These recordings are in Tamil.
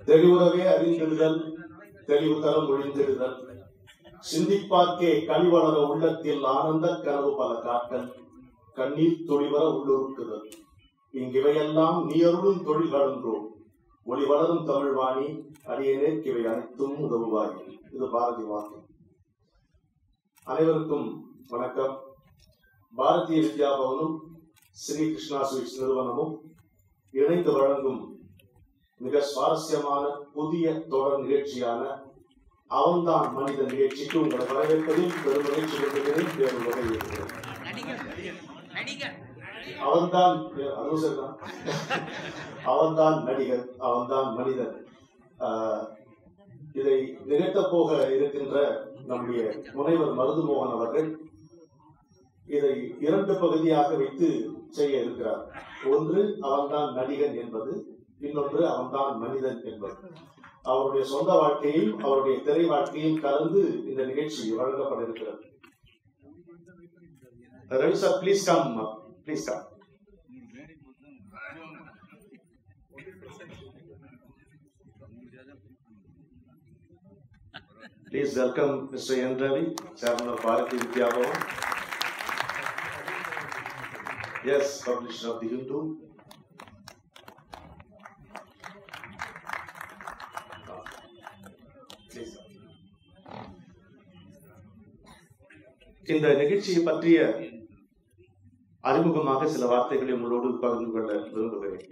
தெளிவுறவே அறிந்திடுதல் தெளிவு தரம் ஒழிந்திடுதல் சிந்திப்பார்க்கே கனிவளர உள்ளத்தில் ஆனந்த கனவு பல காட்டல் கண்ணீர் துளிவர உள்ளுருக்குதல் இங்கிவையெல்லாம் நீ அருளும் தொழில் கலன்றோம் ஒளி வளரும் தமிழ் வாணி அடியேனேற்கு இவை அனைத்தும் உதவுவாய் இது பாரதி வாக்கு அனைவருக்கும் வணக்கம் பாரதிய வித்யா பவனும் ஸ்ரீ கிருஷ்ணா ஸ்வீட்ஸ் நிறுவனமும் இணைந்து வழங்கும் மிக சுவாரஸ்யமான புதிய தொடர் நிகழ்ச்சியான அவன்தான் மனித நிகழ்ச்சிக்கு உங்களை வரவேற்பதில் பெரும் மகிழ்ச்சி கொள்கிறேன் பேரும் வகை இருக்கிறேன் நடிகர் நடிகர் அவன்தான் அதுவும் சரிதான் அவன்தான் நடிகர் அவன்தான் மனிதன் ஆஹ், இதை நிகழ்த்தப் போக இருக்கின்ற நம்முடைய முனைவர் மருதுமோகன் அவர்கள் இதை இரண்டு பகுதியாக வைத்து செய்ய இருக்கிறார் ஒன்று அவன்தான் நடிகன் என்பது இன்னொன்று அவன்தான் மனிதன் என்பது அவருடைய சொந்த வாழ்க்கையும் அவருடைய திரை வாழ்க்கையும் கலந்து இந்த நிகழ்ச்சி வழங்கப்பட இருக்கிறது Ravi sir please come please come Please welcome Mr. N. Ravi, Chairman of Bharati Vidya Bhavan. Yes, publisher of the Hindu. Please. இந்த நிகழ்ச்சியை பற்றிய அறிமுகமாக சில வார்த்தைகளை உங்களோடு பகிர்ந்து கொள்ள விரும்புகிறேன்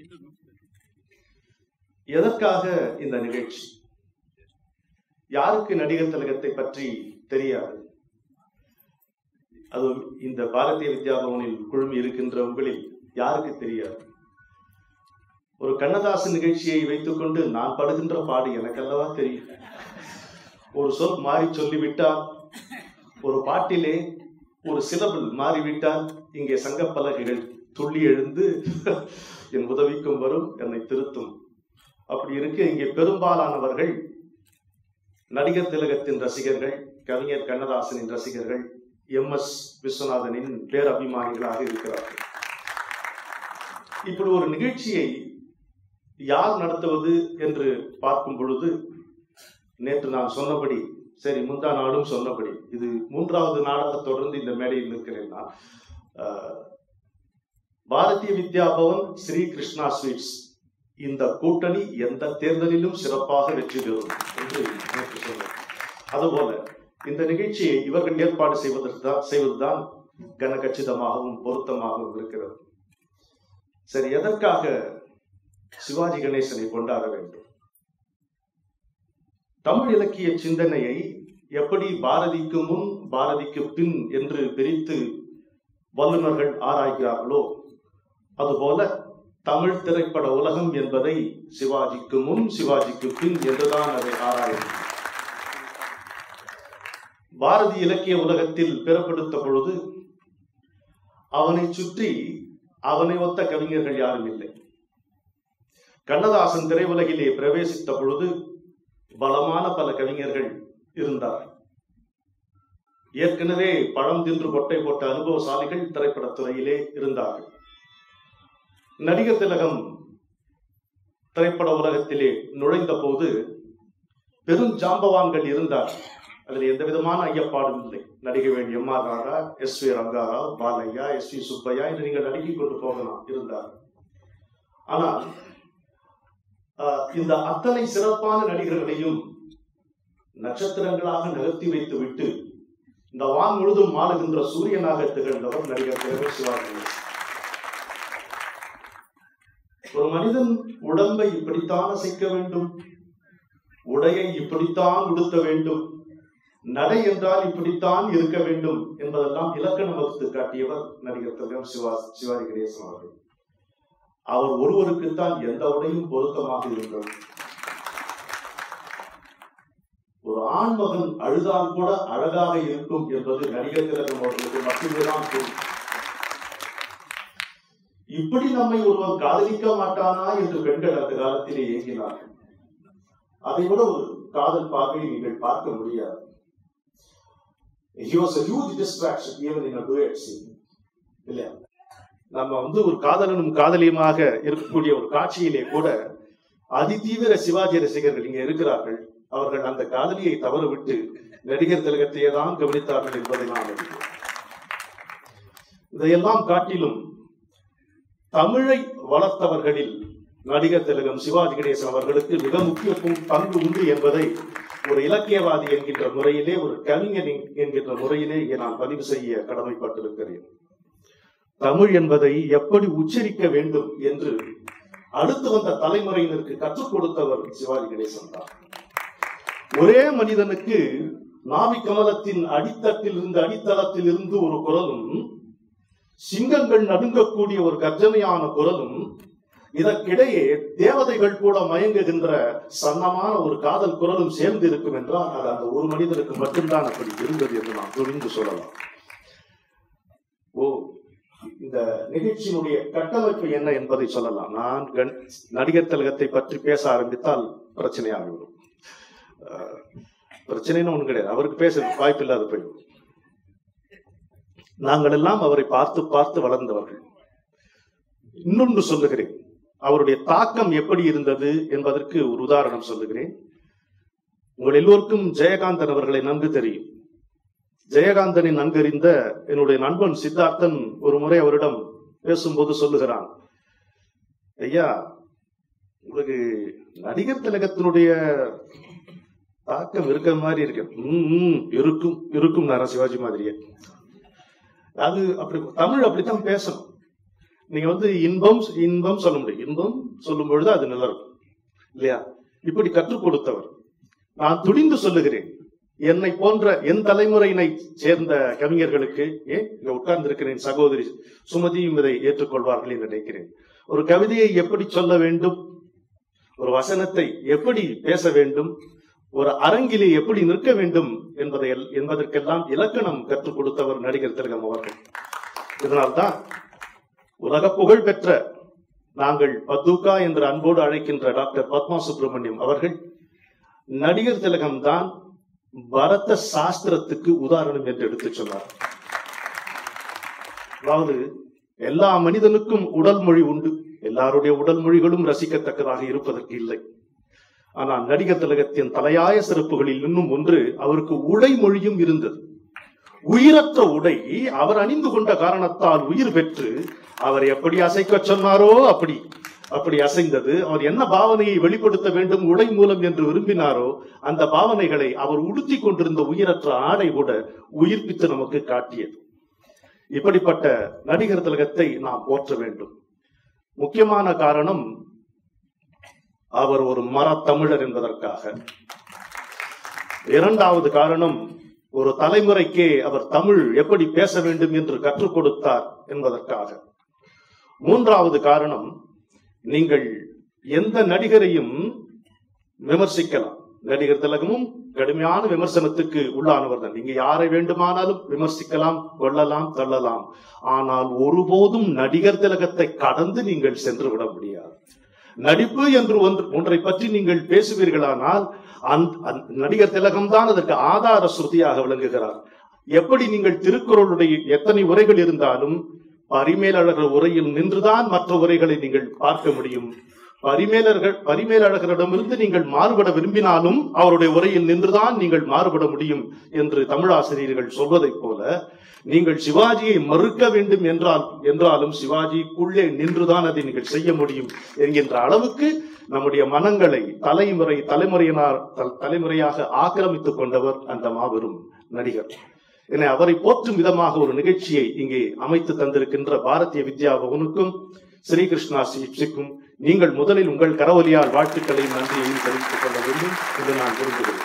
எதற்காக இந்த நிகழ்ச்சி யாருக்கு நடிகர் திலகத்தை பற்றி தெரியாது அதுவும் இந்த பாரதிய வித்யாபவனில் குழுமி இருக்கின்ற உங்களில் யாருக்கு தெரியாது ஒரு கண்ணதாசன் நிகழ்ச்சியை வைத்துக்கொண்டு நான் படுகின்ற பாடு எனக்கல்லவா தெரியும் ஒரு சொல் மாறி சொல்லிவிட்டால் ஒரு பாட்டிலே ஒரு சிலபிள் மாறிவிட்டால் இங்கே சங்கப்பலகைகள் துள்ளி எழுந்து என் உதவிக்கும் வரும் என்னை திருத்தும் அப்படி இருக்க இங்கே பெரும்பாலானவர்கள் நடிகர் திலகத்தின் ரசிகர்கள் கவிஞர் கண்ணதாசனின் ரசிகர்கள் எம் எஸ் விஸ்வநாதனின் பேரபிமானிகளாக இருக்கிறார்கள் இப்படி ஒரு நிகழ்ச்சியை யார் நடத்துவது என்று பார்க்கும் பொழுது நேற்று நான் சொன்னபடி சரி முந்தா நாளும் சொன்னபடி இது மூன்றாவது நாளாக தொடர்ந்து இந்த மேடையில் இருக்கிறேன் நான் ஆஹ், பாரதிய வித்யா பவன் ஸ்ரீ கிருஷ்ணா ஸ்வீட்ஸ் இந்த கூட்டணி எந்த தேர்தலிலும் சிறப்பாக வெற்றி பெறும் என்று நேற்று சொன்னேன் அதுபோல இந்த நிகழ்ச்சியை இவர்கள் ஏற்பாடு செய்வதற்கு தான் செய்வதுதான் கனகச்சிதமாகவும் பொருத்தமாகவும் இருக்கிறது சரி எதற்காக சிவாஜி கணேசனை கொண்டாட வேண்டும் தமிழ் இலக்கிய சிந்தனையை எப்படி பாரதிக்கு முன் பாரதிக்கு பின் என்று பிரித்து வல்லுநர்கள் ஆராய்கிறார்களோ அதுபோல தமிழ் திரைப்பட உலகம் என்பதை சிவாஜிக்கு முன் சிவாஜிக்கு பின் என்றுதான் அதை ஆராயும் பாரதி இலக்கிய உலகத்தில் பிறப்பெடுத்த பொழுது அவனை சுற்றி அவனை ஒத்த கவிஞர்கள் யாரும் இல்லை கண்ணதாசன் திரையுலகிலே பிரவேசித்த பொழுது பலமான பல கவிஞர்கள் இருந்தார் ஏற்கனவே பழம் தின்று கொட்டை போட்ட அனுபவசாலிகள் திரைப்படத்துறையிலே இருந்தார்கள் நடிகர் திலகம் திரைப்பட உலகத்திலே நுழைந்த போது பெரும் ஜாம்பவான்கள் இருந்தார் அதில் எந்த விதமான ஐயப்பாடும் இல்லை நடிக வேண்டிய M R Radha S V Rangarao Balaiah S V Subbaiah என்று நீங்கள் நடிகை கொண்டு போகலாம் இருந்தார் ஆனால் ஆஹ், இந்த அத்தனை சிறப்பான நடிகர்களையும் நட்சத்திரங்களாக நகர்த்தி வைத்துவிட்டு இந்த வான் முழுதும் மாறுகின்ற சூரியனாக திகழ்ந்தவர் நடிகர் திலகம் சிவாஜி கணேசன். ஒரு மனிதன் உடம்பை இப்படித்தான் அசைக்க வேண்டும் உடையை இப்படித்தான் உடுத்த வேண்டும் நடை என்றால் இப்படித்தான் இருக்க வேண்டும் என்பதெல்லாம் இலக்கணம் வகுத்து காட்டியவர் நடிகர் திலகம் சிவா சிவாஜி கணேசன் அவர்கள் அவர் ஒருவருக்குத்தான் எந்த உடையும் பொருத்தமாக இருந்தது ஒரு ஆண்மகன் அழுதால் கூட அழகாக இருக்கும் என்பது நடிகர் திலகம் அவர்களுக்கு மட்டுமே தான் தெரியும் இப்படி நம்மை ஒருவன் காதலிக்க மாட்டானா என்று பெண்கள் அந்த காலத்திலே ஏங்கினார்கள் அதை விட ஒரு காதல் பார்வையை நீங்கள் பார்க்க முடியாது He was a huge distraction even in a duet scene. இல்லையா நம்ம வந்து ஒரு காதலனும் காதலியுமாக இருக்கக்கூடிய ஒரு காட்சியிலே கூட அதிதீவிர சிவாஜி ரசிகர்கள் இங்கே இருக்கிறார்கள் அவர்கள் அந்த காதலியை தவறவிட்டு நடிகர் திலகத்தையே தான் கவனித்தார்கள் என்பதை நான் அறிகிறேன் இதையெல்லாம் காட்டிலும் தமிழை வளர்த்தவர்களில் நடிகர் திலகம் சிவாஜி கணேசன் அவர்களுக்கு மிக முக்கிய பங்கு- பங்கு உண்டு என்பதை ஒரு இலக்கியவாதி என்கின்ற முறையிலே ஒரு கவிஞர் என்- என்கின்ற முறையிலே இங்கே நான் பதிவு செய்ய கடமைப்பட்டிருக்கிறேன் தமிழ் என்பதை எப்படி உச்சரிக்க வேண்டும் என்று அடுத்து வந்த தலைமுறையினருக்கு கற்றுக் கொடுத்தவர் சிவாஜி கணேசன் தான் ஒரே மனிதனுக்கு நாவி கமலத்தின் அடித்தட்டில் இருந்து அடித்தளத்தில் இருந்து ஒரு குரலும் சிங்கங்கள் நடுங்கக்கூடிய ஒரு கர்ஜனையான குரலும் இதற்கிடையே தேவதைகள் கூட மயங்குகின்ற சன்னமான ஒரு காதல் குரலும் சேர்ந்து இருக்கும் என்றால் அது அந்த ஒரு மனிதனுக்கு மட்டும்தான் அப்படி இருந்தது என்று நாம் துணிந்து சொல்லலாம் ஓ இந்த நிகழ்ச்சியினுடைய கட்டமைப்பு என்ன என்பதை சொல்லலாம் நான் கண்- நடிகர் திலகத்தை பற்றி பேச ஆரம்பித்தால் பிரச்சனையாகிவிடும் அஹ், பிரச்சனைன்னு ஒண்ணு கிடையாது அவருக்கு பேச வாய்ப்பு இல்லாத போயிடும் நாங்கள் எல்லாம் அவரை பார்த்து பார்த்து வளர்ந்தவர்கள் இன்னொன்று சொல்லுகிறேன் அவருடைய தாக்கம் எப்படி இருந்தது என்பதற்கு ஒரு உதாரணம் சொல்லுகிறேன் உங்கள் எல்லோருக்கும் ஜெயகாந்தன் அவர்களை நன்கு தெரியும் ஜெயகாந்தனை நன்கறிந்த என்னுடைய நண்பன் சித்தார்த்தன் ஒரு முறை அவரிடம் பேசும்போது சொல்லுகிறான் ஐயா உங்களுக்கு நடிகர் திலகத்தினுடைய தாக்கம் இருக்கிற மாதிரி இருக்கு "ம், ம், இருக்கும் இருக்கும் நாரா சிவாஜி மாதிரியே அது அப்படி தமிழ் அப்படித்தான் பேசணும் நீங்க வந்து இன்பம் இன்பம் சொல்ல முடியும் இன்பம் சொல்லும் பொழுது அது நல்லா இருக்கும் இல்லையா இப்படி கற்றுக் கொடுத்தவர் நான் துணிந்து சொல்லுகிறேன் என்னை போன்ற என் தலைமுறையினை சேர்ந்த கவிஞர்களுக்கு ஏன் இங்க உட்கார்ந்து இருக்கிறேன் சகோதரி சுமதியும் இதை ஏற்றுக்கொள்வார்கள் என்று நினைக்கிறேன் ஒரு கவிதையை எப்படி சொல்ல வேண்டும் ஒரு வசனத்தை எப்படி பேச வேண்டும் ஒரு அரங்கிலே எப்படி நிற்க வேண்டும் என்பதை என்பதற்கெல்லாம் இலக்கணம் கற்றுக் கொடுத்தவர் நடிகர் திலகம் அவர்கள் இதனால்தான் உலக புகழ் பெற்ற நாங்கள் பத்துகா என்று அன்போடு அழைக்கின்ற டாக்டர் பத்மா சுப்பிரமணியம் அவர்கள் நடிகர் திலகம் தான் பரத சாஸ்திரத்துக்கு உதாரணம் என்று எடுத்துச் சொன்னார் அதாவது எல்லா மனிதனுக்கும் உடல் மொழி உண்டு எல்லாருடைய உடல் மொழிகளும் ரசிக்கத்தக்கதாக இருப்பதற்கு இல்லை ஆனால் நடிகர் திலகத்தின் தலையாய சிறப்புகளில் இன்னும் ஒன்று அவருக்கு உடை மொழியும் இருந்தது உயிரற்ற உடை அவர் அணிந்து கொண்ட காரணத்தால் உயிர் பெற்று அவர் எப்படி அசைக்க சொன்னாரோ அப்படி அப்படி அசைந்தது அவர் என்ன பாவனையை வெளிப்படுத்த வேண்டும் உடை மூலம் என்று விரும்பினாரோ அந்த பாவனைகளை அவர் உடுத்தி கொண்டிருந்த உயிரற்ற ஆடை கூட உயிர்ப்பித்து நமக்கு காட்டியது இப்படிப்பட்ட நடிகர் திலகத்தை நாம் போற்ற வேண்டும் முக்கியமான காரணம் அவர் ஒரு மரத்தமிழர் என்பதற்காக இரண்டாவது காரணம் ஒரு தலைமுறைக்கே அவர் தமிழ் எப்படி பேச வேண்டும் என்று கற்றுக் கொடுத்தார் என்பதற்காக மூன்றாவது காரணம் நீங்கள் எந்த நடிகரையும் விமர்சிக்கலாம் நடிகர் திலகமும் கடுமையான விமர்சனத்துக்கு உள்ளானவர் தான் நீங்க யாரை வேண்டுமானாலும் விமர்சிக்கலாம் கொள்ளலாம் தள்ளலாம் ஆனால் ஒருபோதும் நடிகர் திலகத்தை கடந்து நீங்கள் சென்று விட முடியாது நடிப்பு என்று ஒன்று ஒன்றை பற்றி நீங்கள் பேசுவீர்களானால் அந்த அந்த நடிகர் திலகம் தான் அதற்கு ஆதார ஸ்ருதியாக விளங்குகிறார் எப்படி நீங்கள் திருக்குறளுடைய எத்தனை உரைகள் இருந்தாலும் பரிமேலழகர் உரையில் நின்றுதான் மற்ற உரைகளை நீங்கள் பார்க்க முடியும் பரிமேலர்கள் பரிமேலழகரிடமிருந்து நீங்கள் மாறுபட விரும்பினாலும் அவருடைய உரையில் நின்றுதான் நீங்கள் மாறுபட முடியும் என்று தமிழாசிரியர்கள் சொல்வதைப் போல நீங்கள் சிவாஜியை மறுக்க வேண்டும் என்றால் என்றாலும் சிவாஜிக்குள்ளே நின்றுதான் அதை நீங்கள் செய்ய முடியும் என்கின்ற அளவுக்கு நம்முடைய மனங்களை தலைமுறை தலைமுறையினார் தல்- தலைமுறையாக ஆக்கிரமித்துக் கொண்டவர் அந்த மாபெரும் நடிகர் என அவரை போற்றும் விதமாக ஒரு நிகழ்ச்சியை இங்கே அமைத்து தந்திருக்கின்ற பாரதிய வித்யா பவனுக்கும் ஸ்ரீகிருஷ்ணா சிப்சிக்கும் நீங்கள் முதலில் உங்கள் கரவொலியால் வாழ்த்துக்களையும் நன்றியையும் தெரிவித்துக் கொள்ள வேண்டும் என்று நான் விரும்புகிறேன்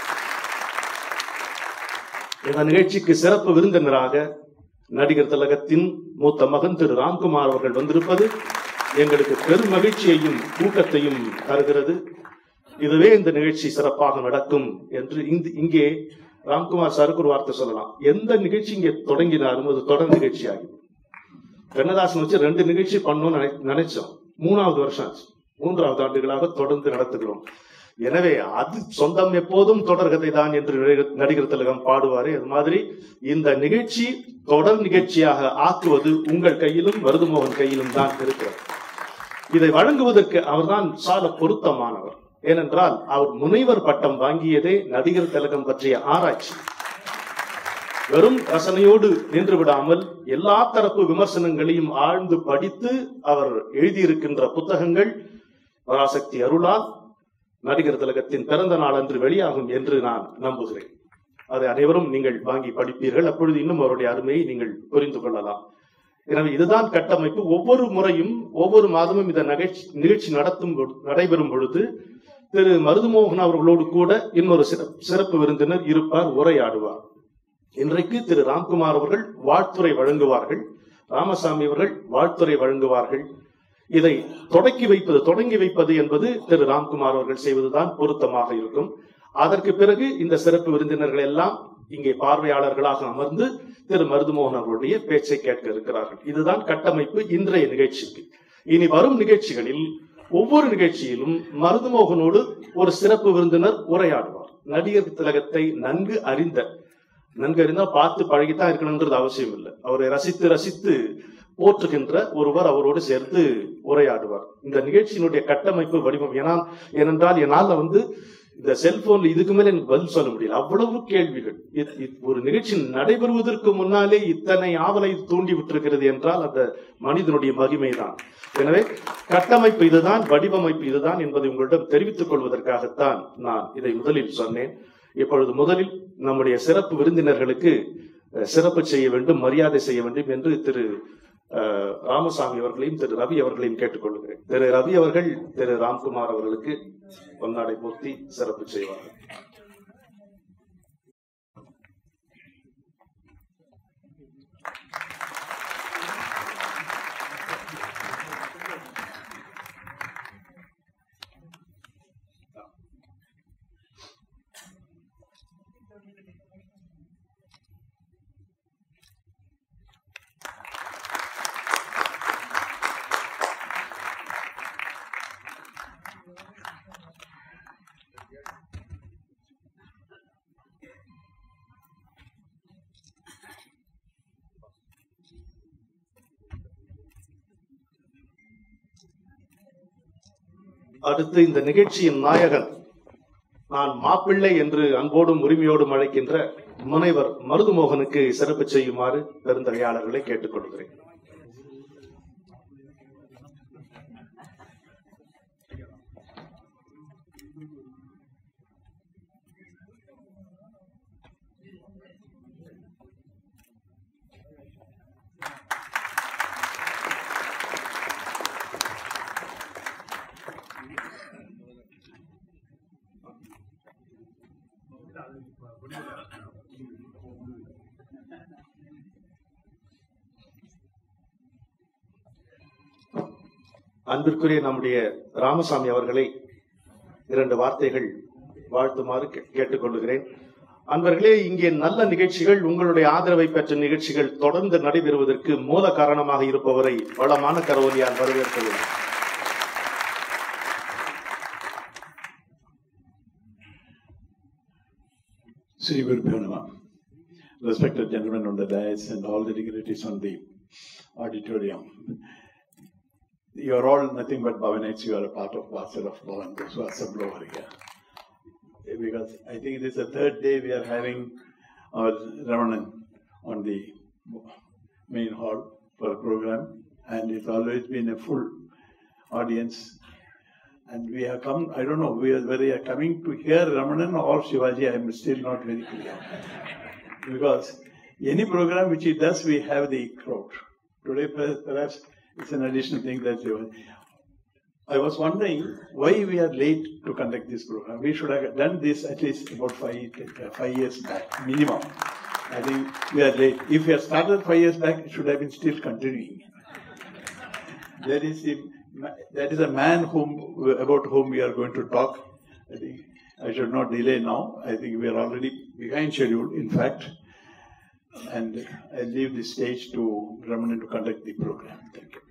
இந்த நிகழ்ச்சிக்கு சிறப்பு விருந்தினராக நடிகர் திலகத்தின் மூத்த மகன் திரு ராம்குமார் அவர்கள் வந்திருப்பது எங்களுக்கு பெரும் மகிழ்ச்சியையும் ஊக்கத்தையும் தருகிறது இதுவே இந்த நிகழ்ச்சி சிறப்பாக நடக்கும் என்று இந்த- இங்கே ராம்குமார் சாருக்கு ஒரு வார்த்தை சொல்லலாம் எந்த நிகழ்ச்சி இங்கே தொடங்கினாலும் அது தொடர் நிகழ்ச்சி ஆகும் கண்ணதாசன் வச்சு ரெண்டு நிகழ்ச்சி பண்ணணும்னு நினை- நினைச்சோம் மூணாவது வருஷம் ஆச்சு மூன்றாவது ஆண்டுகளாக தொடர்ந்து நடத்துகிறோம் எனவே அது சொந்தம் எப்போதும் தொடர்கதை தான் என்று நடிகர்- நடிகர் திலகம் பாடுவாரே அது மாதிரி இந்த நிகழ்ச்சி தொடர் நிகழ்ச்சியாக ஆக்குவது உங்கள் கையிலும் மருதுமோகன் கையிலும் தான் இருக்கிறது இதை வழங்குவதற்கு அவர்தான் சால பொருத்தமானவர் ஏனென்றால் அவர் முனைவர் பட்டம் வாங்கியதே நடிகர் திலகம் பற்றிய ஆராய்ச்சி வெறும் ரசனையோடு நின்று விடாமல் எல்லா தரப்பு விமர்சனங்களையும் ஆழ்ந்து படித்து அவர் எழுதியிருக்கின்ற புத்தகங்கள் பராசக்தி அருளால் நடிகர் திலகத்தின் பிறந்த நாள் அன்று வெளியாகும் என்று நான் நம்புகிறேன் அதை அனைவரும் நீங்கள் வாங்கி படிப்பீர்கள் அப்பொழுது இன்னும் அவருடைய அருமையை நீங்கள் புரிந்து கொள்ளலாம் எனவே இதுதான் கட்டமைப்பு ஒவ்வொரு முறையும் ஒவ்வொரு மாதமும் இந்த நிகழ்ச்சி நிகழ்ச்சி நடத்தும் பொழு- நடைபெறும் பொழுது திரு மருதுமோகன் அவர்களோடு கூட இன்னொரு சிறப்பு சிறப்பு விருந்தினர் இருப்பார் உரையாடுவார் இன்றைக்கு திரு ராம்குமார் அவர்கள் வாழ்த்துரை வழங்குவார்கள் ராமசாமி அவர்கள் வாழ்த்துரை வழங்குவார்கள் இதை தொடக்கி வைப்பது தொடங்கி வைப்பது என்பது திரு ராம்குமார் அவர்கள் செய்வதுதான் பொருத்தமாக இருக்கும் அதற்கு பிறகு இந்த சிறப்பு விருந்தினர்கள் எல்லாம் இங்கே பார்வையாளர்களாக அமர்ந்து திரு மருதுமோகன் அவர்களுடைய பேச்சை கேட்க இருக்கிறார்கள் இதுதான் கட்டமைப்பு இன்றைய நிகழ்ச்சிக்கு இனி வரும் நிகழ்ச்சிகளில் ஒவ்வொரு நிகழ்ச்சியிலும் மருதுமோகனோடு ஒரு சிறப்பு விருந்தினர் உரையாடுவார் நடிகர் திலகத்தை நன்கு அறிந்த நன்கு அறிந்தா பார்த்து பழகித்தான் இருக்கணுன்றது அவசியம் இல்லை அவரை ரசித்து ரசித்து போற்றுகின்ற ஒருவர் அவரோடு சேர்த்து உரையாடுவார் இந்த நிகழ்ச்சியினுடைய கட்டமைப்பு வடிவம் ஏன்னா ஏனென்றால் என்னால் வந்து இந்த செல்போன்ல இதுக்கு மேல எனக்கு பதில் சொல்ல முடியல அவ்வளவு கேள்விகள் இத்- இத்- ஒரு நிகழ்ச்சி நடைபெறுவதற்கு முன்னாலே இத்தனை ஆவலை தூண்டி விட்டிருக்கிறது என்றால் அந்த மனிதனுடைய மகிமைதான் எனவே கட்டமைப்பு இதுதான் வடிவமைப்பு இதுதான் என்பதை உங்களிடம் தெரிவித்துக் கொள்வதற்காகத்தான் நான் இதை முதலில் சொன்னேன் இப்பொழுது முதலில் நம்முடைய சிறப்பு விருந்தினர்களுக்கு அஹ், சிறப்பு செய்ய வேண்டும் மரியாதை செய்ய வேண்டும் என்று திரு அஹ், ராமசாமி அவர்களையும் திரு ரவி அவர்களையும் கேட்டுக்கொள்கிறேன் திரு ரவி அவர்கள் திரு ராம்குமார் அவர்களுக்கு பொன்னாடை மூர்த்தி சிறப்பு செய்வார்கள் அடுத்து இந்த நிகழ்ச்சியின் நாயகன் நான் மாப்பிள்ளை என்று அன்போடும் உரிமையோடும் அழைக்கின்ற முனைவர் மருதுமோகனுக்கு சிறப்பு செய்யுமாறு பெருந்தகையாளர்களை கேட்டுக்கொள்கிறேன் அன்பிற்குரிய நம்முடைய ராமசாமி அவர்களை இரண்டு வார்த்தைகள் வாழ்த்துமாறு கே- கேட்டுக்கொள்கிறேன் அன்பர்களே இங்கே நல்ல நிகழ்ச்சிகள் உங்களுடைய ஆதரவை பெற்ற நிகழ்ச்சிகள் தொடர்ந்து நடைபெறுவதற்கு மூல காரணமாக இருப்பவரை வளமான கரோலியால் வரவேற்கிறேன் Sri Guru Purnama. Respected gentlemen on the dais and all the dignitaries on the auditorium. You are all nothing but Bhavanites. You are a part of parcel of Bhavan, those who are assembled over here. Because I think it is the third day we are having our Ramanan on the main hall for a program, and it's always been a full audience. And we have come, I don't know, we are, whether we are coming to hear Ramanan or Shivaji, I am still not very clear. because any program which he does, we have the crowd. Today, per- perhaps it's an additional thing that they were. I was wondering why we are late to conduct this program. We should have done this at least about five, uh, five years back, minimum. I think we are late. If we had started five years back, it should have been still continuing. That is the, that is a man whom about whom we are going to talk. I think I should not delay now. I think we are already behind schedule, in fact. And I leave the stage to Ramanan to conduct the program. Thank you.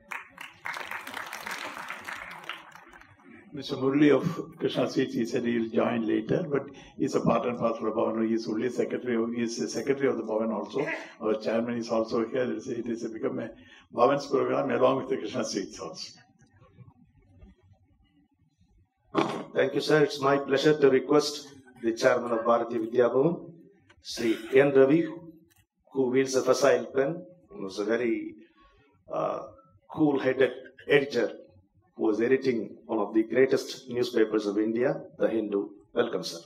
Mr. Murli of Krishna Sweets, he said he will join later, but he's a part and parcel of Bhavan. He is only secretary, of, he is the secretary of the Bhavan also. Our chairman is also here. It is, it is become a Bhavan's program along with the Krishna Sweets also. Thank you, sir. It's my pleasure to request the chairman of Bharati Vidya Bhavan, Sri N. Ravi, who wields a facile pen, who was a very uh, cool-headed editor who was editing one of the greatest newspapers of India, The Hindu. Welcome, sir.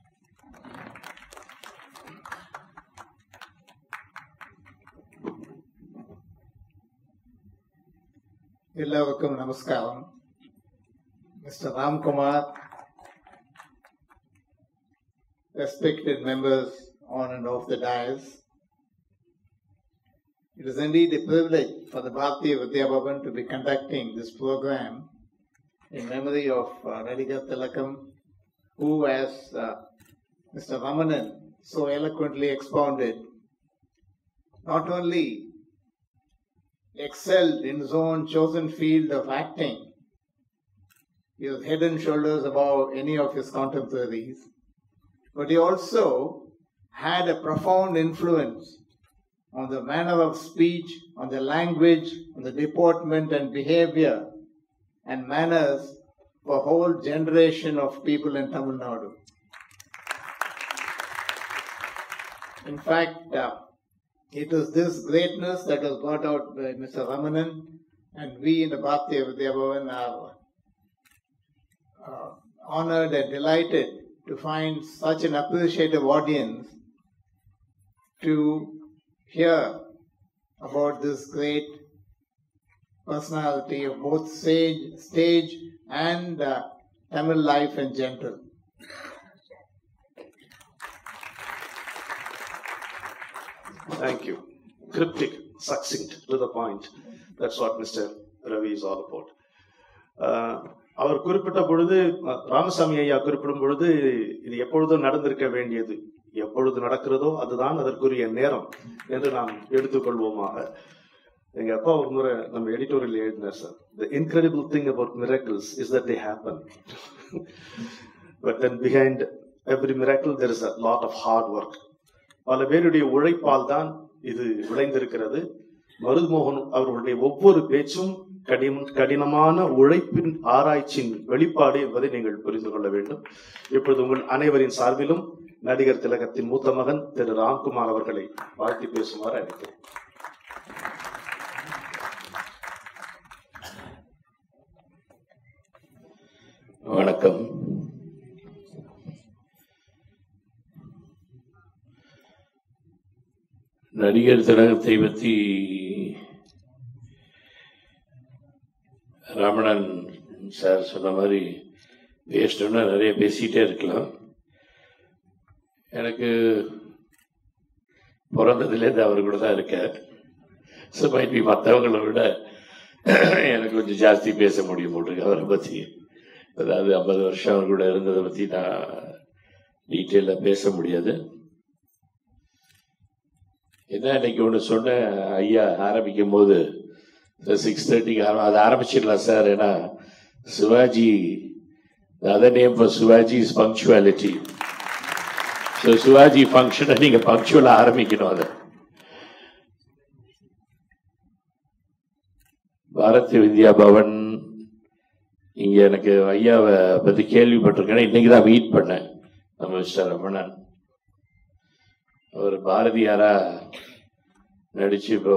எல்லாருக்கும் நமஸ்காரம் Mr. Ramkumar, respected members on and off the dais, it is indeed a privilege for the Bharatiya Vidya Bhavan to be conducting this program in memory of uh, Nadigar Tilakam, who, as uh, Mr. Ramanan so eloquently expounded, not only excelled in his own chosen field of acting. He was head and shoulders above any of his contemporaries. But he also had a profound influence on the manner of speech, on the language, on the deportment and behavior and manners for a whole generation of people in Tamil Nadu. In fact, uh, it was this greatness that was brought out by Mr. Ramanan, and we in the Bharatiya Vidya Bhavan are uh, honored and delighted to find such an appreciative audience to hear about this great personality of both stage, stage and uh, Tamil life in general. Thank you. Cryptic, succinct, to the point. That's what Mr. Ravi is all about. Uh, அவர் குறிப்பிட்ட பொழுது அஹ், ராமசாமி ஐயா குறிப்பிடும் பொழுது இது எப்பொழுதும் நடந்திருக்க வேண்டியது எப்பொழுது நடக்கிறதோ அதுதான் அதற்குரிய நேரம் என்று நாம் எடுத்துக்கொள்வோமாக எங்க அப்பா ஒரு முறை நம்ம எடிட்டோரியல் எழுதினார் sir the incredible thing about miracles is that they happen but then behind every miracle there is a lot of hard work பல பேருடைய உழைப்பால் தான் இது விளைந்திருக்கிறது மருதுமோகன் அவர்களுடைய ஒவ்வொரு பேச்சும் கடின கடினமான உழைப்பின் ஆராய்ச்சியின் வெளிப்பாடு என்பதை நீங்கள் புரிந்து கொள்ள வேண்டும் இப்பொழுது உங்கள் அனைவரின் சார்பிலும் நடிகர் திலகத்தின் மூத்த மகன் திரு ராம்குமார் அவர்களை வாழ்த்தி பேசுமாறு அழைக்கிறேன் வணக்கம் நடிகர் திலகத்தை பற்றி ரமணன் சார் சொன்ன மாதிரி பேசிட்டோம்னா நிறைய பேசிக்கிட்டே இருக்கலாம் எனக்கு பிறந்ததுலேருந்து அவர் கூட தான் இருக்கார் ஸோ மைட் பி மற்றவங்களை விட எனக்கு கொஞ்சம் ஜாஸ்தி பேச முடியும் போட்டிருக்கு அவரை பற்றி அதாவது ஐம்பது வருஷம் அவர் கூட இருந்ததை பற்றி நான் டீட்டெயிலாக பேச முடியாது என்ன இன்னைக்கு ஒன்று சொன்னேன் ஐயா ஆரம்பிக்கும் போது சிக்ஸ் தேர்ட்டிக்கு அதை ஆரம்பிச்சிடலாம் சார் ஏன்னா Shivaji other name for Shivaji is punctuality so Shivaji ஃபங்க்ஷனை நீங்கள் பங்க்சுவலாக ஆரம்பிக்கணும் அதை பாரதிய வித்யா பவன் இங்க எனக்கு ஐயாவை பத்தி கேள்விப்பட்டிருக்கேன் இன்னைக்கு தான் மீட் பண்ணேன் நம்ம மிஸ்டர் ரமணன் அவர் பாரதியாரா நடிச்சு இப்போ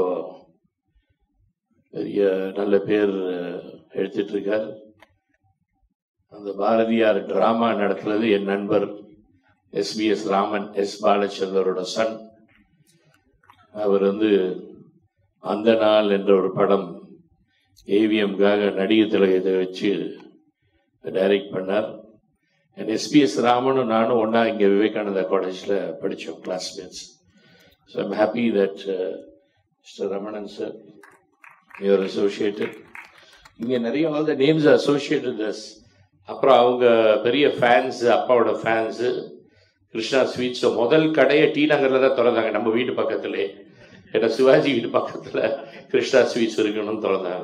பெரிய நல்ல பேர் எடுத்துட்டு இருக்கார் அந்த பாரதியார் டிராமா நடத்துறது என் நண்பர் எஸ்பிஎஸ் ராமன் எஸ் பாலச்சந்தரோட சன் அவர் வந்து அந்த நாள் என்ற ஒரு படம் ஏவிஎம்காக நடிகர் திலகத்தை வச்சு டைரக்ட் பண்ணார் எஸ்பிஎஸ் ராமனும் நானும் ஒன்றா இங்கே விவேகானந்தா காலேஜில் படித்தோம் classmates so I'm happy that mister Ramanan sir your associated இங்கே நிறைய all the names associated thus அப்புறம் அவங்க பெரிய ஃபேன்ஸு அப்பாவோட ஃபேன்ஸு கிருஷ்ணா ஸ்வீட்ஸ் முதல் கடையை டி நகரில் தான் திறந்தாங்க நம்ம வீட்டு பக்கத்துலேயே ஏன்னா சிவாஜி வீட்டு பக்கத்தில் கிருஷ்ணா ஸ்வீட்ஸ் இருக்கணும்னு திறந்தாங்க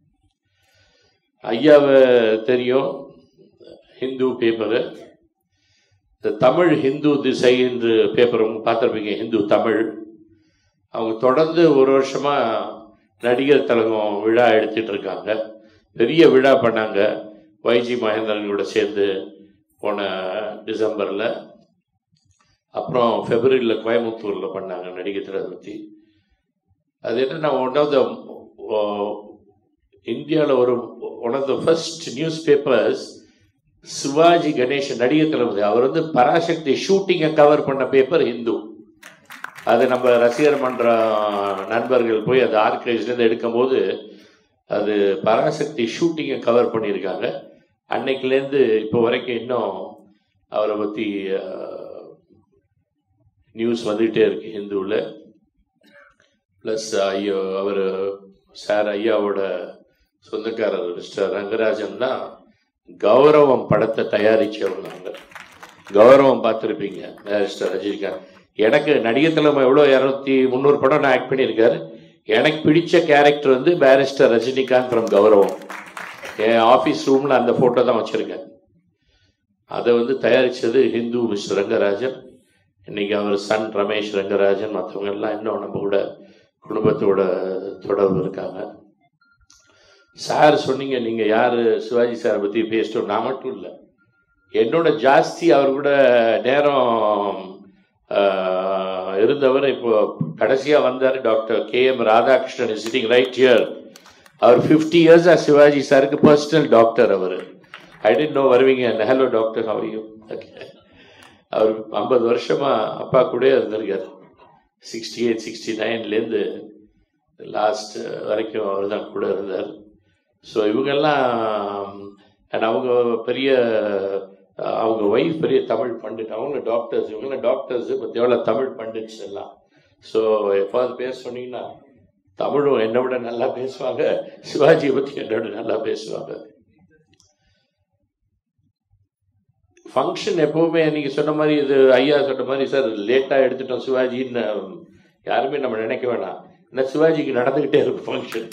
ஐயாவை தெரியும் ஹிந்து பேப்பரு இந்த தமிழ் ஹிந்து திசை என்று பேப்பர் பார்த்துருப்பீங்க ஹிந்து தமிழ் அவங்க தொடர்ந்து ஒரு வருஷமா நடிகர் தலகம் விழா எடுத்துட்டு இருக்காங்க பெரிய விழா பண்ணாங்க வைஜி மகேந்திரன் கூட சேர்ந்து போன டிசம்பரில் அப்புறம் ஃபெப்ரவரியில் கோயம்புத்தூரில் பண்ணாங்க நடிகர் திலகவதி அது என்னன்னா ஒன் ஆஃப் த இந்தியாவில் ஒரு one of the first news papers Sivaji Ganesan நடிகர் தளபதி அவர் வந்து பராசக்தி ஷூட்டிங்கை கவர் பண்ண பேப்பர் இந்து அது நம்ம ரசிகர் மன்ற நண்பர்கள் போய் அது ஆர்கனைஸ்லேருந்து எடுக்கும்போது அது பராசக்தி ஷூட்டிங்கை கவர் பண்ணியிருக்காங்க அன்னைக்குலேருந்து இப்போ வரைக்கும் இன்னும் அவரை பற்றி நியூஸ் வந்துகிட்டே இருக்கு ஹிந்துவில் ப்ளஸ் ஐயோ அவர் சார் ஐயாவோட சொந்தக்காரர் மிஸ்டர் ரங்கராஜன் தான் கௌரவம் படத்தை தயாரிச்சவங்க அவங்க கௌரவம் பார்த்துருப்பீங்க மிஸ்டர் ரஜினிகாந்த் எனக்கு நடிகர் தலைமை எவ்வளோ இரநூத்தி முந்நூறு படம் நான் ஆக்ட் பண்ணியிருக்காரு எனக்கு பிடிச்ச கேரக்டர் வந்து பேரிஸ்டர் ரஜினிகாந்த் ஃப்ரம் கௌரவம் என் ஆஃபீஸ் ரூமில் அந்த ஃபோட்டோ தான் வச்சுருக்கேன் அதை வந்து தயாரித்தது ஹிந்து மிஸ்டர் ரங்கராஜன் இன்னைக்கு அவர் சன் ரமேஷ் ரங்கராஜன் மற்றவங்க எல்லாம் இன்னும் நம்ம கூட குடும்பத்தோட தொடர்பு இருக்காங்க சார் சொன்னீங்க நீங்கள் யார் சிவாஜி சாரை பற்றி பேசிட்டோம் நான் மட்டும் இல்லை என்னோட ஜாஸ்தி அவர் கூட நேரம் ஆஹ், இருந்தவர் இப்போ கடைசியாக வந்தார் doctor K M Radhakrishnan sitting right here அவர் ஃபிஃப்டி இயர்ஸாக சிவாஜி சாருக்கு பர்சனல் டாக்டர் அவர் ஐ டென்ட் நோ வருவீங்க ஹலோ டாக்டர் ஹவரியும் ஓகே அவர் ஐம்பது வருஷமா அப்பா கூட இருந்திருக்காரு சிக்ஸ்டி எயிட் சிக்ஸ்டி நைன்லேருந்து லாஸ்ட் வரைக்கும் அவர் தான் கூட இருந்தார் ஸோ இவங்கெல்லாம் and அவங்க பெரிய அஹ், அவங்க ஒய்ஃப் பெரிய தமிழ் பண்டிட் அவங்க டாக்டர்ஸ் இவங்கெல்லாம் டாக்டர்ஸ் பற்றி எவ்வளோ தமிழ் பண்டிட்ஸ் எல்லாம் ஸோ எப்பாவது பேச சொன்னீங்கன்னா தமிழும் என்னை விட நல்லா பேசுவாங்க சிவாஜியை பற்றி என்னை விட நல்லா பேசுவாங்க ஃபங்க்ஷன் எப்பவுமே நீங்க சொன்ன மாதிரி இது ஐயா சொன்ன மாதிரி சார் லேட்டா எடுத்துட்டோம் சிவாஜின்னு யாருமே நம்ம நினைக்க வேணாம் இந்த சிவாஜிக்கு நடந்துகிட்டே இருக்கும் ஃபங்க்ஷன்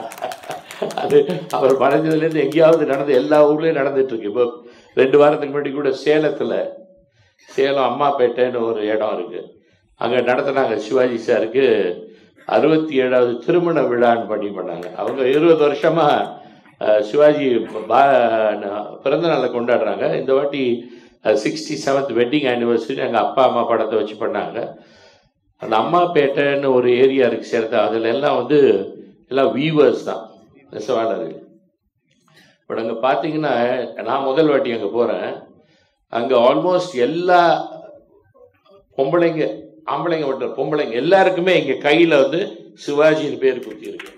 அது அவர் மறைஞ்சதுலேருந்து எங்கேயாவது நடந்து எல்லா ஊர்லயும் நடந்துட்டு இருக்கு இப்போ ரெண்டு வாரத்துக்கு முன்னாடி கூட சேலத்துல சேலம் அம்மாப்பேட்டைன்னு ஒரு இடம் இருக்கு அங்க நடத்தினாங்க சிவாஜி சாருக்கு அறுபத்தி ஏழாவது திருமண விழான்னு பண்ணி பண்ணாங்க அவங்க இருபது வருஷமா அஹ், சிவாஜி பா- ந- பிறந்த நாளை கொண்டாடுறாங்க இந்த வாட்டி சிக்ஸ்டி செவன்த் வெட்டிங் ஆனிவர்சரி எங்கள் அப்பா அம்மா படத்தை வச்சு பண்ணாங்க அந்த அம்மாப்பேட்டைன்னு ஒரு ஏரியா இருக்கு சேர்த்து அதில் எல்லாம் வந்து எல்லாம் வீவர்ஸ் தான் நெசவாளர்கள் பட் அங்கே பார்த்தீங்கன்னா நான் முதல் வாட்டி அங்கே போகிறேன் அங்கே ஆல்மோஸ்ட் எல்லா பொம்பளைங்க ஆம்பளைங்க மட்டும் பொம்பளைங்க எல்லாருக்குமே இங்கே கையில் வந்து சிவாஜின்னு பேர் குத்தியிருக்கு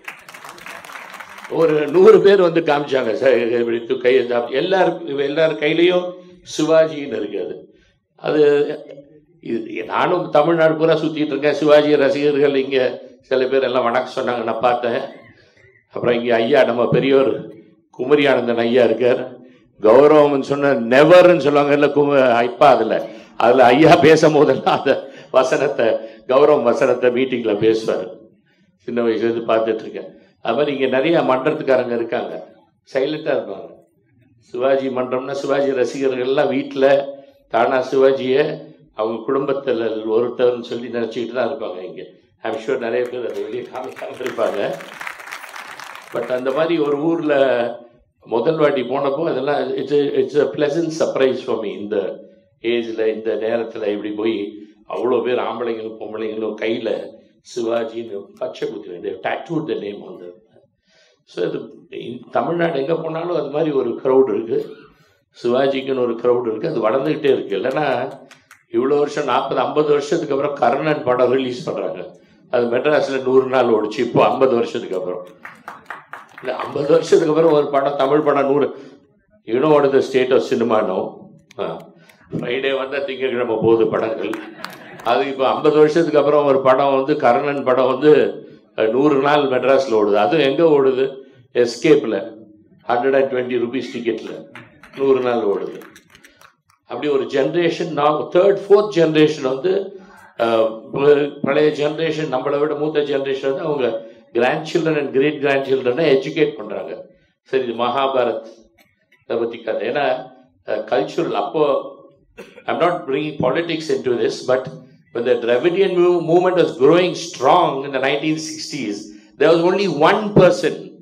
ஒரு நூறு பேர் வந்து காமிச்சாங்க சார் இப்படி து- கை எல்லாருக்கும் எல்லார் கையிலையும் சிவாஜின்னு இருக்காது அது இது நானும் தமிழ்நாடு பூரா சுற்றிட்டு இருக்கேன் சிவாஜி ரசிகர்கள் இங்கே சில பேர் எல்லாம் வணக்கம் சொன்னாங்க நான் பார்த்தேன் அப்புறம் இங்கே ஐயா நம்ம பெரியவர் குமரி ஆனந்தன் ஐயா இருக்கார் கௌரவம்னு சொன்ன நெவர்னு சொல்லுவாங்க இல்லை கும இப்பா அதில் அதில் ஐயா பேசும் போதெல்லாம் அந்த வசனத்தை கௌரவம் வசனத்தை மீட்டிங்கில் பேசுவார் சின்ன வயசுலேருந்து பார்த்துட்டு இருக்கேன் அது மாதிரி இங்கே நிறைய மன்றத்துக்காரங்க இருக்காங்க சைலண்டாக இருப்பாங்க சிவாஜி மன்றம்னா சிவாஜி ரசிகர்கள்லாம் வீட்டில் தானா சிவாஜியை அவங்க குடும்பத்தில் ஒருத்தர்னு சொல்லி நினச்சிக்கிட்டு தான் இருப்பாங்க இங்கே ஐம் ஷூர் நிறைய பேர் அதை வெளியே காமிக்காம இருப்பாங்க பட் அந்த மாதிரி ஒரு ஊரில் முதல் வாட்டி போனப்போ அதெல்லாம் it's it's a pleasant surprise for me இந்த ஏஜில் இந்த நேரத்தில் இப்படி போய் அவ்வளோ பேர் ஆம்பளைங்களும் பொம்பளைங்களும் கையில் சிவாஜின்னு பச்சை குத்துவேன் டேட்டூட் த நேம் வந்து ஸோ இது இந்த தமிழ்நாடு எங்கே போனாலும் அது மாதிரி ஒரு க்ரௌட் இருக்குது சிவாஜிக்குன்னு ஒரு க்ரௌட் இருக்குது அது வளர்ந்துக்கிட்டே இருக்குது இல்லைன்னா இவ்வளோ வருஷம் நாற்பது ஐம்பது வருஷத்துக்கு அப்புறம் கர்ணன் படம் ரிலீஸ் பண்ணுறாங்க அது மெட்ராஸில் நூறு நாள் ஓடிச்சு இப்போ ஐம்பது வருஷத்துக்கு அப்புறம் இல்லை ஐம்பது வருஷத்துக்கு அப்புறம் ஒரு படம் தமிழ் படம் நூறு you know what the state of சினிமானோ ஃப்ரைடே வந்தால் திங்கட்கிழமை போகுது படங்கள் அது இப்போ ஐம்பது வருஷத்துக்கு அப்புறம் ஒரு படம் வந்து கர்ணன் படம் வந்து அஹ், நூறு நாள் மெட்ராஸில் ஓடுது அதுவும் எங்கே ஓடுது எஸ்கேப்பில் ஹண்ட்ரட் அண்ட் டுவெண்ட்டி ருபீஸ் டிக்கெட்டில் நூறு நாள் ஓடுது அப்படி ஒரு ஜென்ரேஷன் நான் தேர்ட் ஃபோர்த் ஜென்ரேஷன் வந்து அஹ், ப- பழைய ஜென்ரேஷன் நம்மளை விட மூத்த ஜென்ரேஷன் வந்து அவங்க grand children and great grand சில்ட்ரனை எஜுகேட் பண்ணுறாங்க சரி இது மகாபாரத் இதை பற்றி கதை ஏன்னா கல்ச்சுரல் அப்போ I'm not bringing politics into this but when the Dravidian move- movement was growing strong in the 1960s there was only one person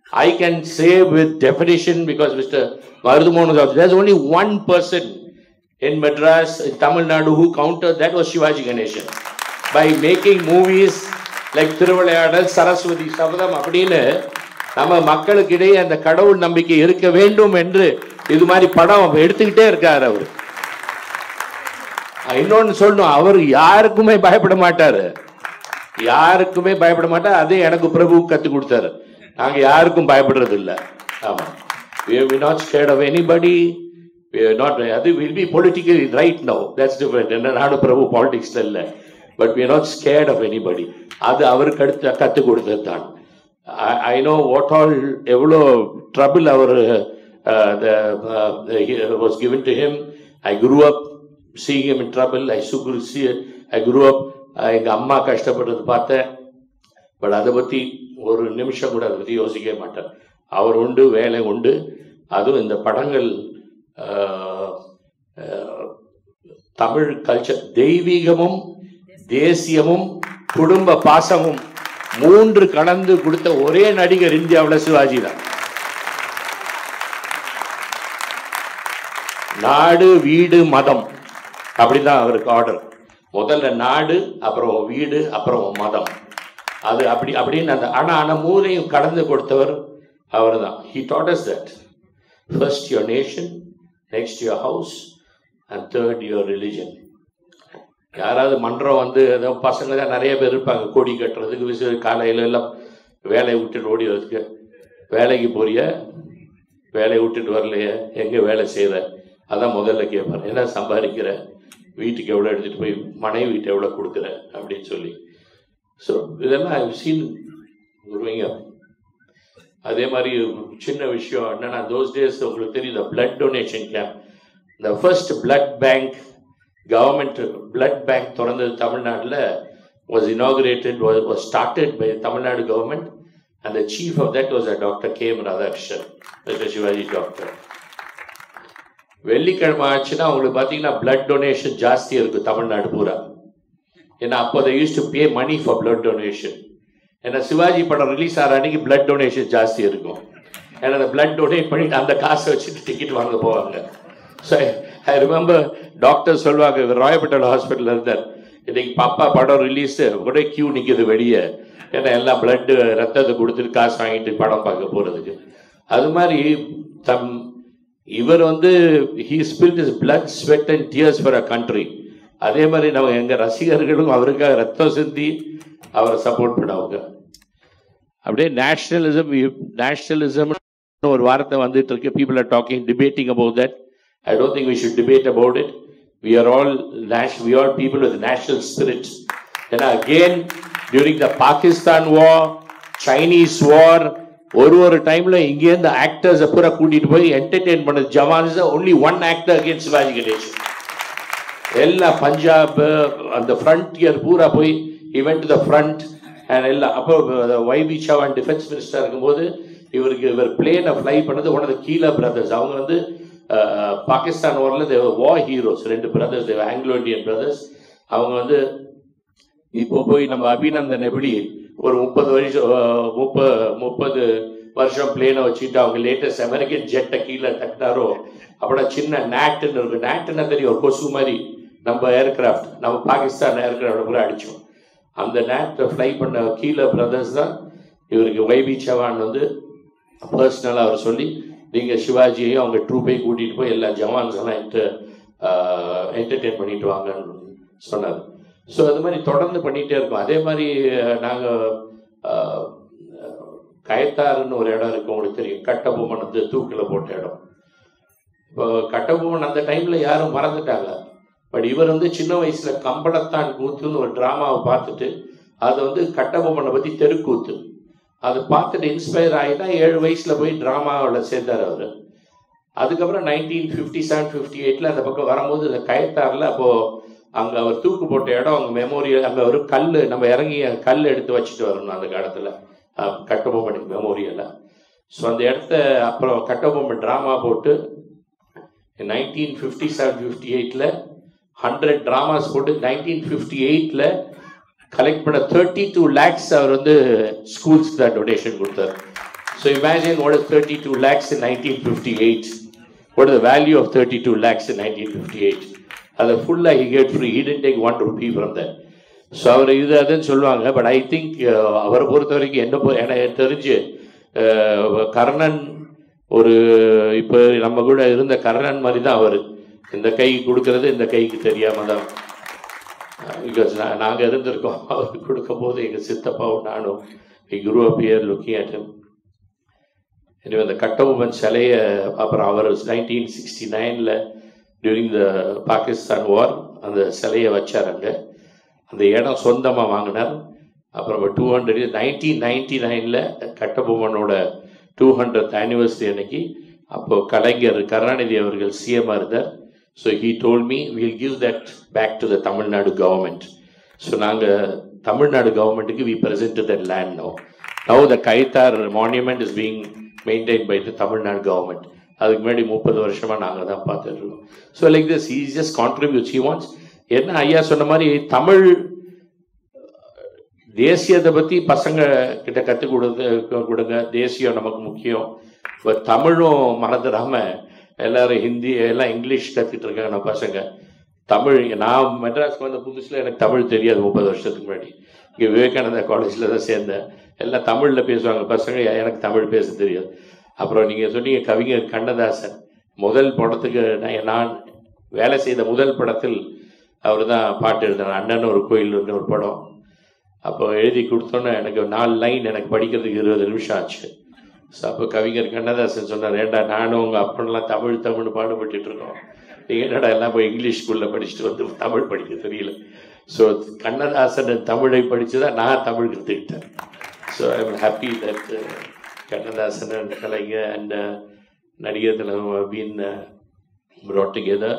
I can say with definition because Mr. Marudumohan was also, there's only one person in Madras, in Tamil Nadu, who countered that was Shivaji Ganeshan. By making movies like Thiruvilaiyadal Saraswathi Sabatham அப்படின்னு நம்ம மக்களுக்கிடையே அந்த கடவுள் நம்பிக்கை இருக்க வேண்டும் என்று இது மாதிரி படம் எடுத்துக்கிட்டே இருக்காரு அவர் இன்னொன்னு சொல்லணும் அவர் யாருக்குமே பயப்பட மாட்டாரு யாருக்குமே பயப்பட மாட்டார் அதே எனக்கு பிரபு கத்து கொடுத்தாரு நாங்க யாருக்கும் பயப்படுறது இல்ல ஆமா we are not scared of anybody we are not அது will be politically right now that's different என்ன நாடு பிரபு பாலிடிக்ஸ்ல இல்ல but we are not scared of anybody அது அவருக்கு அடுத்து கத்து கொடுத்தது தான் ஐ நோ வாட் ஆல் எவ்வளோ ட்ரபிள் அவர் was given to him i grew up seeing him in trouble i சுகுரு see i grew up uh எங்க அம்மா கஷ்டப்படுறது பார்த்தேன் பட் அதை பத்தி ஒரு நிமிஷம் கூட அதை பத்தி யோசிக்கவே மாட்டேன் அவர் உண்டு வேலை உண்டு அதுவும் இந்த படங்கள் அஹ், அஹ், தமிழ் கல்ச்சர் தெய்வீகமும் தேசியமும் குடும்ப பாசமும் மூன்று கலந்து கொடுத்த ஒரே நடிகர் இந்தியாவில் சிவாஜி தான் நாடு வீடு மதம் அப்படிதான் அவருக்கு ஆர்டர் முதல்ல நாடு அப்புறம் வீடு அப்புறம் மதம் அது அப்படி அப்படின்னு அந்த ஆனா ஆனா மூலையும் கடந்து கொடுத்தவர் அவர் தான் he taught us that first your nation next your house and third your religion யாராவது மன்றம் வந்து ஏதோ பசங்க தான் நிறைய பேர் இருப்பாங்க கொடி கட்டுறதுக்கு விசு காலையில எல்லாம் வேலையை விட்டுட்டு ஓடி வரதுக்கு வேலைக்கு போறிய வேலையை விட்டுட்டு வரலையே எங்க வேலை செய்யற அதான் முதல்ல கேட்பார் என்ன சம்பாதிக்கிற வீட்டுக்கு எவ்வளோ எடுத்துட்டு போய் மனைவி வீட்டு எவ்வளோ கொடுக்குற அப்படின்னு சொல்லி ஸோ இதெல்லாம் ஐ சீன் குருவிங்க அதே மாதிரி சின்ன விஷயம் என்னன்னா தோஸ் டேஸ் உங்களுக்கு தெரியுது பிளட் டொனேஷன் கேம்ப் இந்த first blood bank government blood bank திறந்தது தமிழ்நாட்டில் was inaugurated was, was started by Tamil Nadu government and the chief of that was a Dr. K. M. Radhakrishnan, Mr. Shivaji doctor. வெள்ளிக்கிழமை ஆச்சுன்னா உங்களுக்கு பார்த்தீங்கன்னா பிளட் டொனேஷன் ஜாஸ்தி இருக்கு தமிழ்நாடு பூரா ஏன்னா அப்போ they used to pay money for blood donation ஏன்னா சிவாஜி படம் ரிலீஸ் ஆகிற அன்னைக்கு பிளட் டொனேஷன் ஜாஸ்தி இருக்கும் ஏன்னா அந்த பிளட் டொனேட் பண்ணிட்டு அந்த காசை வச்சுட்டு டிக்கெட் வாங்க போவாங்க ஸோ ஐ ரிமெம்பர் டாக்டர் சொல்லுவாங்க இவர் ராயப்பேட்டல் ஹாஸ்பிட்டல் இருந்தார் இன்னைக்கு பாப்பா படம் ரிலீஸ் ஒரே கியூ நிற்கிது வெளியே ஏன்னா எல்லாம் பிளட் ரத்தத்தை கொடுத்துட்டு காசு வாங்கிட்டு படம் பார்க்க போறதுக்கு அது மாதிரி தம் இவர் வந்து he spilled his blood sweat and tears for a country அதே மாதிரி நம்ம எங்க ரசிகர்களும் அவருக்காக ரத்தம் சிந்தி அவரை சப்போர்ட் பண்ணவங்க அப்படியே நேஷனலிசம் நேஷனலிசம் ஒரு வார்த்தை வந்துட்டு இருக்கு people are talking debating about that I don't think we should debate about it we are all we are people with national spirit ஏன்னா again during the Pakistan war Chinese war ஒரு ஒரு டைம்ல இங்கேருந்து ஆக்டர்ஸ் பூரா கூட்டிட்டு போய் என்டர்டெயின் பண்ணது jawans only one actor against Sivaji Ganesan எல்லா பஞ்சாப் அந்த ஃப்ரண்டியர் பூரா போய் இவெண்ட் த ஃப்ரண்ட் அண்ட் எல்லாம் அப்போ வைபி சவான் டிஃபென்ஸ் மினிஸ்டர் இருக்கும்போது இவருக்கு இவர் பிளேனை ஃப்ளை பண்ணது ஒன் ஆஃப் த கீலா பிரதர்ஸ் அவங்க வந்து அஹ், பாகிஸ்தான் வாரில் தேவ வா ஹீரோஸ் ரெண்டு பிரதர்ஸ் தேவ ஆங்கிலோ இந்தியன் பிரதர்ஸ் அவங்க வந்து இப்போ போய் நம்ம அபிநந்தன் எப்படி ஒரு முப்பது வருஷம் அஹ், முப்ப முப்பது வருஷம் பிளேனை வச்சுட்டு அவங்க லேட்டஸ்ட் அமெரிக்கன் ஜெட்டை கீழே தட்டினாரோ அப்புறம் சின்ன நேட்டுன்னு இருக்கு நேட்டுன்னா தெரியும் ஒரு கொசு மாதிரி நம்ம ஏர்கிராஃப்ட் நம்ம பாகிஸ்தான் ஏர்கிராஃப்ட் கூட அடிச்சோம் அந்த நேட்டை ஃப்ளை பண்ண கீழே பிரதர்ஸ் தான் இவருக்கு வைபி சவான் வந்து பர்சனலாக அவர் சொல்லி நீங்கள் சிவாஜியையும் அவங்க ட்ரூப்பையும் கூட்டிகிட்டு போய் எல்லா ஜவான்ஸ் எல்லாம் என்டர்டெயின் பண்ணிட்டு வாங்கன்னு சொன்னார் ஸோ அது மாதிரி தொடர்ந்து பண்ணிகிட்டே இருக்கோம் அதே மாதிரி நாங்கள் கயத்தாறுன்னு ஒரு இடம் இருக்கு உங்களுக்கு தெரியும் கட்டபொம்மன் வந்து தூக்கில் போட்ட இடம் இப்போ கட்டபொம்மன் அந்த டைம்ல யாரும் மறந்துட்டாங்க பட் இவர் வந்து சின்ன வயசுல கம்பளத்தான் கூத்துன்னு ஒரு டிராமாவை பார்த்துட்டு அது வந்து கட்டபொம்மனை பத்தி தெருக்கூத்து அதை பார்த்துட்டு இன்ஸ்பயர் ஆகி தான் ஏழு வயசுல போய் டிராமாவில் சேர்ந்தார் அவர் அதுக்கப்புறம் நைன்டீன் ஃபிஃப்டி செவன் ஃபிஃப்டி எயிட்ல அந்த பக்கம் வரும்போது இந்த கயத்தாறுல அப்போ அங்க அவர் தூக்கு போட்ட இடம் அங்க மெமோரியல் அங்க ஒரு கல் நம்ம இறங்கி கல் எடுத்து வச்சுட்டு வரணும் அந்த காலத்துல அஹ், கட்டபொம்மனுக்கு மெமோரியல்ல ஸோ அந்த இடத்த அப்புறம் கட்டபொம்மன் ட்ராமா போட்டு நைன்டீன் ஃபிஃப்டி செவன் ஃபிஃப்டி எயிட்டில் ஹண்ட்ரட் ட்ராமாஸ் போட்டு நைன்டீன் ஃபிஃப்டி எயிட்டில் கலெக்ட் பண்ண தேர்ட்டி டூ லேக்ஸ் அவர் வந்து ஸ்கூல்ஸ்க்கு தான் டொனேஷன் கொடுத்தார் So imagine what is 32 lakhs in 1958. What is the value of 32 lakhs in 1958? அதை ஃபுல்லாக he get free. He didn't take one rupee from that. So அவர் இது அதுன்னு சொல்லுவாங்க பட் ஐ திங்க் அவரை பொறுத்த வரைக்கும் என்ன பொ- எனக்கு தெரிஞ்சு அஹ், கர்ணன் ஒரு இப்போ நம்ம கூட இருந்த கர்ணன் மாதிரி தான் அவர் இந்த கை கொடுக்கறது இந்த கைக்கு தெரியாம தான் பிகாஸ் நாங்கள் இருந்திருக்கோம் அவர் கொடுக்கும் போது எங்கள் சித்தப்பாவும் நானும் குரு அப்பியர் லுக்கிங் அட் ஹிம் எனவே அந்த கட்டபொம்மன் சிலையை அப்புறம் அவர் நைன்டீன் சிக்ஸ்டி நைனில் டியூரிங் த பாகிஸ்தான் வார் அந்த சிலையை வச்சார் அங்கே அந்த இடம் சொந்தமாக வாங்கினார் அப்புறம் டூ ஹண்ட்ரட் நைன்டீன் நைன்டி நைனில் கட்டபொம்மனோட டூ ஹண்ட்ரட் ஆனிவர்சரி அன்னைக்கு அப்போ கலைஞர் கருணாநிதி அவர்கள் சிஎம்மாக இருந்தார் so he told me will give that back to the Tamil Nadu government so நாங்கள் தமிழ்நாடு கவர்மெண்ட்டுக்கு we present that land no now the Kayathar monument is being maintain by the Tamil Nadu government அதுக்கு முன்னாடி முப்பது வருஷமா நாங்கள் தான் பார்த்துட்டு இருக்கோம் so like this he just contributes he wants என்ன ஐயா சொன்ன மாதிரி தமிழ் தேசியத்தை பற்றி பசங்க கிட்ட கற்றுக் கொடுத்து கொடுங்க தேசியம் நமக்கு முக்கியம் இப்போ தமிழும் மறந்துடாம எல்லாரும் ஹிந்தி எல்லாம் இங்கிலீஷ் கற்றுட்டு இருக்காங்க நம்ம பசங்க தமிழ் நான் மெட்ராஸ்க்கு வந்த புதுசில் எனக்கு தமிழ் தெரியாது முப்பது வருஷத்துக்கு முன்னாடி இங்கே விவேகானந்தா காலேஜில் தான் சேர்ந்தேன் எல்லாம் தமிழில் பேசுவாங்க பசங்க எனக்கு தமிழ் பேச தெரியாது அப்புறம் நீங்கள் சொன்னீங்க கவிஞர் கண்ணதாசன் முதல் படத்துக்கு நான் நான் வேலை செய்த முதல் படத்தில் அவர் தான் பாட்டு எழுதினார் அண்ணன் ஒரு கோயில் ஒரு படம் அப்போ எழுதி கொடுத்தோன்னே எனக்கு நாலு லைன் எனக்கு படிக்கிறதுக்கு இருபது நிமிஷம் ஆச்சு ஸோ அப்போ கவிஞர் கண்ணதாசன் சொன்னார் ஏண்டா நானும் உங்கள் அப்பன்லாம் தமிழ் தமிழ் பாடுபட்டுட்டு இருக்கோம் நீங்கள் என்னடா எல்லாம் போய் இங்கிலீஷ் ஸ்கூலில் படிச்சுட்டு வந்து தமிழ் படிக்க தெரியல ஸோ கண்ணதாசன் தமிழை படித்து தான் நான் தமிழ் கற்றுக்கிட்டேன் so I am happy that Kannadasan and Kalaignar and Nadigar Thilagam been brought together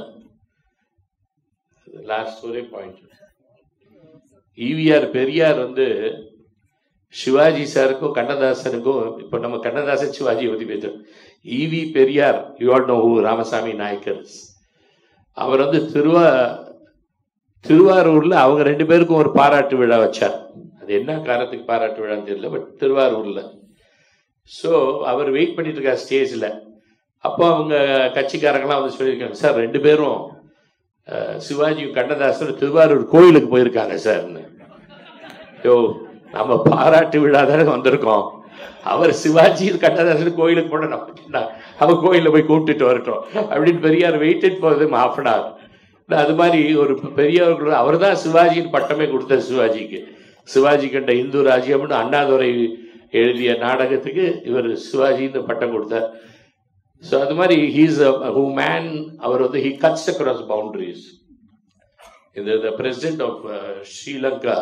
last ஒரே பாயிண்ட் ஈவிஆர் பெரியார் வந்து சிவாஜி சாருக்கும் கண்ணதாசனுக்கும் இப்போ நம்ம கண்ணதாசன் சிவாஜியை பற்றி பேசுறோம் EV Periyar you all know who Ramasamy Naicker அவர் வந்து திருவா திருவாரூர்ல அவங்க ரெண்டு பேருக்கும் ஒரு பாராட்டு விழா வச்சார் அது என்ன காரணத்துக்கு பாராட்டு விழான்னு தெரியல பட் திருவாரூர்ல ஸோ அவர் வெயிட் பண்ணிட்டு இருக்கார் ஸ்டேஜில் அப்போ அவங்க கட்சிக்காரங்களாம் வந்து சொல்லியிருக்காங்க சார் ரெண்டு பேரும் அஹ், சிவாஜியும் கண்ணதாசனும் திருவாரூர் கோயிலுக்கு போயிருக்காங்க சார்னு யோ நம்ம பாராட்டு விழா தானே வந்திருக்கோம் அவர் சிவாஜி கண்ணதாசன் கோயிலுக்கு போன நமக்கு என்ன அவர் கோயிலில் போய் கூப்பிட்டுட்டு வரட்டும் அப்படின்னு பெரியார் வெயிட்டட் போகுது half அன் hour அது மாதிரி ஒரு பெரியவர்கள் அவர் தான் சிவாஜியின் பட்டமே கொடுத்தார் சிவாஜிக்கு சிவாஜி கண்ட இந்து ராஜ்யம்னு அண்ணாதுரை எழுதிய நாடகத்துக்கு இவர் சிவாஜின்னு பட்டம் கொடுத்தார் ஸோ அது மாதிரி ஹீஸ் ஹூ மேன் அவர் வந்து ஹி கட்ஸ் அக்ராஸ் பவுண்டரிஸ் இந்த the president of Sri Lanka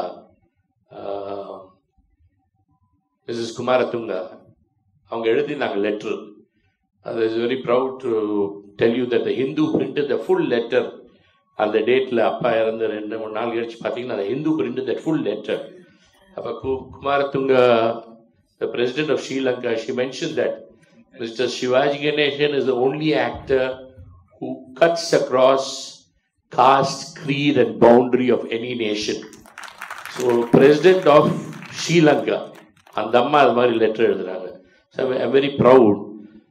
missus Kumaratunga அவங்க எழுதினாங்க லெட்டர் அது is very proud to tell you that the Hindu print the full letter அந்த டேட்டில் அப்பா இறந்து ரெண்டு மூணு நாள் கழிச்சு பார்த்தீங்கன்னா அந்த Hindu print the full letter அப்போ கு Kumaratunga the president of Sri Lanka she mention that mister Sivaji Ganesan is the only actor who cuts across caste, creed, and boundary of any nation. So president of Sri Lanka அந்த அம்மா அது மாதிரி லெட்டர் எழுதுறாங்க so I'm very proud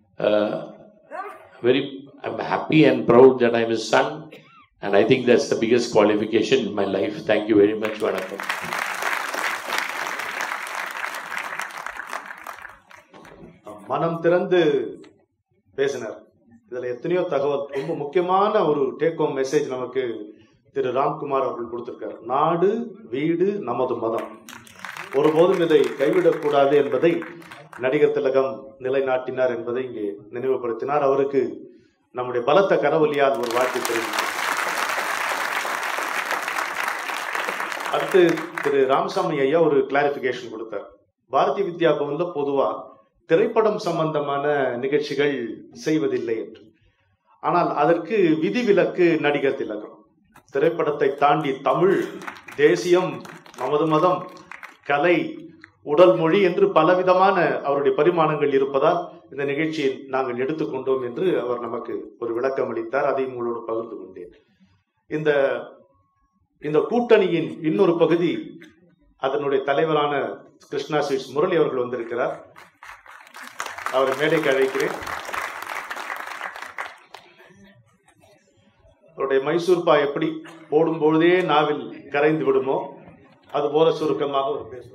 very I'm happy and proud that I'm his son and I think that's the biggest qualification in my life thank you very much வணக்கம் மனம் திறந்து பேசினார் இதுல எத்தனையோ தகவல் ரொம்ப முக்கியமான ஒரு டேக் ஹோம் மெசேஜ் நமக்கு திரு ராம்குமார் அவர்கள் கொடுத்திருக்கார் நாடு வீடு நமது மதம் ஒருபோதும் இதை கைவிடக்கூடாது என்பதை நடிகர் திலகம் நிலைநாட்டினார் என்பதை இங்கே நினைவுபடுத்தினார் அவருக்கு நம்முடைய பலத்த கரவொலியால் ஒரு வாழ்க்கை தெரிவித்தார் அடுத்து திரு ராமசாமி ஐயா ஒரு கிளாரிபிகேஷன் கொடுத்தார் பாரதிய வித்யா பவன்ல பொதுவா திரைப்படம் சம்பந்தமான நிகழ்ச்சிகள் செய்வதில்லை என்று ஆனால் அதற்கு விதிவிலக்கு நடிகர் திலகம் திரைப்படத்தை தாண்டி தமிழ் தேசியம் நமது மதம் கலை உடல் மொழி என்று பலவிதமான அவருடைய பரிமாணங்கள் இருப்பதால் இந்த நிகழ்ச்சியை நாங்கள் எடுத்துக்கொண்டோம் என்று அவர் நமக்கு ஒரு விளக்கம் அளித்தார் அதை உங்களோடு பகிர்ந்து கொண்டேன் இந்த இந்த கூட்டணியின் இன்னொரு பகுதி அதனுடைய தலைவரான கிருஷ்ணா ஸ்வீட்ஸ் முரளி அவர்கள் வந்திருக்கிறார் அவரை மேடைக்கு அழைக்கிறேன் அவருடைய மைசூர் பா எப்படி போடும் பொழுதே நாவில் கரைந்து விடுமோ அது போல சுருக்கமாக ஒரு பேசுவார்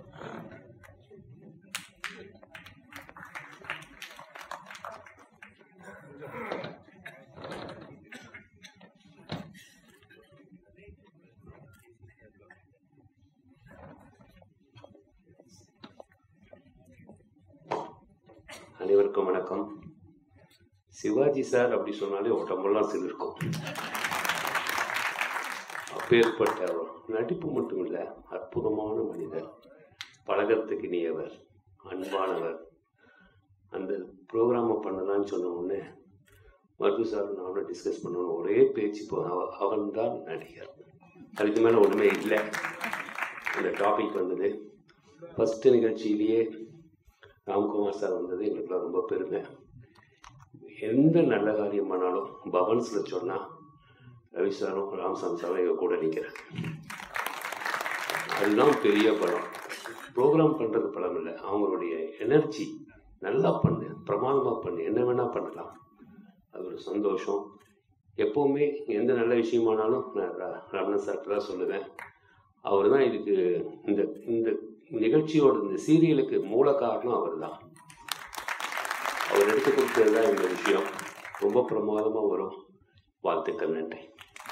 அனைவருக்கும் வணக்கம் சிவாஜி சார் அப்படி சொன்னாலே உடம்பெல்லாம் சிலிர்க்கும் அப்பேற்பட்ட அவர் நடிப்பு மட்டும் இல்லை அற்புதமான மனிதர் பழகத்துக்கு இனியவர் அன்பானவர் அந்த ப்ரோக்ராமை பண்ணலான்னு சொன்ன உடனே மருது சார் நானும் டிஸ்கஸ் பண்ணணும் ஒரே பேச்சு போ அவன் தான் நடிகர் அதுக்கு மேலே ஒன்றுமே இல்லை அந்த டாபிக் வந்தது ஃபஸ்ட்டு நிகழ்ச்சியிலேயே ராம்குமார் சார் வந்தது எங்களுக்குலாம் ரொம்ப பெருமை எந்த நல்ல காரியம் பண்ணாலும் பவன்ஸில் சொன்னால் ரவி சாரும் ராம்சாமி சாரும் எங்கள் கூட நிற்கிறாங்க அதுதான் பெரிய பலம் ப்ரோக்ராம் பண்ணுறது பலம் இல்லை அவங்களுடைய எனர்ஜி நல்லா பண்ணு பிரமாதமாக பண்ணு என்ன வேணால் பண்ணலாம் அது ஒரு சந்தோஷம் எப்போவுமே எந்த நல்ல விஷயமானாலும் நான் ர- ரமணன் சார்கிட்ட தான் சொல்லுவேன் அவர் தான் இதுக்கு இந்த இந்த நிகழ்ச்சியோட இந்த சீரியலுக்கு மூல காரணம் அவர் தான் அவர் எடுத்து கொடுத்தது தான் இந்த விஷயம் ரொம்ப பிரமாதமாக வரும் வாழ்த்துக்கள் நன்றி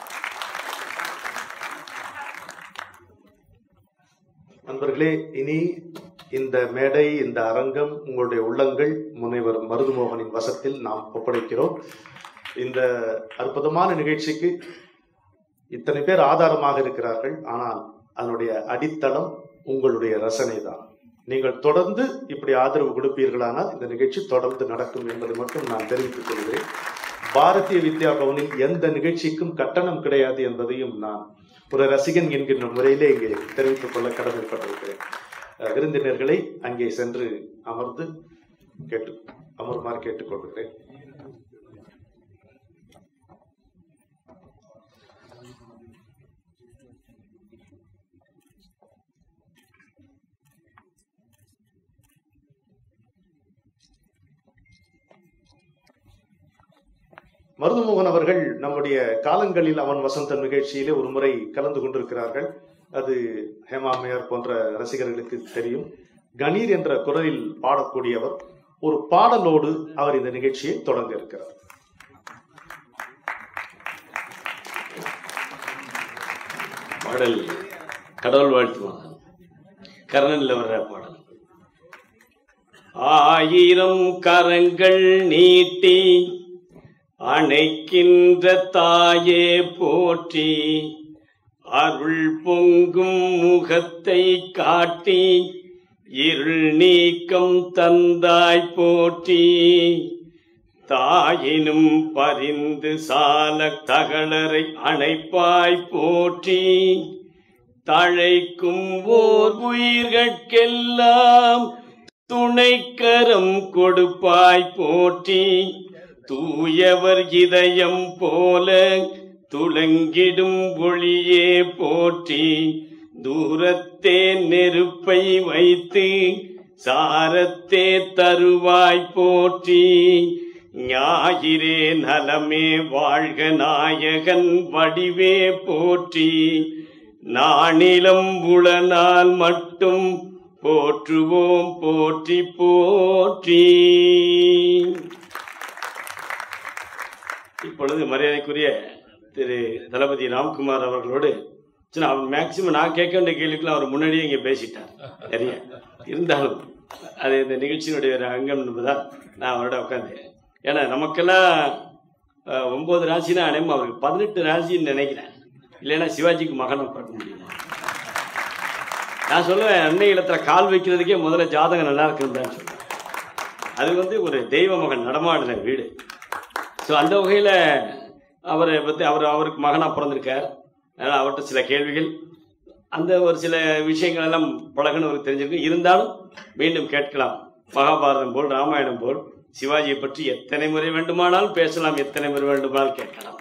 நண்பர்களே இனி இந்த மேடை இந்த அரங்கம் உங்களுடைய உள்ளங்கள் முனைவர் மருதுமோகனின் வசத்தில் நாம் ஒப்படைக்கிறோம் இந்த அற்புதமான நிகழ்ச்சிக்கு இத்தனை பேர் ஆதாரமாக இருக்கிறார்கள் ஆனால் அதனுடைய அடித்தளம் உங்களுடைய ரசனை தான் நீங்கள் தொடர்ந்து இப்படி ஆதரவு கொடுப்பீர்களானால் இந்த நிகழ்ச்சி தொடர்ந்து நடக்கும் என்பதை மட்டும் நான் தெரிவித்துக் கொள்கிறேன் பாரதிய வித்யா பவனில் எந்த நிகழ்ச்சிக்கும் கட்டணம் கிடையாது என்பதையும் நான் ஒரு ரசிகன் என்கின்ற முறையிலே இங்கே தெரிவித்துக் கொள்ள கடமைப்பட்டிருக்கிறேன் அஹ், விருந்தினர்களை அங்கே சென்று அமர்ந்து கேட்டு அமருமாறு கேட்டுக்கொள்கிறேன் மருதுமோகன் அவர்கள் நம்முடைய காலங்களில் அவன் வசந்தன் நிகழ்ச்சியிலே ஒரு முறை கலந்து கொண்டிருக்கிறார்கள் அது ஹேமாமையார் போன்ற ரசிகர்களுக்கு தெரியும் கணீர் என்ற குரலில் பாடக்கூடியவர் ஒரு பாடலோடு அவர் இந்த நிகழ்ச்சியை தொடங்க இருக்கிறார் பாடல் கடவுள் வாழ்த்து மகன் கர்ணன்ல வர்ற பாடல் ஆயிரம் கரங்கள் நீட்டி அணைக்கின்ற தாயே போற்றி அருள் பொங்கும் முகத்தை காட்டி இருள் நீக்கம் தந்தாய் போற்றி தாயினும் பரிந்து சால தகளரை அணைப்பாய் போற்றி தழைக்கும் ஓர் உயிர்கட்கெல்லாம் துணைக்கரம் கொடுப்பாய் போற்றி தூயவர் இதயம் போல துளங்கிடும் ஒளியே போற்றி தூரத்தே நெருப்பை வைத்து சாரத்தே தருவாய் போற்றி ஞாயிறே நலமே வாழ்க நாயகன் வடிவே போற்றி நானிலம் உளனால் மட்டும் போற்றுவோம் போற்றி போற்றி இப்பொழுது மரியாதைக்குரிய திரு தளபதி ராம்குமார் அவர்களோடு சரி அவர் மேக்சிமம் நான் கேட்க வேண்டிய கேள்விக்கெல்லாம் அவர் முன்னாடியே இங்கே பேசிட்டார் நிறைய இருந்தாலும் அது இந்த நிகழ்ச்சியினுடைய ஒரு அங்கம் என்பதால் நான் அவரோட உட்காந்தேன் ஏன்னா நமக்கெல்லாம் அஹ், ஒன்பது ராசினா அனைமா அவருக்கு பதினெட்டு ராசின்னு நினைக்கிறேன் இல்லைன்னா சிவாஜிக்கு மகனை பார்க்க முடியுமா நான் சொல்லுவேன் அன்னை இல்லத்துல கால் வைக்கிறதுக்கே முதல்ல ஜாதகம் நல்லா இருக்குன்னு தான் சொல்லுவேன் அது வந்து ஒரு தெய்வ மகன் நடமாடின வீடு ஸோ அந்த வகையில் அவரை பற்றி அவர் அவருக்கு மகனாக பிறந்திருக்கார் அதனால் அவர்கிட்ட சில கேள்விகள் அந்த ஒரு சில விஷயங்கள் எல்லாம் பழகுன்னு அவருக்கு தெரிஞ்சிருக்கு இருந்தாலும் மீண்டும் கேட்கலாம் மகாபாரதம் போல் ராமாயணம் போல் சிவாஜியை பற்றி எத்தனை முறை வேண்டுமானாலும் பேசலாம் எத்தனை முறை வேண்டுமானாலும் கேட்கலாம்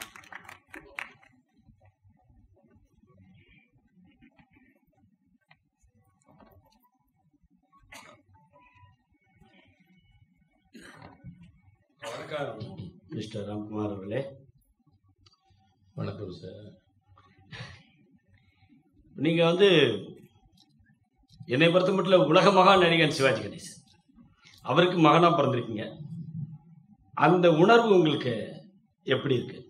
வணக்கம் மிஸ்டர் ராம்குமார் அவர்களே வணக்கம் சார் நீங்கள் வந்து என்னை பொறுத்த மட்டும் உலக மகா நடிகன் சிவாஜி கணேசன் அவருக்கு மகனாக பிறந்திருக்கீங்க அந்த உணர்வு உங்களுக்கு எப்படி இருக்கு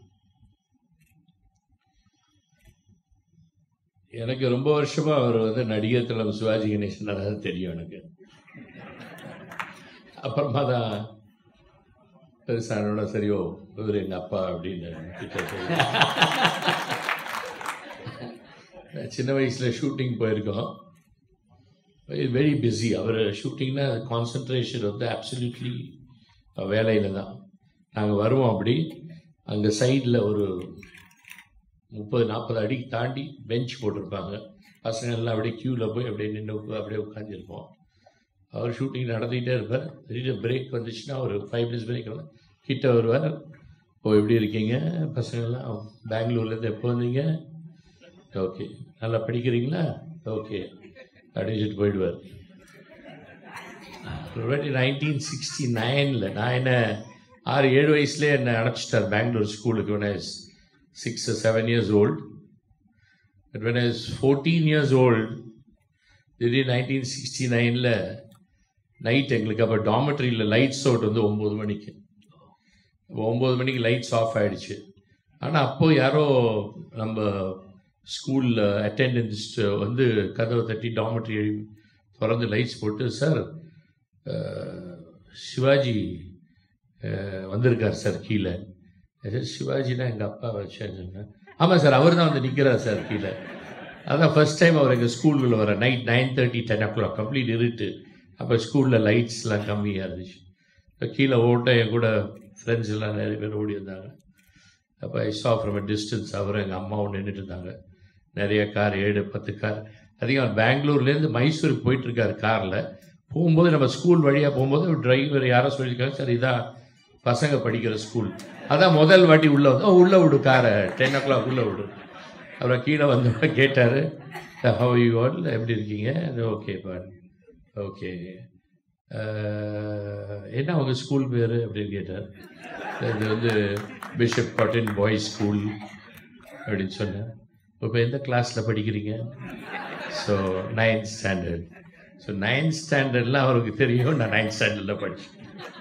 எனக்கு ரொம்ப வருஷமா அவர் வந்து நடிகர் திலம் சிவாஜி கணேசன் அதாவது தெரியும் எனக்கு அப்புறமா தான் பெருசானோட சரியோ இவர் எங்க அப்பா அப்படின்னு கிட்ட சொல்லி. சின்ன வயசுல ஷூட்டிங் போயிருக்கோம் வெரி பிஸி அவர் ஷூட்டிங்னா கான்சன்ட்ரேஷன் வந்து அப்சல்யூட்லி வேலையில் தான் நாங்கள் வருவோம் அப்படி அங்கே சைடில் ஒரு முப்பது நாற்பது அடி தாண்டி பெஞ்ச் போட்டிருப்பாங்க பசங்க எல்லாம் அப்படியே க்யூவில் போய் அப்படியே நின்று அப்படியே உட்காந்துருப்போம் அவர் ஷூட்டிங் நடந்துக்கிட்டே இருப்பார் திடீர்னு பிரேக் வந்துச்சுன்னா ஒரு ஃபைவ் மினிட்ஸ் பிரேக் கிட்ட வருவார் ஓ எப்படி இருக்கீங்க பசங்கள்லாம் பெங்களூர்லேருந்து எப்போ வந்தீங்க ஓகே நல்லா படிக்கிறீங்களா ஓகே அடிச்சுட்டு போயிடுவார் ஒருவாட்டி நைன்டீன் சிக்ஸ்டி நைனில் நான் என்ன ஆறு ஏழு வயசுலேயே என்னை அனுப்பிச்சிட்டார் பெங்களூர் ஸ்கூலுக்கு when I was six seven years old but when I was fourteen years old திடீர் நைன்டீன் சிக்ஸ்டி நைனில் நைட் எங்களுக்கு அப்போ டாமெட்ரியில் லைட்ஸ் அவுட் வந்து ஒம்பது மணிக்கு அப்போ ஒம்பது மணிக்கு லைட்ஸ் ஆஃப் ஆயிடுச்சு ஆனால் அப்போ யாரோ நம்ம ஸ்கூலில் அட்டெண்டன்ஸ் வந்து கதவை தட்டி டாமெட்ரி திறந்து லைட்ஸ் போட்டு சார் சிவாஜி அஹ், வந்திருக்கார் சார் கீழே சார் சிவாஜினா எங்கள் அப்பா வச்சேன் சொன்னேன் ஆமாம் சார் அவர் தான் வந்து நிற்கிறார் சார் கீழே அதான் ஃபர்ஸ்ட் டைம் அவர் எங்கள் ஸ்கூலுக்குள்ள வர night nine thirty ten o'clock complete இருட்டு அப்போ ஸ்கூலில் லைட்ஸ்லாம் கம்மியாக இருந்துச்சு இப்போ கீழே ஓட்ட என் கூட ஃப்ரெண்ட்ஸ் எல்லாம் நிறைய பேர் ஓடி வந்தாங்க அப்போ ஐ சா ஃப்ரம் அ டிஸ்டன்ஸ் அவரும் எங்கள் அம்மாவும் நின்றுட்டு இருந்தாங்க நிறைய கார் ஏழு பத்து கார் அதிகம் பெங்களூர்லேருந்து மைசூருக்கு போயிட்டு இருக்காரு காரில் போகும்போது நம்ம ஸ்கூல் வழியாக போகும்போது டிரைவர் யாரோ சொல்லியிருக்காங்க சார் இதான் பசங்க படிக்கிற ஸ்கூல் அதான் முதல் வாட்டி உள்ளே வந்து "ஓ, உள்ளே விடு காரை டென் ஓ கிளாக் உள்ளே விடு அப்புறம் கீழே வந்தவங்க கேட்டார் ஹவ் யூ ஆல் எப்படி இருக்கீங்க ஓகே பான் ஓகே என்ன உங்க ஸ்கூல் பேர் அப்படின்னு கேட்டார் இது வந்து பிஷப் காட்டன் பாய்ஸ் ஸ்கூல் அப்படின்னு சொன்னேன் இப்போ எந்த கிளாஸில் படிக்கிறீங்க so ninth standard so ninth ஸ்டாண்டர்டில் அவருக்கு தெரியும் நான் நைன்த் ஸ்டாண்டர்டில் படித்தேன்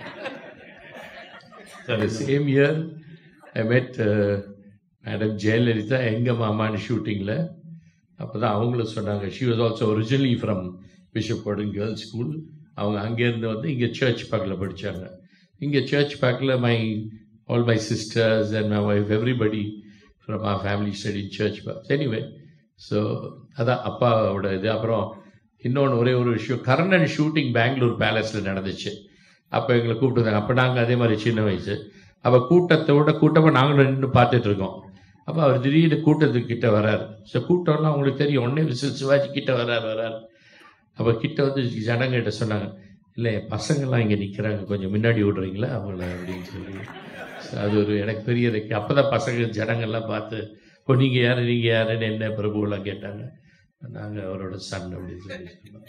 the same year I met uh, madam Jayalalithaa எங்கள் மாமான்னு ஷூட்டிங்கில் அப்போ தான் அவங்களும் சொன்னாங்க she was also originally from bishop garden girls school அவங்க அங்கேருந்து வந்து இங்கே சர்ச் பார்க்கில் படித்தாங்க இங்கே சர்ச் பார்க்கில் my all my sisters and my wife everybody from our family study church park anyway so அதான் அப்பாவோட இது அப்புறம் இன்னொன்று ஒரே ஒரு விஷயம் கர்ணன் ஷூட்டிங் பெங்களூர் பேலஸில் நடந்துச்சு அப்போ எங்களை கூப்பிட்டுருந்தாங்க அப்போ நாங்கள் அதே மாதிரி சின்ன வயசு அப்போ கூட்டத்தோட கூட்டமாக நாங்களும் நின்று பார்த்துட்டு இருக்கோம் அப்போ அவர் திடீர்னு கூட்டத்துக்கு கிட்ட வராரு ஸோ கூட்டம்லாம் உங்களுக்கு தெரியும் உடனே விசில் சிவாஜி கிட்ட வராரு வராரு அப்போ கிட்ட வந்து ஜனங்கிட்ட சொன்னாங்க இல்லை என் பசங்கள்லாம் இங்கே நிற்கிறாங்க கொஞ்சம் முன்னாடி விடுறீங்களா அவங்கள அப்படின்னு சொல்லி So, அது ஒரு எனக்கு பெரிய இருக்கு அப்போ தான் பசங்க ஜனங்கள்லாம் பார்த்து ஓ நீங்கள் யார் நீங்கள் யாருன்னு என்ன பிரபுவெல்லாம் கேட்டாங்க நாங்கள் அவரோட சன் அப்படின்னு சொல்லி சொன்னோம்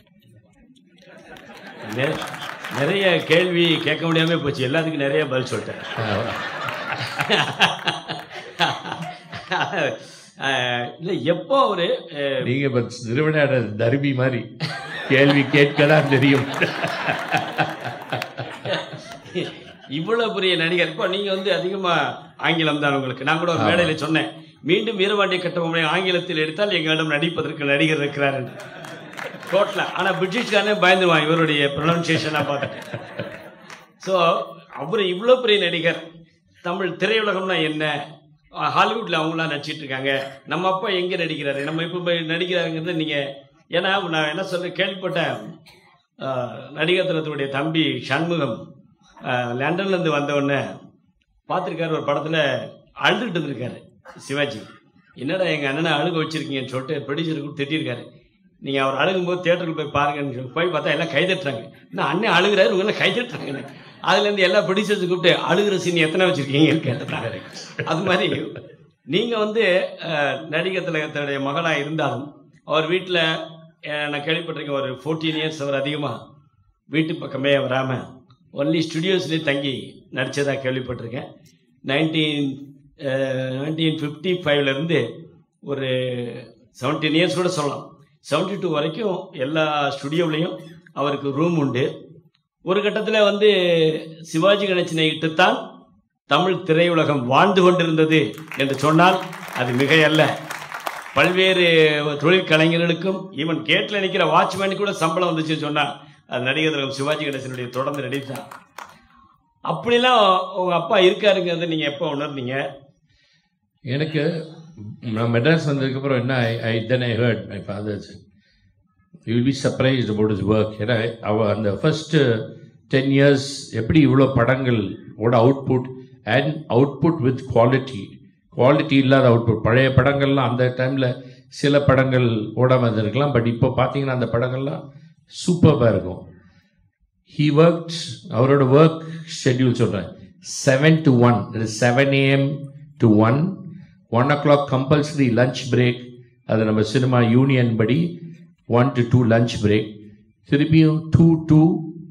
நெ- நிறைய கேள்வி கேட்க முடியாம போச்சு எல்லாத்துக்கும் நிறைய பதில் சொல்லிட்டேன் அஹ், இல்ல எப்போ அவரு அஹ், நீங்க இப்ப திருவிளையாட தர்பி மாதிரி கேள்வி கேட்கதான் தெரியும் இவ்வளவு பெரிய நடிகர் இப்போ நீங்க வந்து அதிகமா ஆங்கிலம் தான் உங்களுக்கு நான் கூட ஒரு மேடையில சொன்னேன் மீண்டும் வீரபாண்டிய கட்டபொம்மனை ஆங்கிலத்தில் எடுத்தால் எங்களிடம் நடிப்பதற்கு நடிகர் இருக்கிறார் டோட்டலா ஆனா பிரிட்டிஷ்காரனே பயந்துருவான் இவருடைய ப்ரொனன்சியேஷனா பார்த்துட்டு ஸோ அவர் இவ்வளோ பெரிய நடிகர் தமிழ் திரையுலகம்னா என்ன அஹ் ஹாலிவுட்ல அவங்களாம் நடிச்சிட்டு இருக்காங்க நம்ம அப்பா எங்க நடிக்கிறாரு நம்ம இப்போ போய் நடிக்கிறாருங்கிறது நீங்க ஏன்னா நான் என்ன சொல்ல கேள்விப்பட்டேன் அஹ், நடிகர் திலகத்துடைய தம்பி சண்முகம் அஹ், லண்டன்ல இருந்து வந்த உடனே பார்த்துருக்காரு ஒரு படத்துல அழுதுட்டு இருந்திருக்காரு சிவாஜி என்னடா எங்க அண்ணனை அழுக வச்சிருக்கீங்கன்னு சொல்லிட்டு ப்ரொடியூசருக்கு திட்டிருக்காரு நீங்க அவர் அழுகும்போது தியேட்டருக்கு போய் பாருங்கன்னு சொல்லி போய் பார்த்தா எல்லாம் கைதட்டுறாங்க என்ன அண்ணன் அழுகுறாரு உங்க எல்லாம் கைதட்டுறாங்க அதுல இருந்து எல்லா ப்ரொடியூசர்ஸ் கூப்பிட்டு அழுகுற சீன் எத்தனை வச்சிருக்கீங்கன்னு கேட்டுறாங்க அது மாதிரி நீங்க வந்து அஹ், நடிகர் திலகத்துடைய மகனா இருந்தாலும் அவர் வீட்டில் நான் கேள்விப்பட்டிருக்கேன் ஒரு ஃபோர்டீன் இயர்ஸ் அவர் அதிகமாக வீட்டு பக்கமே வராமல் ஒன்லி ஸ்டுடியோஸ்லேயே தங்கி நடித்ததாக கேள்விப்பட்டிருக்கேன் நைன்டீன் நைன்டீன் ஃபிஃப்டி ஃபைவ்லேருந்து ஒரு செவன்டீன் இயர்ஸ் கூட சொல்லலாம் செவன்டி டூ வரைக்கும் எல்லா ஸ்டுடியோவிலையும் அவருக்கு ரூம் உண்டு ஒரு கட்டத்தில் வந்து சிவாஜி கணேசனை இட்டுத்தான் தமிழ் திரையுலகம் வாழ்ந்து கொண்டிருந்தது என்று சொன்னால் அது மிகையல்ல பல்வேறு தொழில் கலைஞர்களுக்கும் ஈவன் கேட்டில் நிற்கிற வாட்ச்மேனுக்கு கூட சம்பளம் வந்துச்சுன்னு சொன்னால் அது நடிகர் திலகம் சிவாஜி கணேசனுடைய தொடர்ந்து நடித்தான் அப்படிலாம் உங்க அப்பா இருக்காருங்கிறத நீங்க எப்போ உணர்ந்தீங்க எனக்கு நான் மெட்ராஸ் வந்ததுக்கப்புறம் என்ன I then I heard my father's you will be surprised about his work ஏன்னா அவ அந்த ஃபர்ஸ்ட் டென் இயர்ஸ் எப்படி இவ்வளோ படங்கள் ஓட output and output with quality quality இல்லாத அவுட்புட் பழைய படங்கள்லாம் அந்த டைமில் சில படங்கள் ஓடாமல் இருந்திருக்கலாம் பட் இப்போ பார்த்தீங்கன்னா அந்த படங்கள்லாம் சூப்பராக இருக்கும் ஹீ ஒர்க் அவரோட ஒர்க் ஷெட்யூல் சொல்கிறேன் seven to one seven AM to one one o'clock compulsory lunch break அது நம்ம சினிமா யூனியன் படி one to two lunch break திருப்பியும் டூ டு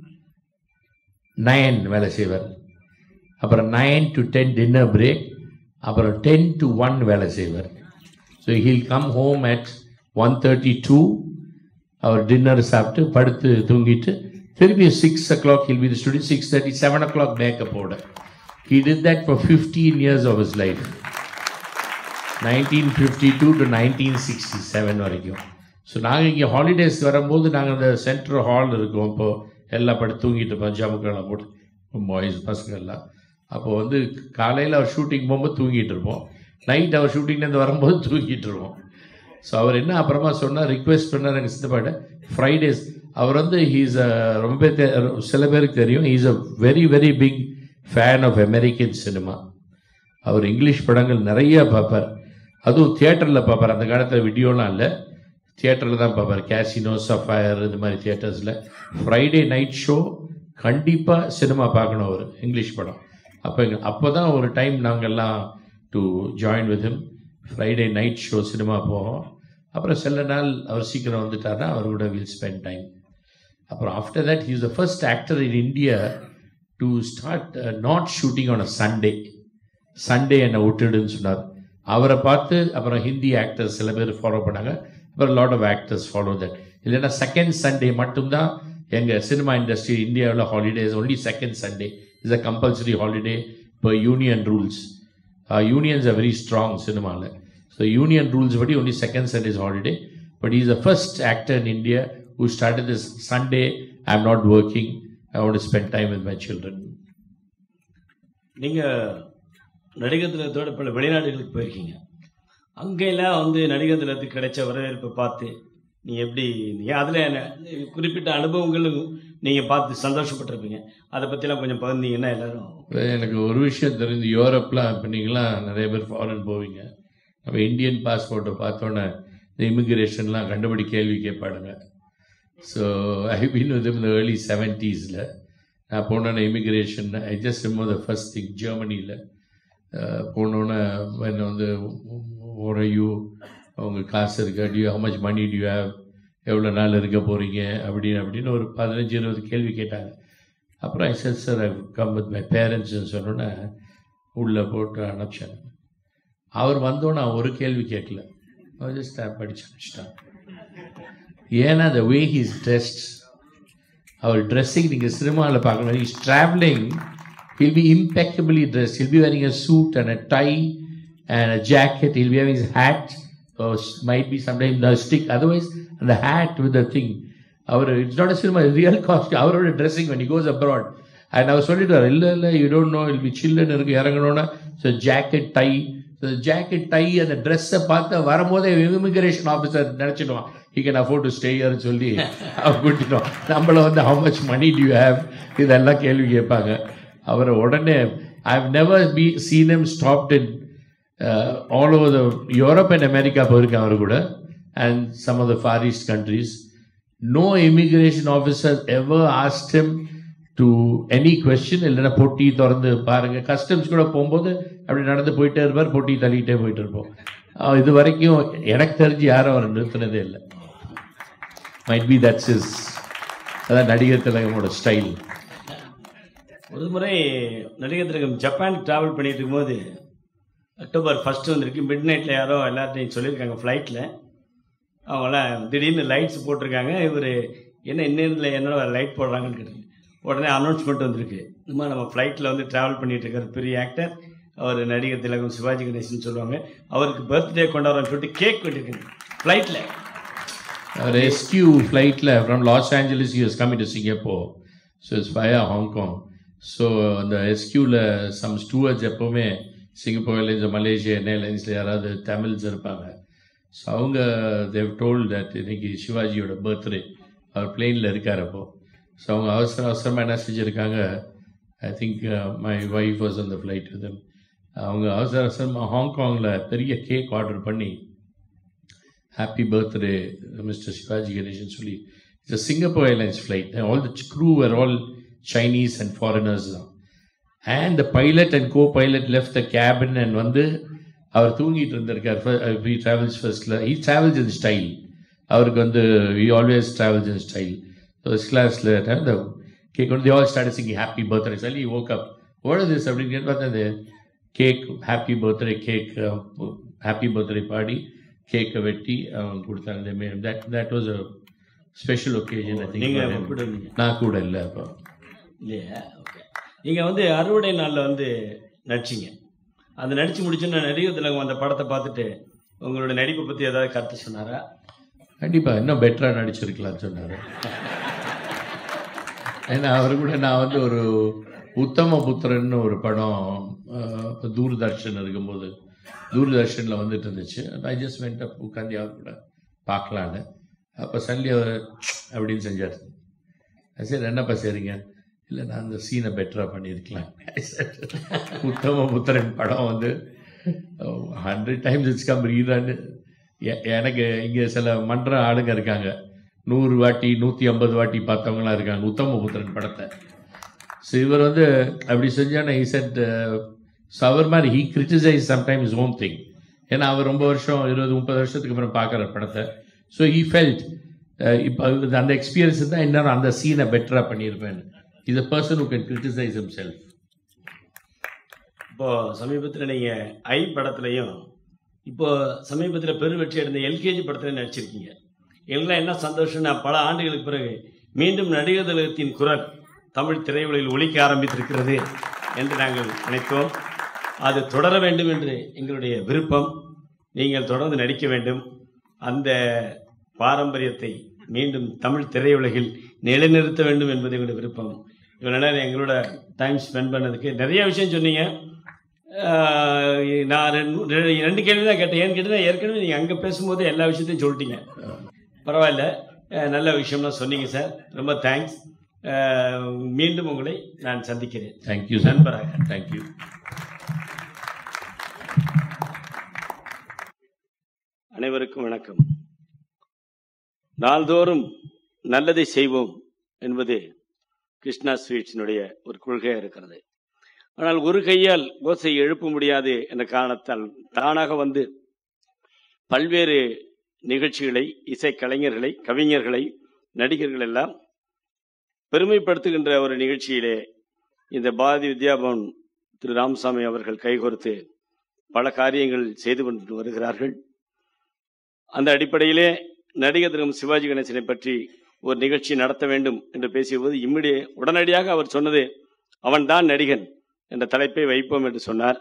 நைன் வேலை செய்வார் அப்புறம் nine to ten dinner break அப்புறம் டென் டு ஒன் வேலை செய்வார் so he'll come home at one thirty two அவர் டின்னர் சாப்பிட்டு படுத்து தூங்கிட்டு திருப்பி six o'clock he'll B studio six thirty seven o'clock மேக்கப்போட he did that for fifteen years of his life nineteen fifty two to nineteen sixty seven வரைக்கும் ஸோ நாங்கள் இங்கே ஹாலிடேஸ் வரும்போது நாங்கள் அந்த சென்ட்ரல் ஹால் இருக்கோம் இப்போது எல்லாம் படுத்து தூங்கிட்டு இருப்போம் ஜாமுக்கெல்லாம் போட்டு பாய்ஸ் பசங்க எல்லாம் அப்போ வந்து காலையில் அவர் ஷூட்டிங் போகும்போது தூங்கிட்டு இருப்போம் நைட் அவர் ஷூட்டிங்லேருந்து வரும்போது தூங்கிட்டு இருப்போம் ஸோ அவர் என்ன அப்புறமா சொன்னார் ரிக்வெஸ்ட் பண்ணார் எங்கள் சித்தப்பாட்ட ஃப்ரைடேஸ் அவர் வந்து ஹீஸ் ரொம்ப பேர் தெ- சில பேருக்கு தெரியும் he's a very very big fan of American cinema அவர் இங்கிலீஷ் படங்கள் நிறைய பார்ப்பார் அதுவும் தியேட்டரில் பார்ப்பார் அந்த காலத்தில் வீடியோலாம் இல்லை தியேட்டரில் தான் பார்ப்பார் கேசினோ சஃபயர் இது மாதிரி தியேட்டர்ஸில் ஃப்ரைடே நைட் ஷோ கண்டிப்பாக சினிமா பார்க்கணும் அவர் இங்கிலீஷ் படம் அப்போ எங்க அப்போ தான் ஒரு டைம் நாங்கள்லாம் to join with him Friday night show cinema போவோம் அப்புறம் சில நாள் அவர் சீக்கிரம் வந்துட்டார்னா அவர் கூட வில் ஸ்பெண்ட் டைம் அப்புறம் after that he's the first actor in India to start not shooting on a Sunday Sunday என்னை விட்டுடுன்னு சொன்னார் அவரை பார்த்து அப்புறம் ஹிந்தி ஆக்டர்ஸ் சில பேர் ஃபாலோ பண்ணாங்க அப்புறம் lot of actors follow that இல்லைன்னா செகண்ட் சண்டே மட்டும்தான் எங்கள் சினிமா இண்டஸ்ட்ரி இந்தியாவில் holidays only second Sunday is a compulsory holiday இப்போ union rules unions are very strong சினிமாவில் ஸோ யூனியன் ரூல்ஸ் படி only second Sunday is holiday but is the first actor in India who start this Sunday I am not working I want spend time with my children நீங்க நடிகர் திலகத்தோட பல வெளிநாடுகளுக்கு போயிருக்கீங்க அங்கெல்லாம் வந்து நடிகர் திலகத்துக்கு கிடைச்ச வரவேற்பை பார்த்து நீ எப்படி நீங்க அதுல என்ன குறிப்பிட்ட அனுபவங்களும் நீங்க பார்த்து சந்தோஷப்பட்டிருப்பீங்க அதை பத்திலாம் கொஞ்சம் பகிர்ந்தீங்கன்னா எல்லாரும் எனக்கு ஒரு விஷயம் தெரிஞ்சு யூரோப்லாம் இப்போ நீங்களாம் நிறைய பேர் ஃபாரின் போவீங்க நம்ம இந்தியன் பாஸ்போர்ட்டை பார்த்தோன்னே இந்த இமிக்ரேஷன்லாம் கண்டுபிடி கேள்வி கேட்பாடுங்க ஸோ ஐ பீன் வித் இந்த ஏர்லி செவன்ட்டீஸில் நான் போனோன்னே immigration I just remove the first thing ஜெர்மனியில் போனோன்னே என்ன வந்து ஓரையூ அவங்க காசு இருக்கா do you how much money do you have எவ்வளோ நாள் இருக்க போகிறீங்க அப்படின்னு அப்படின்னு ஒரு பதினஞ்சு இருபது கேள்வி கேட்டாங்க அப்புறம் I said sir I come with my பேரண்ட்ஸ்னு சொன்னோன்னே உள்ளே போட்டு அனுப்பிச்சேன் அவர் வந்தோன்னே அவன் ஒரு கேள்வி கேட்கல அவர் ஜஸ்ட் படிச்சு அனுப்பிச்சிட்டான் ஏன்னா the way he's dressed அவர் ட்ரெஸ்ஸிங் நீங்கள் சினிமாவில் பார்க்கணும் is travelling he'll be impeccably dressed he'll be wearing a suit and a tie and a jacket he'll be having his hat or s- might be sometimes the stick otherwise the hat with the thing அவர் it's not a cinema real cast அவரோட dressing when he goes abroad and அவர் சொல்லிட்டார் இல்லை இல்லை you don't know it'll be சில்லுன்னு இருக்கு இறங்கணும்னா so jacket tie so jacket tie அந்த ட்ரெஸ்ஸை பார்த்து வரும்போதே இமிகிரேஷன் ஆஃபீஸர் நினச்சிடுவான் ஹி கேன் அஃபோர்ட் டு ஸ்டேயர்னு சொல்லி அவர் கூட்டிட்டோம் நம்மளை வந்து how much money do you have இதெல்லாம் கேள்வி கேட்பாங்க அவரை உடனே I have never be seen him stopped in all over the Europe and America போயிருக்கேன் அவர் கூட and some of the far east countries no immigration officer ever asked him to any question இல்லைன்னா பொட்டி திறந்து பாருங்க கஸ்டம்ஸ் கூட போகும்போது அப்படி நடந்து போயிட்டே இருப்பார் பொட்டி தள்ளிக்கிட்டே போயிட்டு இருப்போம் அஹ் இது வரைக்கும் எனக்கு தெரிஞ்சு யாரும் அவர் நிறுத்தினதே இல்லை மைட் பி தட்ஸ் இஸ் அதான் நடிகர் திலகமோட ஸ்டைல் ஒரு முறை நடிகர் திலகம் ஜப்பான் டிராவல் பண்ணிட்டு இருக்கும்போது அக்டோபர் ஃபர்ஸ்ட் வந்திருக்கு மிட் நைட்டில் யாரோ எல்லார்ட்டையும் சொல்லியிருக்காங்க ஃப்ளைட்டில் அவங்களாம் திடீர்னு லைட்ஸ் போட்டிருக்காங்க இவர் என்ன இன்னில் என்னோட லைட் போடுறாங்கன்னு கேட்டாங்க உடனே அனௌன்ஸ்மெண்ட் வந்திருக்கு இந்த மாதிரி நம்ம ஃப்ளைட்டில் வந்து ட்ராவல் பண்ணிட்டு இருக்கிற பெரிய ஆக்டர் அவர் நடிகர் திலகம் சிவாஜி கணேசன் சொல்லுவாங்க அவருக்கு பர்த்டே கொண்டாடுறோம்னு சொல்லிட்டு கேக் வெட்டிருக்காங்க ஃப்ளைட்டில் ஒரு எஸ்கியூ ஃப்ளைட்டில் from Los Angeles was coming to Singapore so it's via Hong Kong so அந்த எஸ்கியூவில் சம் ஸ்டூவர்ட்ஸ் எப்போவுமே சிங்கப்பூர் ஏர்லைன்ஸ் மலேசியா ஏர்லைன்ஸில் யாராவது தமிழ்ஸ் இருப்பாங்க ஸோ அவங்க தேவ் டோல் தட் இன்னைக்கு சிவாஜியோட பர்த்டே அவர் பிளெயினில் இருக்கார் அப்போ ஸோ அவங்க அவசர அவசரமாக என்ன செஞ்சுருக்காங்க I think my wife was அந்த ஃப்ளைட் வித் அவங்க அவசர அவசரமாக ஹாங்காங்கில் பெரிய கேக் ஆர்டர் பண்ணி happy birthday mister Sivaji Ganesan சொல்லி it's Singapore Airlines flight all the crew are all Chinese and foreigners தான் and the pilot and co pilot left the cabin and வந்து அவர் தூங்கிட்டு இருந்திருக்கார் ஹி ட்ராவல்ஸ் ஃபர்ஸ்ட்ல ஹி ட்ராவல்ஸ் இன் ஸ்டைல் அவருக்கு வந்து he always travels in style first கிளாஸில் அந்த கேக் வந்து all start singing happy birthday சொல்லி ஓக் அப் ஓட திஸ் அப்படின்னு கேட்டு பார்த்தா அந்த cake happy birthday cake happy birthday பாடி கேக்கை வெட்டி அவங்க கொடுத்தாங்க that that was a special occasion I நீங்கள் திங்க் கூப்பிடுவீங்க நான் கூட இல்லை அப்போ இல்லையா ஓகே நீங்கள் வந்து அறுவடை நாளில் வந்து நடிச்சிங்க அந்த நடித்து முடிச்சோன்னு நடிகர் திலகம் அந்த படத்தை பார்த்துட்டு உங்களோட நடிப்பை பற்றி ஏதாவது கருத்து சொன்னாரா கண்டிப்பா இன்னும் பெட்டரா நடிச்சிருக்கலாம்னு சொன்னாரு ஏன்னா அவர் கூட நான் வந்து ஒரு உத்தம புத்திரன்னு ஒரு படம் அஹ், இப்ப தூர்தர்ஷன் இருக்கும்போது தூர்தர்ஷன்ல வந்துட்டு இருந்துச்சு ஐ ஜஸ்ட் வெண்ட் அப் உட்காந்து அவர் கூட பார்க்கலான்னு அப்போ சல்லி அவர் அப்படின்னு செஞ்சார் I said என்னப்பா செய்றீங்க இல்லை நான் அந்த சீனை பெட்டராக பண்ணியிருக்கலாம் I said, உத்தம புத்திரன் படம் வந்து hundred times it's come rerun எனக்கு இங்கே சில மன்ற ஆளுங்க இருக்காங்க நூறு வாட்டி நூற்றி ஐம்பது வாட்டி பார்த்தவங்களாம் இருக்காங்க உத்தமபுத்திரன் படத்தை ஸோ இவர் வந்து அப்படி செஞ்சான he said ஸோ அவர் மாதிரி he criticise sometimes own thing ஏன்னா அவர் ரொம்ப வருஷம் இருபது முப்பது வருஷத்துக்கு அப்புறம் பார்க்குற படத்தை ஸோ ஹீ ஃபெல்ட் இப்போ அந்த எக்ஸ்பீரியன்ஸ் தான் இன்னும் அந்த சீனை பெட்டராக பண்ணியிருப்பேன் is a person who can criticise himself self இப்போ சமீபத்தில் நீங்கள் ஐ படத்துலையும் இப்போ சமீபத்தில் பெரு வெற்றி அடைந்த எல்கேஜி படத்தில் நடிச்சிருக்கீங்க எல்லாம் என்ன சந்தோஷம்னா பல ஆண்டுகளுக்கு பிறகு மீண்டும் நடிகர் திலகத்தின் குரல் தமிழ் திரையுலகில் ஒலிக்க ஆரம்பித்திருக்கிறது என்று நாங்கள் நினைத்தோம் அது தொடர வேண்டும் என்று எங்களுடைய விருப்பம் நீங்கள் தொடர்ந்து நடிக்க வேண்டும் அந்த பாரம்பரியத்தை மீண்டும் தமிழ் திரையுலகில் நிலைநிறுத்த வேண்டும் என்பது எங்களுடைய விருப்பம் இவ்வளோ நேரம் எங்களோட டைம் ஸ்பெண்ட் பண்ணதுக்கு நிறைய விஷயம் சொன்னீங்க ஆஹ் நான் ரெண்டு ரெண்டு- ரெண்டு கேள்வி தான் கேட்டேன் ஏன்னு கேட்டீங்கன்னா ஏற்கனவே நீங்கள் அங்கே பேசும்போது எல்லா விஷயத்தையும் சொல்லிட்டீங்க பரவாயில்ல அஹ் நல்ல விஷயம்லாம் சொன்னீங்க சார் ரொம்ப தேங்க்ஸ் மீண்டும் உங்களை நான் சந்திக்கிறேன் தேங்க்யூ நண்பராக தேங்க்யூ அனைவருக்கும் வணக்கம் நாள்தோறும் நல்லதை செய்வோம் என்பது கிருஷ்ணா ஸ்வீட்ஸினுடைய ஒரு கொள்கையாக இருக்கிறது ஆனால் ஒரு கையால் ஓசை எழுப்ப முடியாது என்ற காரணத்தால் தானாக வந்து பல்வேறு நிகழ்ச்சிகளை இசைக்கலைஞர்களை கவிஞர்களை நடிகர்கள் எல்லாம் பெருமைப்படுத்துகின்ற ஒரு நிகழ்ச்சியிலே இந்த பாரதி வித்யாபவன் திரு ராமசாமி அவர்கள் கைகோர்த்து பல காரியங்கள் செய்து கொண்டு வருகிறார்கள் அந்த அடிப்படையிலே நடிகர் திரு சிவாஜி கணேசனை பற்றி ஒரு நிகழ்ச்சி நடத்த வேண்டும் என்று பேசியபோது இம்மிடியே உடனடியாக அவர் சொன்னது அவன்தான் நடிகன் என்ற தலைப்பை வைப்போம் என்று சொன்னார்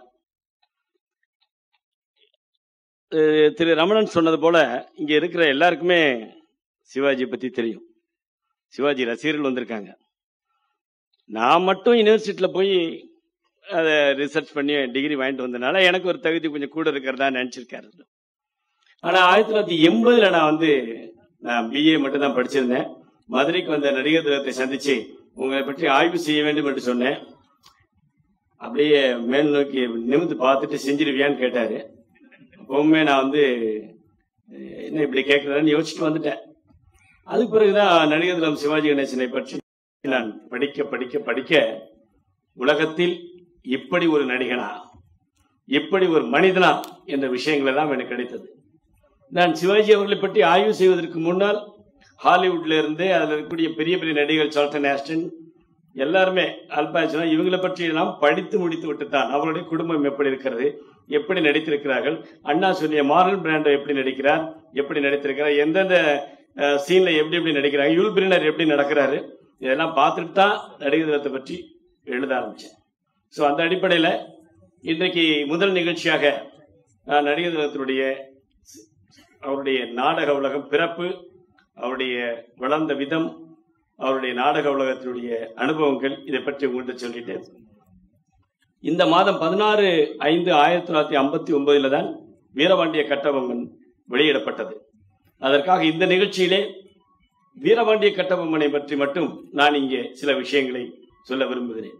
அஹ் திரு ரமணன் சொன்னது போல இங்க இருக்கிற எல்லாருக்குமே சிவாஜி பத்தி தெரியும் சிவாஜி ரசிகர்கள் வந்திருக்காங்க நான் மட்டும் யூனிவர்சிட்டியில் போய் அதை ரிசர்ச் பண்ணி டிகிரி வாங்கிட்டு வந்தனால எனக்கு ஒரு தகுதி கொஞ்சம் கூட இருக்கிறதா நினைச்சிருக்காரு ஆனா ஆயிரத்தி தொள்ளாயிரத்தி எண்பதுல நான் வந்து நான் பிஏ மட்டும் தான் படிச்சிருந்தேன் மதுரைக்கு வந்த நடிகர் திலகத்தை சந்திச்சு உங்களை பற்றி ஆய்வு செய்ய வேண்டும் என்று சொன்னேன் அப்படியே மேல் நோக்கி நிமிந்து பார்த்துட்டு செஞ்சிருவியான்னு கேட்டாரு அப்பவுமே நான் வந்து அஹ், என்ன இப்படி கேட்கிறான்னு யோசிச்சுட்டு வந்துட்டேன் அதுக்கு பிறகுதான் நடிகர் திலகம் சிவாஜி கணேசனை பற்றி நான் படிக்க படிக்க படிக்க உலகத்தில் இப்படி ஒரு நடிகனா இப்படி ஒரு மனிதனா என்ற விஷயங்கள் எல்லாம் எனக்கு கிடைத்தது நான் சிவாஜி அவர்களை பற்றி ஆய்வு செய்வதற்கு முன்னால் ஹாலிவுட்ல இருந்து அதில் இருக்கக்கூடிய பெரிய பெரிய நடிகர்கள் சால்டன் ஆஸ்டன் எல்லாருமே அல்பாச்சுனா இவங்களை பற்றி எல்லாம் படித்து முடித்து விட்டு தான் அவருடைய குடும்பம் எப்படி இருக்கிறது எப்படி நடித்திருக்கிறார்கள் அண்ணா சொன்னிய மாரல் பிராண்டோ எப்படி நடிக்கிறார் எப்படி நடித்திருக்கிறார் எந்தெந்த சீன்ல எப்படி எப்படி நடிக்கிறாங்க யூல் பிரினர் எப்படி நடக்கிறாரு இதெல்லாம் பார்த்துட்டு தான் நடிகர் தினத்தை பற்றி எழுத ஆரம்பித்தேன் ஸோ அந்த அடிப்படையில் இன்றைக்கு முதல் நிகழ்ச்சியாக நான் நடிகர் தினத்தினுடைய அவருடைய நாடக உலகம் பிறப்பு அவருடைய வளர்ந்த விதம் அவருடைய நாடக உலகத்தினுடைய அனுபவங்கள் இதை பற்றி உங்கள்கிட்ட சொல்லிட்டேன் இந்த மாதம் பதினாறு ஐந்து ஆயிரத்தி தொள்ளாயிரத்தி ஐம்பத்தி ஒன்பதுல தான் வீரபாண்டிய கட்டபொம்மன் வெளியிடப்பட்டது அதற்காக இந்த நிகழ்ச்சியிலே வீரபாண்டிய கட்டபொம்மனை பற்றி மட்டும் நான் இங்கே சில விஷயங்களை சொல்ல விரும்புகிறேன்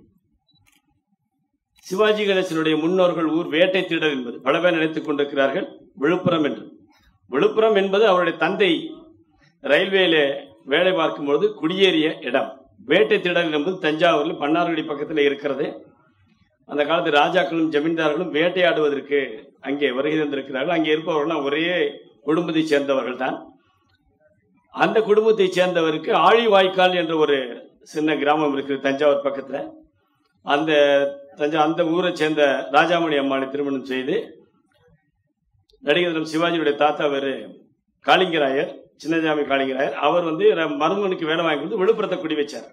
சிவாஜி கணேசனுடைய முன்னோர்கள் ஊர் வேட்டை திடல் என்பது பல பேர் நினைத்துக் கொண்டிருக்கிறார்கள் விழுப்புரம் என்று விழுப்புரம் என்பது அவருடைய தந்தை ரயில்வேல வேலை பார்க்கும்பொழுது குடியேறிய இடம் வேட்டை திடல் என்பது தஞ்சாவூரில் பன்னார்குடி பக்கத்தில் இருக்கிறது அந்த காலத்து ராஜாக்களும் ஜமீன்தார்களும் வேட்டையாடுவதற்கு அங்கே வருகை தந்திருக்கிறார்கள் அங்கே இருப்பவர்கள்லாம் ஒரே குடும்பத்தை சேர்ந்தவர்கள் தான் அந்த குடும்பத்தை சேர்ந்தவருக்கு ஆழிவாய்க்கால் என்ற ஒரு சின்ன கிராமம் இருக்குது தஞ்சாவூர் பக்கத்தில் அந்த தஞ்சா அந்த ஊரை சேர்ந்த ராஜாமணி அம்மானை திருமணம் செய்து நடிகர் தினம் சிவாஜியுடைய தாத்தா வேறு காளிங்கராயர் சின்னசாமி காளிங்கராயர் அவர் வந்து ர- மருமகனுக்கு வேலை வாங்கி கொடுத்து விழுப்புரத்தை குடி வச்சார்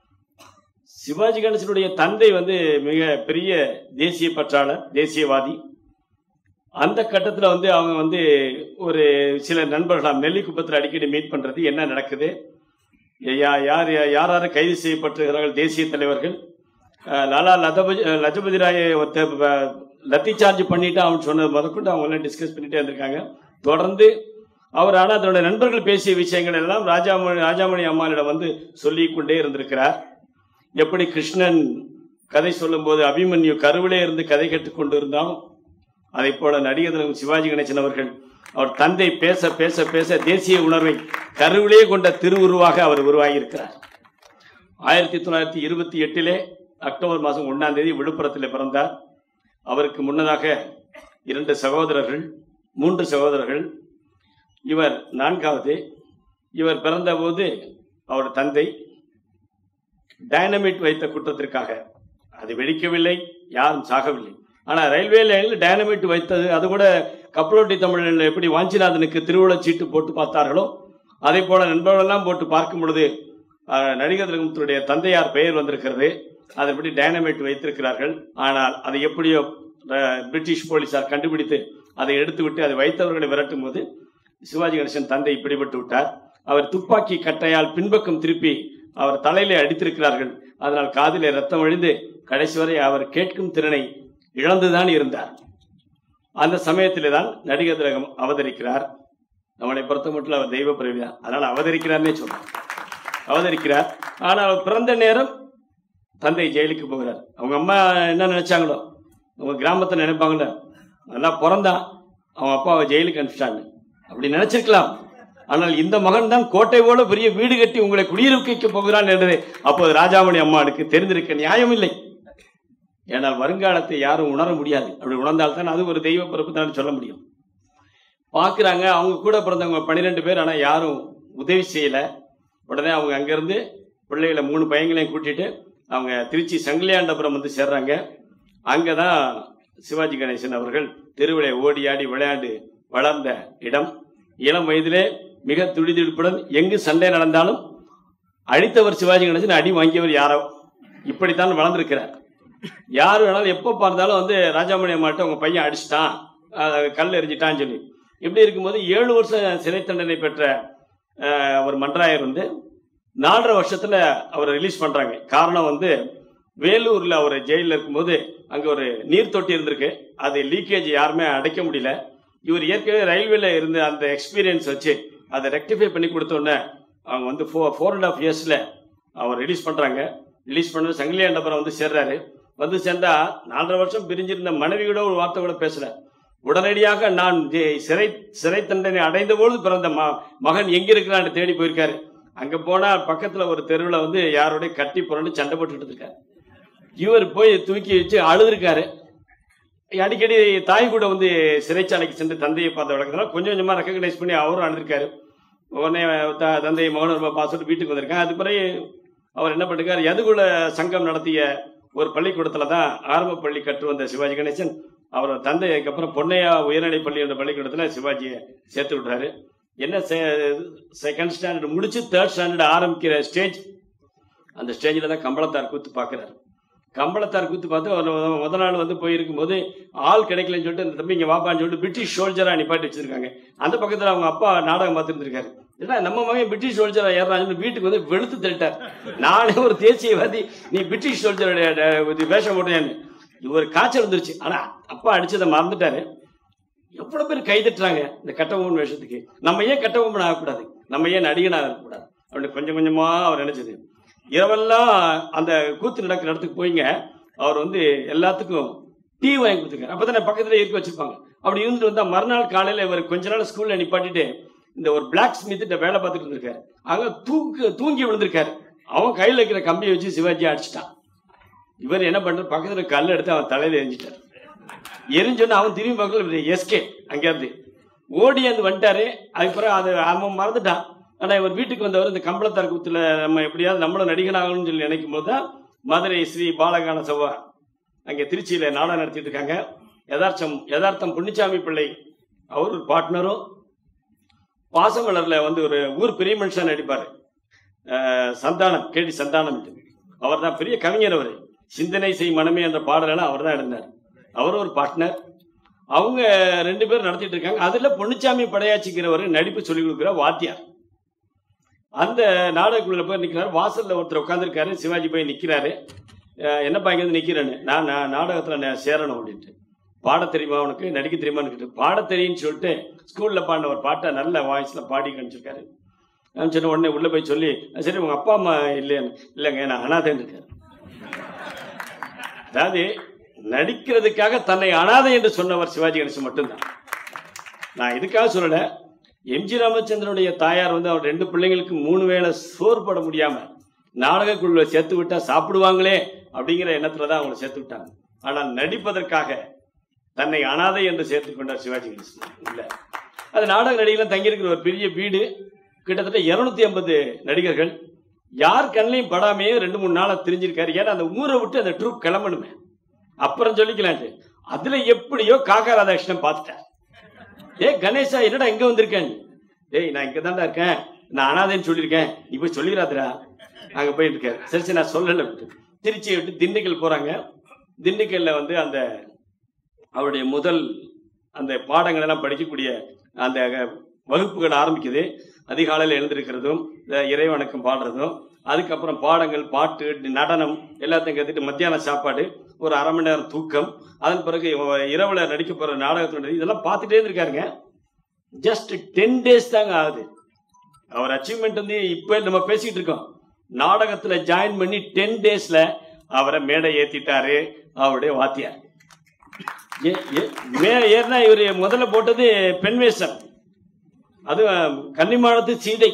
சிவாஜி கணேசனுடைய தந்தை வந்து மிக பெரிய தேசிய பற்றாளர் தேசியவாதி அந்த கட்டத்தில் வந்து அவங்க வந்து ஒரு சில நண்பர்களாம் நெல்லிக்குப்பத்தில் அடிக்கடி மீட் பண்ணுறது என்ன நடக்குது யா- யார் யார் யார் கைது செய்யப்பட்டிருக்கிறார்கள் தேசிய தலைவர்கள் அஹ் லாலா லதபதி லஜபதி ராயை ஒருத்த ப- லத்தி சார்ஜ் பண்ணிட்டு அவன் சொன்னது முதற்கொண்டு அவங்க எல்லாம் டிஸ்கஸ் பண்ணிட்டே இருந்திருக்காங்க தொடர்ந்து அவர் ஆனால் அதனுடைய நண்பர்கள் பேசிய விஷயங்கள் எல்லாம் ராஜாமணி ராஜாமணி அம்மாளிடம் வந்து சொல்லிக் கொண்டே இருந்திருக்கிறார் எப்படி கிருஷ்ணன் கதை சொல்லும்போது அபிமன்யு கருவிலே இருந்து கதை கேட்டுக் கொண்டு இருந்தான் அதை போல நடிகர் திலகம் சிவாஜி கணேசன் அவர்கள் அவர் தந்தை பேச பேச பேச தேசிய உணர்வை கருவிலே கொண்ட திருவுருவாக அவர் உருவாகி இருக்கிறார் ஆயிரத்தி தொள்ளாயிரத்தி இருபத்தி எட்டிலே அக்டோபர் மாதம் ஒன்றாம் தேதி விழுப்புரத்தில் பிறந்தார் அவருக்கு முன்னதாக இரண்டு சகோதரர்கள் மூன்று சகோதரர்கள் இவர் நான்காவது இவர் பிறந்தபோது அவர் தந்தை டைனமிட் வைத்த குற்றத்திற்காக அது வெடிக்கவில்லை யாரும் சாகவில்லை ஆனால் ரயில்வே லைனில் டைனமிட் வைத்தது அது கூட கப்பலோட்டி தமிழில் எப்படி வாஞ்சிநாதனுக்கு திருவுளச் சீட்டு போட்டு பார்த்தார்களோ அதே போல நண்பர்களெல்லாம் போட்டு பார்க்கும் பொழுது அஹ், நடிகர் திலகத்தினுடைய தந்தையார் பெயர் வந்திருக்கிறது அதன்படி டைனமைட் வைத்திருக்கிறார்கள் ஆனால் அதை எப்படியோ அஹ், பிரிட்டிஷ் போலீசார் கண்டுபிடித்து அதை எடுத்துவிட்டு அதை வைத்தவர்களை விரட்டும் போது சிவாஜி கணேசன் தந்தை இப்படிப்பட்டு விட்டார் அவர் துப்பாக்கி கட்டையால் பின்பக்கம் திருப்பி அவர் தலையிலே அடித்திருக்கிறார்கள் அதனால் காதிலே ரத்தம் வழிந்து கடைசி வரை அவர் கேட்கும் திறனை இழந்துதான் இருந்தார் அந்த சமயத்திலே தான் நடிகர் திலகம் அவதரிக்கிறார் நம்மளை பொறுத்த மட்டும் அவர் தெய்வ பிறவிதான் அதனால் அவதரிக்கிறார்னே சொல்றார் அவதரிக்கிறார் ஆனால் அவர் பிறந்த நேரம் தந்தை ஜெயிலுக்கு போகிறார் அவங்க அம்மா என்ன நினைச்சாங்களோ அவங்க கிராமத்தை நினைப்பாங்கள நல்லா பிறந்தான் அவன் அப்பாவை ஜெயிலுக்கு அனுப்பிச்சிட்டாங்க அப்படி நினைச்சிருக்கலாம் ஆனால் இந்த மகன் தான் கோட்டை போல பெரிய வீடு கட்டி உங்களை குடியிருக்க போகிறான் என்றது அப்போது ராஜாமணி அம்மானுக்கு தெரிந்திருக்க நியாயம் இல்லை ஏனால் வருங்காலத்தை யாரும் உணர முடியாது அப்படி உணர்ந்தால்தான் அது ஒரு தெய்வ பிறப்பு தான் சொல்ல முடியும் பார்க்குறாங்க அவங்க கூட பிறந்தவங்க பன்னிரெண்டு பேர் ஆனால் யாரும் உதவி செய்யலை உடனே அவங்க அங்கேருந்து பிள்ளைகளை மூணு பையங்களையும் கூட்டிட்டு அவங்க திருச்சி சங்கிலியாண்டபுரம் வந்து சேர்றாங்க அங்கே தான் சிவாஜி கணேசன் அவர்கள் தெருவிலே ஓடி ஆடி விளையாண்டு வளர்ந்த இடம் இளம் வயதிலே மிக துடிதுடிப்புடன் எங்கு சண்டை நடந்தாலும் அழித்தவர் சிவாஜி கணேசன் அடி வாங்கியவர் யாரோ இப்படித்தான் வளர்ந்திருக்கிறார் யார் வேணாலும் எப்போ பார்த்தாலும் வந்து ராஜாமணி அம்மாட்ட உங்க பையன் அடிச்சிட்டான் அஹ் கல் எரிஞ்சிட்டான்னு சொல்லி இப்படி இருக்கும்போது ஏழு வருஷம் சிறை தண்டனை பெற்ற அஹ், ஒரு மன்றாயர் வந்து நாலரை வருஷத்துல அவரை ரிலீஸ் பண்றாங்க காரணம் வந்து வேலூர்ல அவர் ஜெயிலில் இருக்கும்போது அங்க ஒரு நீர் தொட்டி இருந்திருக்கு அது லீக்கேஜ் யாருமே அடைக்க முடியல இவர் ஏற்கனவே ரயில்வேல இருந்த அந்த எக்ஸ்பீரியன்ஸ் வச்சு அதை ரெக்டிஃபை பண்ணி கொடுத்த உடனே அவங்க வந்து ஃபோர் ஃபோர் அண்ட் ஆஃப் இயர்ஸ்ல அவர் ரிலீஸ் பண்றாங்க ரிலீஸ் பண்ண சங்கிலியாண்டபுரம் வந்து சேர்றாரு வந்து சேர்ந்தா நாலரை வருஷம் பிரிஞ்சிருந்த மனைவியோட ஒரு வார்த்தை கூட பேசல உடனடியாக நான் ஜெ- சிறை சிறை தண்டனை அடைந்த பொழுது பிறந்த ம- மகன் எங்க இருக்கிறான்னு தேடி போயிருக்காரு அங்க போனா பக்கத்துல ஒரு தெருவில் வந்து யாரோடய கட்டி புரண்டு சண்டை போட்டுட்டு இருக்காரு இவர் போய் தூக்கி வச்சு அழுதுருக்காரு அடிக்கடி தாய் கூட வந்து சிறைச்சாலைக்கு சென்று தந்தையை பார்த்த வழக்கத்தில் கொஞ்சம் கொஞ்சமா ரெக்கக்னைஸ் பண்ணி அவரும் அழுதுருக்காரு உடனே த- தந்தை மகன் ரொம்ப பாசோட்டு வீட்டுக்கு வந்திருக்காங்க அது பிறகு அவர் என்ன பண்ணிருக்காரு யதுகுல சங்கம் நடத்திய ஒரு பள்ளிக்கூடத்துல தான் ஆரம்ப பள்ளி கற்று வந்த சிவாஜி கணேசன் அவர் தந்தை அதுக்கப்புறம் பொன்னையா உயர்நிலை பள்ளி என்ற பள்ளிக்கூடத்துல சிவாஜியை சேர்த்து விட்டாரு என்ன செகண்ட் ஸ்டாண்டர்ட் முடிச்சு தேர்ட் ஸ்டாண்டர்ட் ஆரம்பிக்கிற ஸ்டேஜ் அந்த ஸ்டேஜில் தான் கம்பளத்தார் கூத்து பார்க்குறாரு கம்பளத்தார் கூத்து பார்த்து ஒரு முத- முத நாள் வந்து போயிருக்கும் போது ஆள் கிடைக்கலன்னு சொல்லிட்டு இந்த தம்பி இங்கே வாப்பான்னு சொல்லிட்டு பிரிட்டிஷ் சோல்ஜரா நிப்பாட்டி வச்சிருக்காங்க அந்த பக்கத்தில் அவங்க அப்பா நாடகம் பார்த்துருந்துருக்காரு ஏன்னா நம்ம மகன் பிரிட்டிஷ் சோல்ஜரா ஏறான்னு வீட்டுக்கு வந்து வெளுத்து தள்ளிட்டார் நானே ஒரு தேசியவாதி நீ பிரிட்டிஷ் சோல்ஜருடைய வேஷம் போட்டேன்னு இவர் காய்ச்சல் வந்துருச்சு ஆனா அப்பா அடிச்சதை மறந்துட்டாரு எவ்வளவு பேர் கை தட்டுறாங்க இந்த கட்டபொம்மன் வேஷத்துக்கு நம்ம ஏன் கட்டபொம்மன் ஆகக்கூடாது நம்ம ஏன் நடிகனாக இருக்கக்கூடாது அப்படி கொஞ்சம் கொஞ்சமா அவர் நினைச்சது இரவெல்லாம் அந்த கூத்து நடக்கிற இடத்துக்கு போய்ங்க அவர் வந்து எல்லாத்துக்கும் டீ வாங்கி கொடுத்துருக்காரு அப்பதானே பக்கத்துல இருக்க வச்சிருப்பாங்க அப்படி இருந்துட்டு வந்தா மறுநாள் காலையில இவர் கொஞ்ச நாள் ஸ்கூல்ல நிப்பாட்டிட்டு இந்த ஒரு பிளாக் ஸ்மித் வேலை பார்த்துட்டு இருந்திருக்காரு அங்க தூக்கு தூங்கி விழுந்திருக்காரு அவன் கையில இருக்கிற கம்பியை வச்சு சிவாஜி அடிச்சிட்டான் இவர் என்ன பண்றாரு பக்கத்துல கல் எடுத்து அவன் தலையில எரிஞ்சிட்டார் எரிஞ்சோன்னு அவன் திரும்பி பக்கத்தில் எஸ்கே அங்கேருந்து ஓடி வந்து வந்துட்டாரு அதுக்கப்புறம் அது அவன் மறந்துட்டான் ஆனா இவர் வீட்டுக்கு வந்தவர் இந்த கம்பளத்தார் கூத்துல நம்ம எப்படியாவது நம்மளும் நடிகனாகணும்னு சொல்லி நினைக்கும் போது தான் மதுரை ஸ்ரீ பாலகான சபா அங்கே திருச்சியில நாடகம் நடத்திட்டு இருக்காங்க யதார்த்தம் யதார்த்தம் புண்ணிச்சாமி பிள்ளை அவர் ஒரு பார்ட்னரும் பாசமலர்ல வந்து ஒரு ஊர் பெரிய மனுஷன் நடிப்பாரு அஹ் சந்தானம் கேடி சந்தானம் அவர் தான் பெரிய கவிஞர் அவர் சிந்தனை செய் மனமே என்ற பாடலெல்லாம் அவர் தான் எழுந்தார் அவர் ஒரு பார்ட்னர் அவங்க ரெண்டு பேரும் நடத்திட்டு இருக்காங்க அதுல பொன்னுச்சாமி படையாச்சிக்கிறவர் நடிப்பு சொல்லி கொடுக்குற வாத்தியார் அந்த நாடகக்குள்ள போய் நிக்கிறாரு வாசல்ல ஒருத்தர் உட்காந்துருக்காரு சிவாஜி போய் நிக்கிறாரு அஹ் என்னப்பா இங்க வந்து நிக்கிறேன்னு நான் நான் நாடகத்துல நான் சேரணும் அப்படின்ட்டு பாட தெரியுமா உனக்கு நடிக்க தெரியுமான்னு கேட்டு பாட தெரியும்னு சொல்லிட்டு ஸ்கூல்ல பாடின ஒரு பாட்டை நல்ல வாய்ஸ்ல பாடி காமிச்சிருக்காரு நான் சொன்ன உடனே உள்ள போய் சொல்லி சரி உங்க அப்பா அம்மா இல்லையான்னு இல்லைங்க நான் அனாதைன்னு இருக்காரு அதாவது நடிக்கிறதுக்காக தன்னை அனாதை என்று சொன்னவர் சிவாஜி கணேசன் மட்டும்தான் நான் இதுக்காக சொல்லல எம்ஜி ராமச்சந்திரனுடைய தாயார் வந்து அவர் ரெண்டு பிள்ளைங்களுக்கு மூணு வேளை சோறு போட முடியாம நாடகக்குழுவை சேர்த்து விட்டா சாப்பிடுவாங்களே அப்படிங்கிற எண்ணத்துல தான் அவங்களை சேர்த்து விட்டாங்க ஆனால் நடிப்பதற்காக தன்னை அனாதை என்று சேர்த்து கொண்டார் சிவாஜி கணேசன் இல்ல அது நாடக நடிகர்கள் தங்கியிருக்கிற ஒரு பெரிய வீடு கிட்டத்தட்ட இருநூத்தி ஐம்பது நடிகர்கள் யார் கண்ணையும் படாமையே ரெண்டு மூணு நாளா தெரிஞ்சிருக்காரு ஏன்னா அந்த ஊரை விட்டு அந்த ட்ரூப் கிளம்பணுமே அப்புறம் சொல்லிக்கலான்ட்டு அதுல எப்படியோ காக்கா ராதாகிருஷ்ணன் பார்த்துட்டார் ஏ கணேசா என்னடா இங்க வந்திருக்கேன் டேய் நான் இங்க தான்டா இருக்கேன் நான் அனாதைன்னு சொல்லியிருக்கேன் நீ போய் சொல்லிடாதடா அங்க போயிட்டு இருக்காரு சரி சரி நான் சொல்லல விட்டு திருச்சியை விட்டு திண்டுக்கல் போறாங்க திண்டுக்கல்ல வந்து அந்த அவருடைய முதல் அந்த பாடங்கள் எல்லாம் படிக்கக்கூடிய அந்த வகுப்புகள் ஆரம்பிக்குது அதிகாலையில் எழுந்திருக்கிறதும் இந்த இறைவணக்கம் பாடுறதும் அதுக்கப்புறம் பாடங்கள் பாட்டு நடனம் எல்லாத்தையும் கற்றுட்டு மத்தியான சாப்பாடு ஒரு அரை மணி நேரம் தூக்கம் அதன் பிறகு இவ- இரவுல நடிக்க போற நாடகத்தோட இதெல்லாம் பார்த்துட்டே இருந்திருக்காருங்க ஜஸ்ட் டென் டேஸ் தாங்க ஆகுது அவர் அச்சீவ்மெண்ட் வந்து இப்போ நம்ம பேசிட்டு இருக்கோம் நாடகத்துல ஜாயின் பண்ணி டென் டேஸ்ல அவரை மேடை ஏத்திட்டாரு அவருடைய வாத்தியார் ஏ- ஏ- மே- ஏறினா இவர் முதல்ல போட்டது பெண் வேஷம் அது கன்னிமானத்து சீதை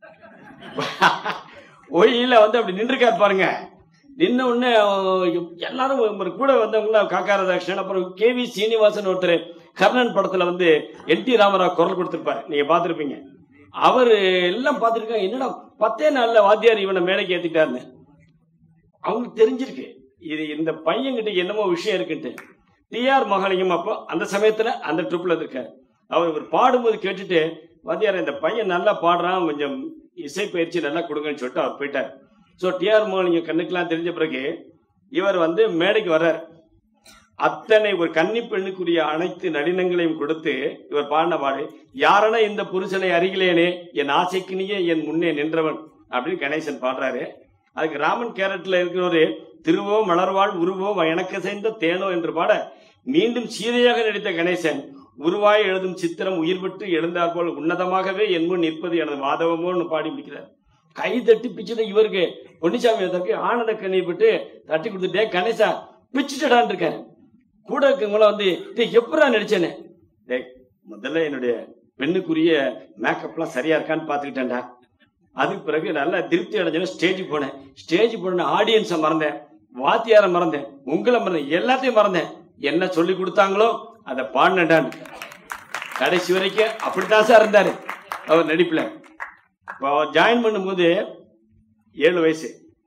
ஒயில வந்து அப்படி நின்றுக்கார் பாருங்க நின்ன உடனே அஹ், எல்லாரும் ஒரு கூட வந்தவங்கள காக்கா ராதாகிருஷ்ணன் அப்புறம் கே வி சீனிவாசன் ஒருத்தர் கர்ணன் படத்துல வந்து என் டி ராமராவ் குரல் கொடுத்திருப்பாரு நீங்க பார்த்திருப்பீங்க அவர் எல்லாம் பார்த்திருக்காங்க என்னடா பத்தே நாள்ல வாத்தியார் இவனை மேடைக்கு ஏத்திட்டாருன்னு அவங்களுக்கு தெரிஞ்சிருக்கு இது இந்த பையன்கிட்ட என்னமோ விஷயம் இருக்குன்ட்டு டிஆர் மகாலிங்கம் அப்போ அந்த சமயத்துல அந்த ட்ரிப்ல இருக்காரு அவர் இவர் பாடும்போது கேட்டுட்டு வாத்தியார் இந்த பையன் நல்லா பாடுறான் கொஞ்சம் இசை பயிற்சி நல்லா கொடுங்கன்னு சொல்லிட்டு அவர் போயிட்டார் ஸோ டிஆர் மகாலிங்கம் கண்ணுக்கெல்லாம் தெரிஞ்ச பிறகு இவர் வந்து மேடைக்கு வர்றார் அத்தனை ஒரு கன்னி பெண்ணுக்குரிய அனைத்து நளினங்களையும் கொடுத்து இவர் பாடின பாடு யாரென இந்த புருஷனை அருகிலேனே என் ஆசைக்குனியே என் முன்னே நின்றவன் அப்படின்னு கணேசன் பாடுறாரு அதுக்கு ராமன் கேரட்ல இருக்கிறவரு திருவோ மலர்வாள் உருவோ எனக்கு சேர்ந்த தேனோ என்று பாட மீண்டும் சீதையாக நடித்த கணேசன் உருவாய் எழுதும் சித்திரம் உயிர் விட்டு எழுந்தார் போல் உன்னதமாகவே என் முன் நிற்பது எனது மாதவமோன்னு பாடி முடிக்கிறார் கை தட்டி பிச்சுட்டு இவருக்கு பொன்னிசாமி தப்பி ஆனந்த கண்ணீர் விட்டு தட்டி கொடுத்துட்டே கணேசா பிச்சுட்டடான் இருக்காரு கூட இருக்கவங்கள வந்து டேய் எப்படா நடிச்சேன்னு டேய் முதல்ல என்னுடைய பெண்ணுக்குரிய மேக்கப்லாம் சரியா இருக்கான்னு பார்த்துக்கிட்டேன்டா அதுக்கு பிறகு நல்லா திருப்தி அடைஞ்சேன்னு ஸ்டேஜ் போனேன் ஸ்டேஜ் போன ஆடியன்ஸை மறந்தேன் வாத்தியாரை மறந்தேன் உங்களை மறந்தேன் எல்லாத்தையும் மறந்தேன் என்ன சொல்லி கொடுத்தாங்களோ அதை பாடினடான்னு கடைசி வரைக்கும் அப்படித்தான் சார் இருந்தாரு அவர் நடிப்புல இப்போ அவர் ஜாயின் பண்ணும்போது ஏழு வயசு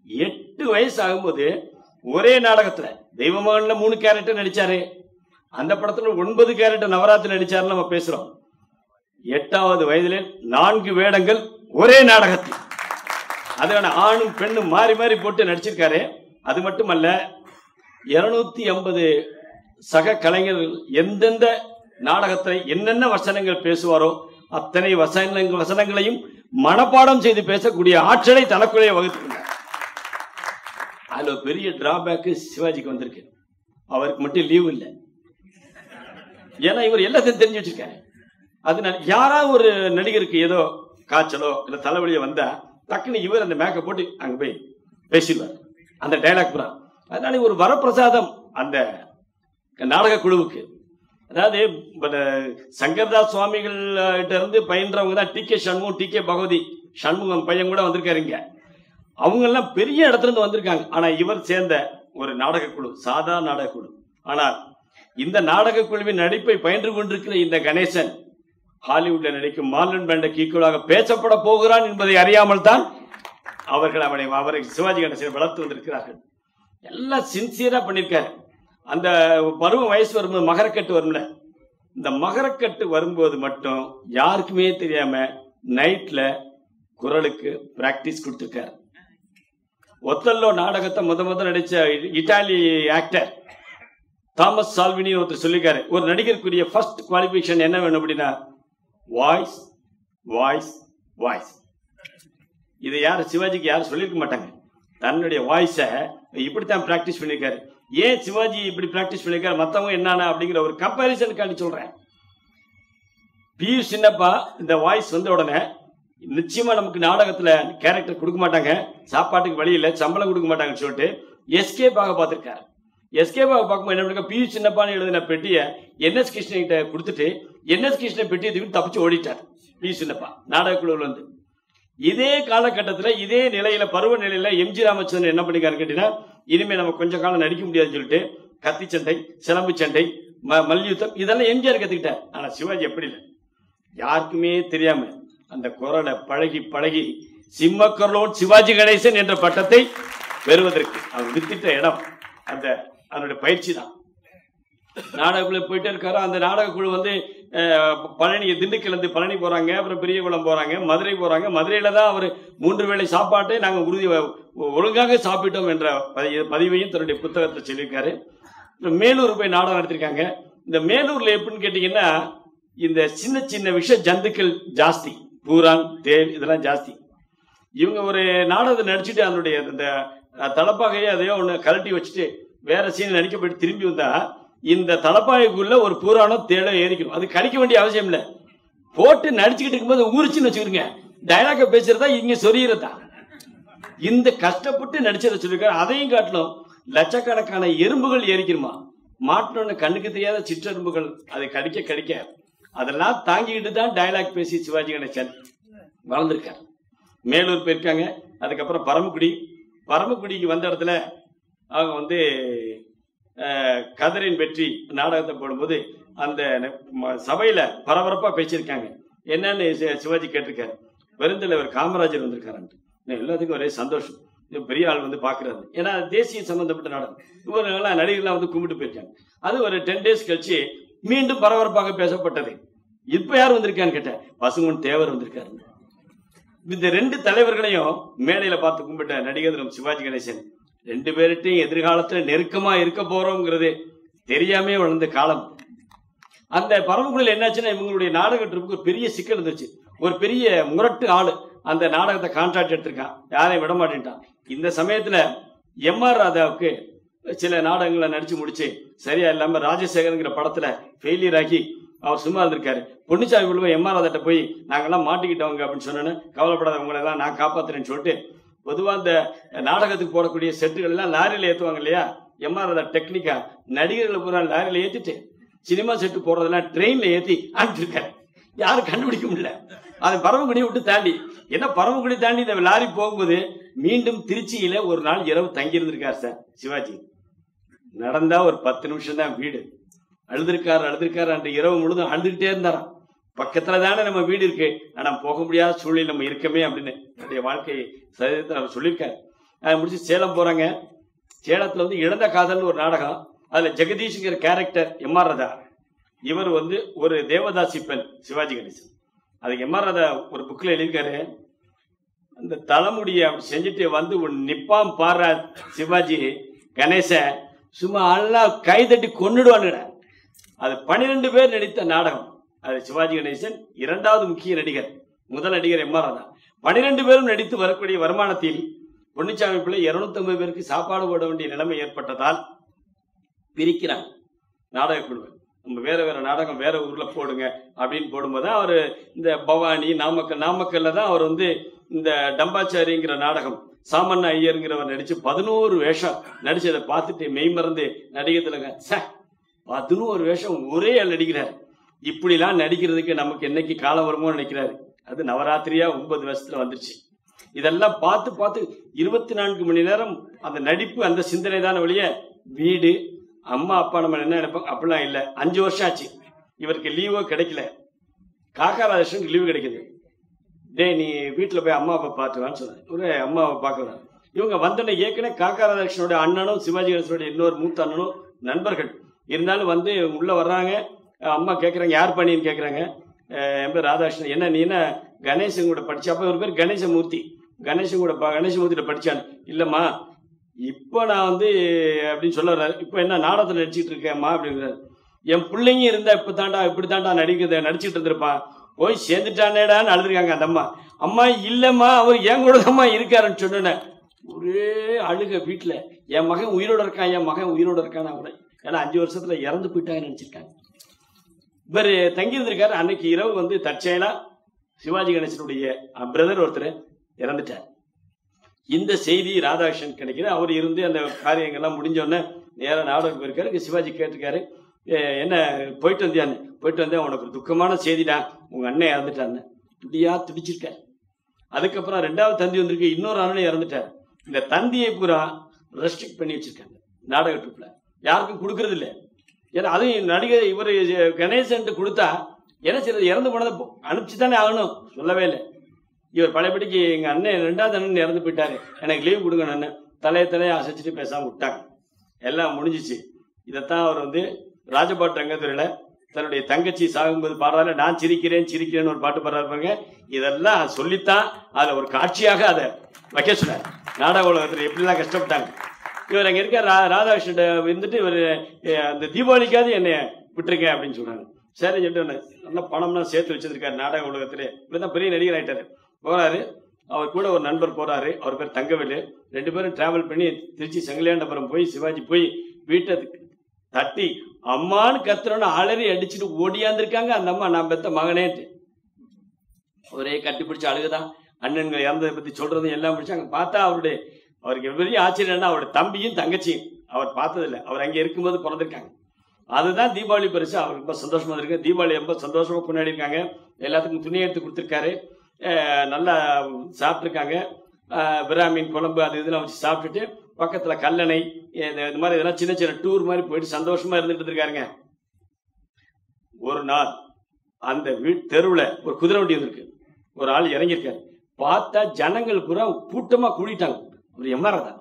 எட்டு வயசு ஆகும்போது ஒரே நாடகத்துல தெய்வமகன்ல மூணு கேரக்டர் நடிச்சாரு அந்த படத்துல ஒன்பது கேரக்டர் நவராத்திரி நடிச்சாருன்னு நம்ம பேசுறோம் எட்டாவது வயதிலே நான்கு வேடங்கள் ஒரே நாடகத்தில் அதுக்கான ஆணும் பெண்ணும் மாறி மாறி போட்டு நடிச்சிருக்காரு அது மட்டுமல்ல இருநூத்தி ஐம்பது சக கலைஞர்கள் எந்தெந்த நாடகத்தை என்னென்ன வசனங்கள் பேசுவாரோ அத்தனை வசனங்கள் வசனங்களையும் மனப்பாடம் செய்து பேசக்கூடிய ஆற்றலை தனக்குள்ளே வகுத்துக்கொண்டார் அதுல ஒரு பெரிய டிராபேக் சிவாஜிக்கு வந்திருக்கு அவருக்கு மட்டும் லீவு இல்லை ஏன்னா இவர் எல்லாத்தையும் தெரிஞ்சு வச்சிருக்காரு அதனால யாராவது ஒரு நடிகருக்கு ஏதோ காய்ச்சலோ இல்ல தலைவலியோ வந்தா டக்குன்னு இவர் அந்த மேக்கப் போட்டு அங்க போய் பேசிடுவார் அந்த டைலாக் புறா அதனால ஒரு வரப்பிரசாதம் அந்த நாடக குழுவுக்கு அதாவது இப்ப இந்த சங்கர்தாஸ் சுவாமிகள் கிட்ட இருந்து பயின்றவங்க தான் T K Shanmugam T K Bhagavathi Shanmugam பையன் கூட வந்திருக்காருங்க அவங்க எல்லாம் பெரிய இடத்துல இருந்து வந்திருக்காங்க ஆனா இவர் சேர்ந்த ஒரு நாடக குழு சாதா நாடக குழு ஆனால் இந்த நாடக குழுவின் நடிப்பை பயின்று கொண்டிருக்கிற இந்த கணேசன் ஹாலிவுட்ல நடிக்கும் மார்லன் பேண்டக்கு ஈக்குவலாக பேசப்பட போகிறான் என்பதை அறியாமல் தான் அவர்கள் அவனை அவரை சிவாஜி கணேசனை வளர்த்து வந்திருக்கிறார்கள் எல்லாம் சின்சியரா பண்ணியிருக்காரு அந்த பருவம் வயசு வரும்போது மகரக்கட்டு வரும்ல இந்த மகரக்கட்டு வரும்போது மட்டும் யாருக்குமே தெரியாம நைட்ல குரலுக்கு பிராக்டிஸ் கொடுத்துருக்காரு ஒத்தல்லோ நாடகத்தை முத முத நடிச்ச இட்டாலி ஆக்டர் தாமஸ் சால்வினி ஒருத்தர் சொல்லிருக்காரு ஒரு நடிகருக்குரிய ஃபர்ஸ்ட் குவாலிஃபிகேஷன் என்ன வேணும் அப்படின்னா வாய்ஸ் வாய்ஸ் வாய்ஸ் இதை யார் சிவாஜிக்கு யாரும் சொல்லியிருக்க மாட்டாங்க தன்னுடைய வாய்ஸை இப்படித்தான் பிராக்டிஸ் பண்ணியிருக்காரு ஏன் சிவாஜி இப்படி பிராக்டிஸ் பண்ணியிருக்காரு மற்றவங்க என்னன்னா அப்படிங்கிற ஒரு கம்பாரிசனுக்காண்டி சொல்றேன் பியு சின்னப்பா இந்த வாய்ஸ் வந்த உடனே நிச்சயமா நமக்கு நாடகத்துல கேரக்டர் கொடுக்க மாட்டாங்க சாப்பாட்டுக்கு வழி இல்லை சம்பளம் கொடுக்க மாட்டாங்கன்னு சொல்லிட்டு எஸ்கேப்பாக பார்த்திருக்காரு எஸ்கேப்பாக பார்க்கும்போது என்ன பண்ணுங்க பியு சின்னப்பான்னு எழுதின பெட்டியை என்எஸ் கிருஷ்ணன் கிட்ட கொடுத்துட்டு என்எஸ் கிருஷ்ணன் பெட்டியை தூக்கி தப்பிச்சு ஓடிட்டார் பியு சின்னப்பா நாடக குழுவில் வந்து இதே காலகட்டத்தில் இதே நிலையில பருவ நிலையில எம்ஜி ராமச்சந்திரன் என்ன பண்ணிக்காரு கேட்டீங்கன்னா இனிமே நம்ம கொஞ்ச காலம் நடிக்க முடியாதுன்னு சொல்லிட்டு கத்தி சண்டை சிலம்பு சண்டை ம- மல்யுத்தம் இதெல்லாம் எம்ஜிஆர் கத்துக்கிட்டார் ஆனா சிவாஜி எப்படி இல்லை யாருக்குமே தெரியாம அந்த குரலை பழகி பழகி சிம்மக்கரலோன் சிவாஜி கணேசன் என்ற பட்டத்தை பெறுவதற்கு அவர் வித்திட்ட இடம் அந்த அதனுடைய பயிற்சி தான் நாடகக்குள்ள போயிட்டே இருக்காரு அந்த நாடக குழு வந்து அஹ், பழனி திண்டுக்கல் இருந்து பழனி போறாங்க அப்புறம் பெரியகுளம் போறாங்க மதுரை போறாங்க மதுரையில தான் அவர் மூன்று வேளை சாப்பாட்டை நாங்கள் உறுதி ஒழுங்காக சாப்பிட்டோம் என்ற பதி- பதிவையும் தன்னுடைய புத்தகத்தை சொல்லியிருக்காரு அப்புறம் மேலூர் போய் நாடகம் நடத்திருக்காங்க இந்த மேலூர்ல எப்படின்னு கேட்டீங்கன்னா இந்த சின்ன சின்ன விஷ ஜந்துக்கள் ஜாஸ்தி பூரான் தேல் இதெல்லாம் ஜாஸ்தி இவங்க ஒரு நாடகத்தை நடிச்சுட்டு அதனுடைய அந்த அஹ், தலப்பாகையை அதையோ ஒன்று கழட்டி வச்சுட்டு வேற சீன் நடிக்க போயிட்டு திரும்பி வந்தா இந்த தலப்பாகைக்குள்ள ஒரு பூரானோ தேடோ ஏறிக்கணும் அது கழிக்க வேண்டிய அவசியம் இல்லை போட்டு நடிச்சுக்கிட்டு இருக்கும்போது ஊறிச்சுன்னு வச்சுக்கிறீங்க டைலாக பேசுறதா இங்க சொரியறதா இந்த கஷ்டப்பட்டு நடிச்சதை சொல்லிருக்காரு அதையும் காட்டணும் லட்சக்கணக்கான எறும்புகள் ஏறிக்கிறமா மாட்டணும்னு கண்ணுக்கு தெரியாத சிற்றெரும்புகள் அதை கடிக்க கடிக்க அதெல்லாம் தாங்கிக்கிட்டு தான் டயலாக் பேசி சிவாஜி கணேசன் வளர்ந்துருக்கார் மேலூர் போயிருக்காங்க அதுக்கப்புறம் பரமக்குடி பரமக்குடிக்கு வந்த இடத்துல அவங்க வந்து அஹ், கதரின் வெற்றி நாடகத்தை போடும்போது அந்த ம- சபையில பரபரப்பா பேசியிருக்காங்க என்னன்னு சி- சிவாஜி கேட்டிருக்காரு பெருந்தலைவர் காமராஜர் வந்திருக்காருன்ட்டு இன்னும் எல்லாத்துக்கும் ஒரே சந்தோஷம் இது பெரிய ஆள் வந்து பாக்குறாரு ஏன்னா தேசிய சம்பந்தப்பட்ட நாடகம் இவரெல்லாம் நடிகர்லாம் வந்து கும்பிட்டு போயிருக்காங்க அது ஒரு டென் டேஸ் கழிச்சு மீண்டும் பரபரப்பாக பேசப்பட்டது இப்ப யார் வந்திருக்கான்னு கேட்டேன் பசுமன் தேவர் வந்திருக்காரு இந்த ரெண்டு தலைவர்களையும் மேடையில பார்த்து கும்பிட்ட நடிகர் தினம் சிவாஜி கணேசன் ரெண்டு பேர்கிட்டையும் எதிர்காலத்துல நெருக்கமா இருக்க போறோங்கிறது தெரியாமே வளர்ந்த காலம் அந்த பரமக்குடியில் என்னாச்சுன்னா இவங்களுடைய நாடக ட்ரிப்புக்கு ஒரு பெரிய சிக்கல் இருந்துச்சு ஒரு பெரிய முரட்டு ஆளு அந்த நாடகத்தை கான்ட்ராக்ட் எடுத்திருக்கான் யாரையும் விட மாட்டேன்ட்டான் இந்த சமயத்துல எம் ஆர் ராதாவுக்கு சில நாடகங்களை நடிச்சு முடிச்சு சரியா இல்லாம ராஜசேகரங்கிற படத்துல ஃபெயிலியர் ஆகி அவர் சும்மா இருந்திருக்காரு பொன்னிச்சாமி குழுவை எம் ஆர் ராதாட்ட போய் நாங்கெல்லாம் மாட்டிக்கிட்டவங்க அப்படின்னு சொன்னோன்னு கவலைப்படாத உங்களை எல்லாம் நான் காப்பாத்துறேன்னு சொல்லிட்டு பொதுவா இந்த நாடகத்துக்கு போடக்கூடிய செட்டுகள் எல்லாம் லாரியில ஏத்துவாங்க இல்லையா எம் ஆர் ராதா டெக்னிக்கா நடிகர்களை பூரா லாரியில ஏத்திட்டு சினிமா செட்டு போறதெல்லாம் ட்ரெயின்ல ஏத்தி அனுப்பிச்சிருக்காரு யாரும் கண்டுபிடிக்க முடியல அது பரமக்குடியை விட்டு தாண்டி என்ன பரமக்குடி தாண்டி இந்த லாரி போகும்போது மீண்டும் திருச்சியில ஒரு நாள் இரவு தங்கி இருந்திருக்கார் சார் சிவாஜி நடந்தா ஒரு பத்து நிமிஷம் தான் வீடு அழுதுருக்காரு அழுதுருக்காரு அன்று இரவு முழுதும் அழுதுகிட்டே இருந்தாராம் பக்கத்துல தானே நம்ம வீடு இருக்கு ஆனா போக முடியாத சூழ்நிலை நம்ம இருக்கமே அப்படின்னு என்னுடைய வாழ்க்கையை சரித்திரத்தில் அவர் சொல்லியிருக்காரு அதை முடிச்சு சேலம் போறாங்க சேலத்துல வந்து இழந்த காதல்னு ஒரு நாடகம் அதுல ஜெகதீஷ்ங்கிற கேரக்டர் எம்ஆர் ராதா இவர் வந்து ஒரு தேவதாசி பெண் சிவாஜி கணேசன் அதுக்கு எம்ஆர் ராதா ஒரு புக்ல எழுதியிருக்காரு அந்த தலைமுடியை அப்படி செஞ்சுட்டு வந்து ஒரு நிப்பாம் பாடுற சிவாஜி கணேசன் சும்மா எல்லாம் கைதட்டி கொன்னுடுவானுடா அது பன்னிரெண்டு பேர் நடித்த நாடகம் அது சிவாஜி கணேசன் இரண்டாவது முக்கிய நடிகர் முதல் நடிகர் எம் ஆர் ராதா பன்னிரெண்டு பேரும் நடித்து வரக்கூடிய வருமானத்தில் பொன்னிச்சாமி பிள்ளை இருநூத்தம்பது பேருக்கு சாப்பாடு போட வேண்டிய நிலைமை ஏற்பட்டதால் பிரிக்கிறாங்க நாடக குழுவை நம்ம வேற வேற நாடகம் வேற ஊர்ல போடுங்க அப்படின்னு போடும்போது தான் அவர் இந்த பவானி நாமக்கல் நாமக்கல்ல தான் அவர் வந்து இந்த டம்பாச்சாரிங்கிற நாடகம் சாமண்ண ஐயருங்கிறவர் நடிச்சு பதினோரு வேஷம் நடிச்சதை பார்த்துட்டு மெய்மறந்து நடிகத்துல சே பதினோரு வேஷம் ஒரே ஆள் நடிக்கிறார் இப்படிலாம் நடிக்கிறதுக்கு நமக்கு என்னைக்கு காலம் வருமோ நினைக்கிறாரு அது நவராத்திரியா ஒன்பது வருஷத்துல வந்துருச்சு இதெல்லாம் பார்த்து பார்த்து இருபத்தி நான்கு மணி நேரம் அந்த நடிப்பு அந்த சிந்தனை தானே ஒழிய வீடு அம்மா அப்பா நம்ம என்ன நினைப்போம் அப்படிலாம் இல்லை அஞ்சு வருஷம் ஆச்சு இவருக்கு லீவோ கிடைக்கல காக்கா ராஜேஷனுக்கு லீவு கிடைக்குது டேய் நீ வீட்டில் போய் அம்மா அப்பா பார்த்துவான்னு சொன்னேன் ஒரு அம்மாவை பார்க்குறேன் இவங்க வந்தோடனே ஏற்கனவே காக்கா ராதாகிருஷ்ணனோட அண்ணனும் சிவாஜி கணேசனோட இன்னொரு மூத்த அண்ணனும் நண்பர்கள் இருந்தாலும் வந்து உள்ள வர்றாங்க அஹ் அம்மா கேட்குறாங்க யார் பண்ணின்னு கேட்குறாங்க என் பேர் ராதாகிருஷ்ணன் என்ன நீ என்ன கணேசன் கூட படிச்ச அப்போ ஒரு பேர் கணேசமூர்த்தி கணேசன் கூட ப- கணேசமூர்த்தியில படிச்சான் இல்லைம்மா இப்போ நான் வந்து அப்படின்னு சொல்ல வர்றாரு இப்போ என்ன நாடகத்தில் நடிச்சிட்டு இருக்கேம்மா அப்படிங்கிறாரு என் பிள்ளைங்க இருந்தா இப்போ தாண்டா இப்படி தாண்டா நடிக்கிறது நடிச்சிட்டு இருந்திருப்பான் போய் சேர்ந்துட்டானேடான்னு அழுதுருக்காங்க அந்த அம்மா அம்மா இல்லைம்மா அவர் என் கூட தான்மா இருக்காருன்னு சொன்னேன் ஒரே அழுக வீட்டில் என் மகன் உயிரோட இருக்கான் என் மகன் உயிரோட இருக்கான் கூட ஏன்னா அஞ்சு வருஷத்துல இறந்து போயிட்டாங்கன்னு நினைச்சிருக்காங்க இவர் தங்கியிருந்திருக்காரு அன்னைக்கு இரவு வந்து தற்செயலா சிவாஜி கணேசனுடைய பிரதர் ஒருத்தர் இறந்துட்டார் இந்த செய்தி ராதாகிருஷ்ணன் கிடைக்குது அவர் இருந்து அந்த காரியங்கள்லாம் முடிஞ்ச உடனே நேரா நாடகம் போயிருக்காரு இங்க சிவாஜி கேட்டிருக்காரு "ஏ, என்ன போயிட்டு வந்தியான்னு போயிட்டு வந்தேன் உனக்கு ஒரு துக்கமான செய்திடா உங்க அண்ணன் இறந்துட்டான்னு துடியா துடிச்சிருக்காரு அதுக்கப்புறம் ரெண்டாவது தந்தி வந்திருக்கு இன்னொரு அண்ணன் இறந்துட்டார் இந்த தந்தியை பூரா ரெஸ்ட்ரிக்ட் பண்ணி வச்சிருக்காங்க நாடக ட்ரிப்ல யாருக்கும் கொடுக்கறது இல்லை ஏன்னா அதையும் நடிகர் இவர் கணேசன்ட்டு கொடுத்தா என்ன செய்யறது இறந்து போனதை போ- அனுப்பிச்சு தானே ஆகணும் சொல்லவே இல்லை இவர் பழையபடிக்கு எங்க அண்ணன் ரெண்டாவது அண்ணன் இறந்து போயிட்டாரு எனக்கு லீவ் கொடுங்க அண்ணன் தலைய தலையை அசைச்சிட்டு பேசாம விட்டாங்க எல்லாம் முடிஞ்சிச்சு இதைத்தான் அவர் வந்து ராஜபாட்டு ரங்கத்துறையில தன்னுடைய தங்கச்சி சாகும்போது பாடுறாரு நான் சிரிக்கிறேன் சிரிக்கிறேன்னு ஒரு பாட்டு பாடுறாரு பாருங்க இதெல்லாம் சொல்லித்தான் அதுல ஒரு காட்சியாக அதை வைக்க சொன்னார் நாடக உலகத்துல எப்படிலாம் கஷ்டப்பட்டாங்க இவர் அங்க இருக்க ரா ராதாகிருஷ்ணன் இருந்துட்டு இவர் அந்த தீபாவளிக்காவது என்னை விட்டுருங்க அப்படின்னு சொல்றாங்க சரி சொல்லிட்டு நான் நல்ல பணம்லாம் சேர்த்து வச்சிருக்காரு நாடக உலகத்திலே இப்படிதான் பெரிய நடிகர் ஆயிட்டாரு போறாரு அவர் கூட ஒரு நண்பர் போறாரு அவர் பேர் தங்கவேலு ரெண்டு பேரும் டிராவல் பண்ணி திருச்சி செங்கலியாண்டபுரம் போய் சிவாஜி போய் வீட்டை தட்டி அம்மான்னு கத்துறோன்னு அலறி அடிச்சுட்டு ஓடியாந்துருக்காங்க அந்த அம்மா நான் பெத்த மகனேட்டு ஒரே கட்டி பிடிச்ச அழுகுதான் அண்ணன்கள் இறந்ததை பத்தி சொல்றது எல்லாம் பிடிச்சி அங்க பார்த்தா அவருடைய அவருக்கு பெரிய ஆச்சரியம்னா அவருடைய தம்பியும் தங்கச்சியும் அவர் பார்த்ததில்ல அவர் அங்க இருக்கும்போது பிறந்திருக்காங்க அதுதான் தீபாவளி பரிசு அவர் ரொம்ப சந்தோஷமா இருக்கு தீபாவளி ரொம்ப சந்தோஷமா கொண்டாடி இருக்காங்க எல்லாத்துக்கும் துணி எடுத்து கொடுத்துருக்காரு அஹ் நல்லா சாப்பிட்ருக்காங்க பிராமின் குழம்பு அது இதெல்லாம் வச்சு சாப்பிட்டுட்டு பக்கத்துல கல்லணை இது இது மாதிரி இதெல்லாம் சின்ன சின்ன டூர் மாதிரி போயிட்டு சந்தோஷமா இருந்துட்டு இருக்காருங்க ஒரு நாள் அந்த வீட் தெருவுல ஒரு குதிரை வண்டி வந்திருக்கு ஒரு ஆள் இறங்கியிருக்காரு பார்த்தா ஜனங்கள் பூரா கூட்டமா கூடிட்டாங்க ஒரு எம்ஆர்ஆர்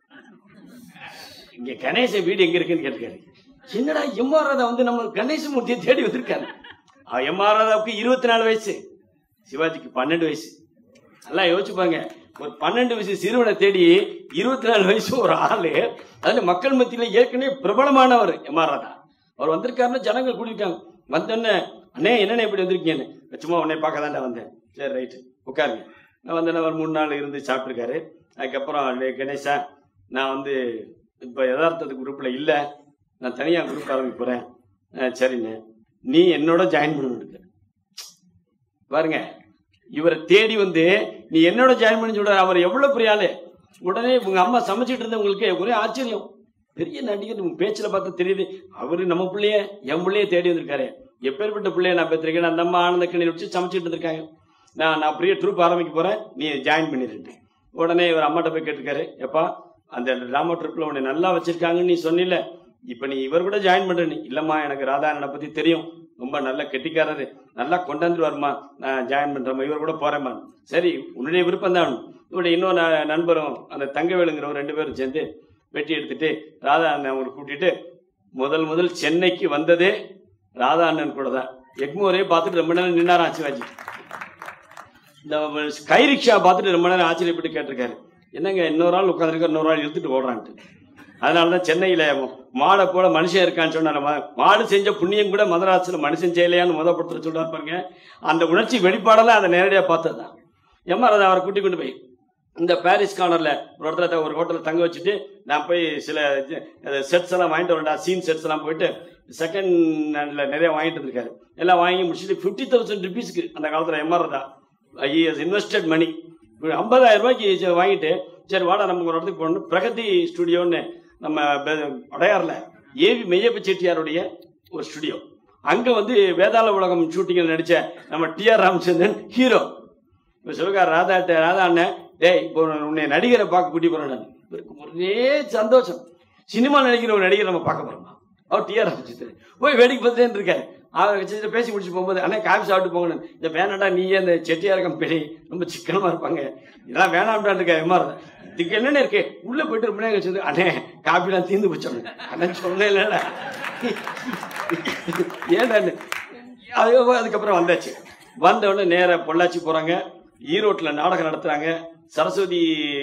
இங்க கணேச வீடு எங்க இருக்குன்னு கேட்டிருக்காரு என்னடா எம்ஆர்ஆர் வந்து நம்ம கணேசமூர்த்தியை தேடி வந்திருக்காரு எம்ஆர்ஆருக்கு இருபத்தி நாலு வயசு சிவாஜிக்கு பன்னெண்டு வயசு நல்லா யோசிச்சு பாருங்க ஒரு பன்னெண்டு வயசு சிறுவனை தேடி இருபத்தி நாலு வயசு ஒரு ஆளு அதுல மக்கள் மத்தியில ஏற்கனவே பிரபலமானவர் எம்ஆர்ஆர் அவர் வந்திருக்காருன்னு ஜனங்கள் கூட்டிட்டாங்க வந்தோடனே அண்ணே என்னண்ணே இப்படி வந்திருக்கீங்கன்னு சும்மா உன்னை பார்க்க தான்டா வந்தேன் சரி ரைட்டு உட்காருங்க நான் வந்தேன் ஒரு மூணு நாள் இருந்து சாப்பிட்ருக்காரு அதுக்கப்புறம் "டேய் கணேசா நான் வந்து இப்போ யதார்த்தத்து குரூப்பில் இல்லை நான் தனியாக குரூப் ஆரம்பிக்க போகிறேன் சரிண்ணே நீ என்னோட ஜாயின் பண்ணணும் பாருங்க இவரை தேடி வந்து நீ என்னோட ஜாயின் பண்ணி சொல்ற அவர் எவ்வளவு பெரிய ஆளு உடனே உங்க அம்மா சமைச்சிட்டு இருந்தவங்களுக்கு ஒரே ஆச்சரியம் பெரிய நடிகர் உங்க பேச்சுல பார்த்தா தெரியுது அவரு நம்ம பிள்ளைய என் பிள்ளைய தேடி வந்திருக்காரு எப்பேற்பட்ட பிள்ளைய நான் பெற்றிருக்கேன் அந்த அம்மா ஆனந்த கண்ணீர் வச்சு சமைச்சிட்டு இருந்திருக்காங்க நான் நான் பெரிய ட்ரூப் ஆரம்பிக்க போறேன் நீ ஜாயின் பண்ணிருட்டு உடனே இவர் அம்மாட்ட போய் கேட்டிருக்காரு எப்பா அந்த டிராமா ட்ரிப்ல உன்னை நல்லா வச்சிருக்காங்கன்னு நீ சொன்னில இப்ப நீ இவர் கூட ஜாயின் பண்ற நீ இல்லம்மா எனக்கு ராதாயணனை பத்தி தெரியும் ரொம்ப நல்ல கெட்டிக்காரரு நல்லா கொண்டாந்துருவாருமா நான் ஜாயின் பண்றேம்மா இவர் கூட போறேம்மா சரி உன்னுடைய விருப்பம் தான் இவருடைய இன்னொரு ந- நண்பரும் அந்த தங்கவேலுங்கிறவர் ரெண்டு பேரும் சேர்ந்து வெட்டி எடுத்துட்டு ராதா அண்ணன் அவங்களை கூட்டிட்டு முதல் முதல் சென்னைக்கு வந்ததே ராதா அண்ணன் கூட தான் எக்மோரே பார்த்துட்டு ரொம்ப நேரம் நின்னாராம் சிவாஜி இந்த கை ரிக்ஷா பார்த்துட்டு ரொம்ப நேரம் ஆச்சரியப்பட்டு கேட்டிருக்காரு என்னங்க இன்னொரு ஆள் உட்காந்துருக்க இன்னொரு ஆள் இழுத்துட்டு ஓடுறான்ட்டு அதனால தான் சென்னையில் மாடை போல மனுஷன் இருக்கான்னு சொன்னார் மா- மாடு செஞ்ச புண்ணியம் கூட மதராசில் மனுஷன் செய்யலையான்னு முத படத்தில் சொல்றாரு பாருங்க அந்த உணர்ச்சி வெளிப்பாடெல்லாம் அதை நேரடியாக பார்த்தது தான் எம்ஆர் அதை அவரை கூட்டி கொண்டு போய் இந்த பாரிஸ் கார்னரில் ஒரு இடத்துல த- ஒரு ஹோட்டலில் தங்க வச்சுட்டு நான் போய் சில செட்ஸ் எல்லாம் வாங்கிட்டு வரேன்டா சீன் செட்ஸ் எல்லாம் போயிட்டு செகண்ட் ஹேண்டில் நிறைய வாங்கிட்டு இருந்திருக்காரு எல்லாம் வாங்கி முடிச்சுட்டு ஃபிஃப்டி தௌசண்ட் ருபீஸ்க்கு அந்த காலத்தில் எம்ஆர் தான் ஐ இன்வெஸ்டட் மணி ஐம்பதாயிரம் ரூபாய்க்கு சரி வாங்கிட்டு சரி வாடா நம்ம ஒரு இடத்துக்கு போகணும் பிரகதி ஸ்டுடியோன்னு நம்ம பெ- அடையாறில் ஏவி மெய்யப்ப செட்டியாருடைய ஒரு ஸ்டுடியோ அங்கே வந்து வேதாள உலகம் ஷூட்டிங்கில் நடித்த நம்ம டிஆர் ராமச்சந்திரன் ஹீரோ இப்போ சொல்லுக்கார் ராதா ராதா அண்ணன் டேய் இப்போ உன்னை நடிகரை பார்க்க கூட்டி போகிறேன் நான் இவருக்கு ஒரே சந்தோஷம் சினிமா நடிக்கிற ஒரு நடிகரை நம்ம பார்க்க போகிறோமா அவர் டிஆர் ராமச்சந்திரன் போய் வேடிக்கை பார்த்துட்டே இருக்காரு அவர் வச்சு பேசி முடிச்சு போகும்போது அண்ணே காஃபி சாப்பிட்டு போங்கன்னு இந்த வேணாண்டா நீயே இந்த செட்டியார் கம்பெனி ரொம்ப சிக்கனமாக இருப்பாங்க இதெல்லாம் வேணாம்டான் இருக்க எம்ஆர் இதுக்கு என்னென்ன இருக்கு உள்ள போயிட்டு ரொம்ப நேரம் கழிச்சு அண்ணே காஃபிலாம் தீர்ந்து போச்சோம் அண்ணன் சொன்னேன் இல்லைடா ஏன்டா அது அதுக்கப்புறம் வந்தாச்சு வந்த உடனே நேரா பொள்ளாச்சி போறாங்க ஈரோட்டில் நாடகம் நடத்துறாங்க சரஸ்வதி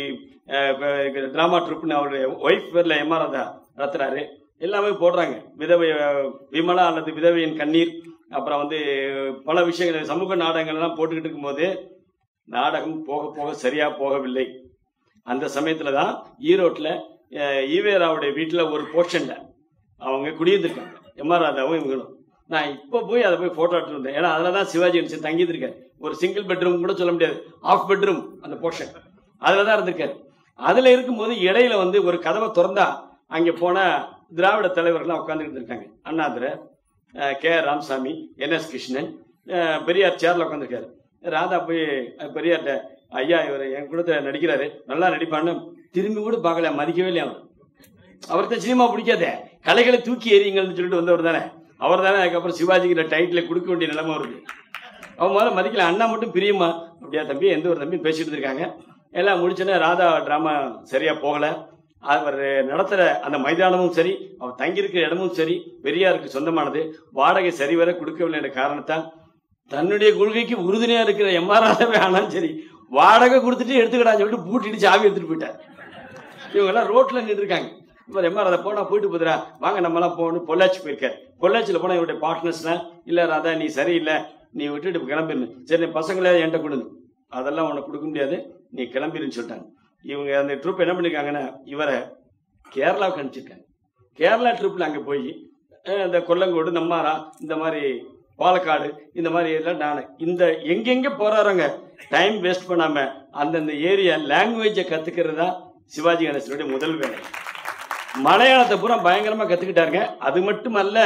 டிராமா ட்ரூப்னு அவருடைய ஒய்ஃப் பேர்ல எம்ஆர் நடத்துறாரு எல்லாமே போடுறாங்க விதவை அஹ், விமலா அல்லது விதவையின் கண்ணீர் அப்புறம் வந்து பல விஷயங்கள் சமூக நாடகங்கள் எல்லாம் போட்டுக்கிட்டு இருக்கும்போது நாடகம் போக போக சரியா போகவில்லை அந்த சமயத்துல தான் ஈரோட்டில் ஈவேராவுடைய வீட்டில் ஒரு போர்ஷன்ல அவங்க குடியிருந்திருக்காங்க எம்ஆர் ராதாவும் இவங்களும் நான் இப்போ போய் அதை போய் ஃபோட்டோ எடுத்துட்டு வந்தேன் ஏன்னா அதில் தான் சிவாஜி கணேசன் தங்கியிருக்காரு ஒரு சிங்கிள் பெட்ரூம் கூட சொல்ல முடியாது ஆஃப் பெட்ரூம் அந்த போர்ஷன் அதில் தான் இருந்திருக்காரு அதில் இருக்கும்போது இடையில வந்து ஒரு கதவை திறந்தா அங்கே போன திராவிட தலைவர்கள்லாம் உட்காந்துக்கிட்டு இருக்காங்க அண்ணாதுரை அஹ், K R Ramasamy N S Krishnan அஹ், பெரியார் சேர்ல உட்காந்துருக்காரு ராதா போய் அஹ், பெரியார்ட்ட ஐயா இவர் என் கூட நடிக்கிறாரு நல்லா நடிப்பான்னு திரும்பி கூட பார்க்கல மதிக்கவே இல்லையா அவர் அவர்கிட்ட சினிமா பிடிக்காதே கலைகளை தூக்கி எறியுங்கள்னு சொல்லிட்டு வந்தவர் தானே அவர் தானே அதுக்கப்புறம் சிவாஜிங்கிற டைட்டிலை கொடுக்க வேண்டிய நிலைமை வருது அவன் முதல்ல மதிக்கல அண்ணா மட்டும் பிரியமா அப்படியா தம்பி எந்த ஒரு தம்பி பேசிட்டு இருக்காங்க எல்லாம் முடிச்சோன்னே ராதா ட்ராமா சரியா போகல அவர் நடத்துற அந்த மைதானமும் சரி அவர் தங்கியிருக்கிற இடமும் சரி பெரியாருக்கு சொந்தமானது வாடகை சரிவர கொடுக்கவில்லை என்ற காரணத்தால் தன்னுடைய கொள்கைக்கு உறுதுணையா இருக்கிற எம்ஆர்ஆவே ஆனாலும் சரி வாடகை கொடுத்துட்டு எடுத்துக்கடான்னு சொல்லிட்டு பூட்டிட்டு சாவி எடுத்துட்டு போயிட்டார் இவங்க எல்லாம் ரோட்ல நின்று இருக்காங்க இவர் எம்ஆர் அதை போனா போயிட்டு போதுரா வாங்க நம்ம எல்லாம் போகணும் பொள்ளாச்சி போயிருக்காரு பொள்ளாச்சியில் போனா இவருடைய பார்ட்னர்ஸ்லாம் இல்ல ராதா நீ சரியில்லை நீ விட்டுட்டு கிளம்பிடணும் சரி நீ பசங்களே என்கிட்ட கொடுங்க அதெல்லாம் உனக்கு கொடுக்க முடியாது நீ கிளம்பிருன்னு சொல்லிட்டாங்க இவங்க அந்த ட்ரூப் என்ன பண்ணிருக்காங்கன்னா இவரை கேரளாவுக்கு அனுப்பிச்சிருக்காங்க கேரளா ட்ரிப்பில் அங்கே போய் அஹ், இந்த கொல்லங்கோடு நம்மாரா இந்த மாதிரி பாலக்காடு இந்த மாதிரி எல்லாம் நான் இந்த எங்கெங்க போறாருங்க டைம் வேஸ்ட் பண்ணாம அந்தந்த ஏரியா லாங்குவேஜை கத்துக்கிறது தான் சிவாஜி கணேசனுடைய முதல் வேலை மலையாளத்தை பூரா பயங்கரமா கத்துக்கிட்டாருங்க அது மட்டுமல்ல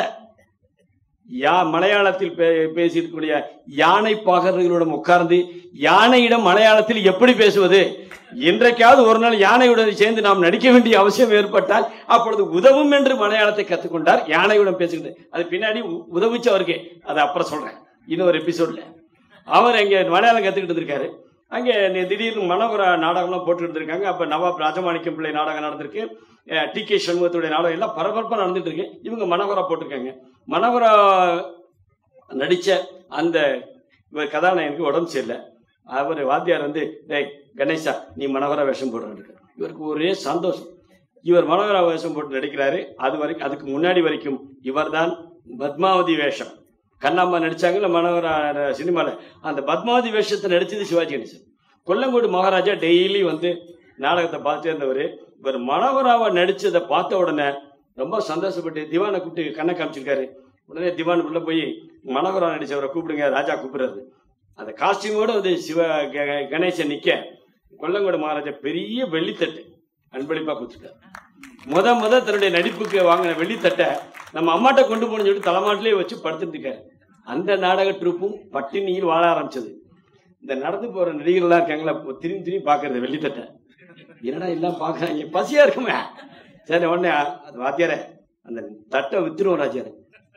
யா மலையாளத்தில் பே- பேசியிருக்கக்கூடிய யானை பாகர்களிடம் உட்கார்ந்து யானையிடம் மலையாளத்தில் எப்படி பேசுவது என்றைக்காவது ஒரு நாள் யானையுடன் சேர்ந்து நாம் நடிக்க வேண்டிய அவசியம் ஏற்பட்டால் அப்பொழுது உதவும் என்று மலையாளத்தை கற்றுக்கொண்டார் யானையுடன் பேசுகிறது அது பின்னாடி உ- உதவுச்சு அவருக்கு அதை அப்புறம் சொல்றேன் இன்னொரு எபிசோட்ல அவர் இங்க மலையாளம் கத்துக்கிட்டு இருக்காரு அங்கே நி- திடீர்னு மனோகர நாடகம்லாம் போட்டுக்கிட்டு இருக்காங்க அப்ப நவாப் ராஜமாணிக்கம் பிள்ளை நாடகம் நடந்திருக்கு டி கே சண்முகத்துடைய நாடகம் எல்லாம் பரபரப்பா நடந்துட்டு இருக்கு இவங்க மனோகரா போட்டிருக்காங்க மனோகரா நடிச்ச அந்த இவர் கதாநாயகனுக்கு உடம்பு சரியில்லை அவர் வாத்தியார் வந்து டேய் கணேசா நீ மனோகரா வேஷம் போடுறாரு இவருக்கு ஒரே சந்தோஷம் இவர் மனோகரா வேஷம் போட்டு நடிக்கிறாரு அது வரைக்கும் அதுக்கு முன்னாடி வரைக்கும் இவர்தான் பத்மாவதி வேஷம் கண்ணாம்பா நடிச்சாங்கல்ல மனோகரா சினிமாவில் அந்த பத்மாவதி வேஷத்தை நடிச்சது சிவாஜி கணேசன் கொல்லங்கோடு மகாராஜா டெய்லி வந்து நாடகத்தை பார்த்துட்டே இருந்தவர் இவர் மனோகராவை நடிச்சதை பார்த்த உடனே ரொம்ப சந்தோஷப்பட்டு திவானை கூப்பிட்டு கண்ணை காமிச்சிருக்காரு உடனே திவான் உள்ள போய் மனோகரா நடிச்சவரை கூப்பிடுங்க ராஜா கூப்பிடுறாரு அந்த காஸ்டியூமோட வந்து சிவ க- க- கணேசன் நிக்க கொல்லங்கோடு மகாராஜா பெரிய வெள்ளித்தட்டு அன்பளிப்பா கொடுத்துருக்காரு முத முத தன்னுடைய நடிப்புக்கு வாங்கின வெள்ளித்தட்டை நம்ம அம்மாட்ட கொண்டு போகணும்னு சொல்லிட்டு தலைமாட்டிலே வச்சு படுத்துட்டு இருக்காரு அந்த நாடக ட்ரூப்பும் பட்டினியில் வாழ ஆரம்பிச்சது இந்த நடந்து போற நடிகர்கள்லாம் இருக்காங்களா இப்போ திரும்பி திரும்பி பாக்குறது வெள்ளித்தட்டை என்னடா எல்லாம் பாக்குறாங்க பசியா இருக்குமே சரி உடனே அது வாத்தியாரே அந்த தட்டை வித்துருவோம் ராஜாரே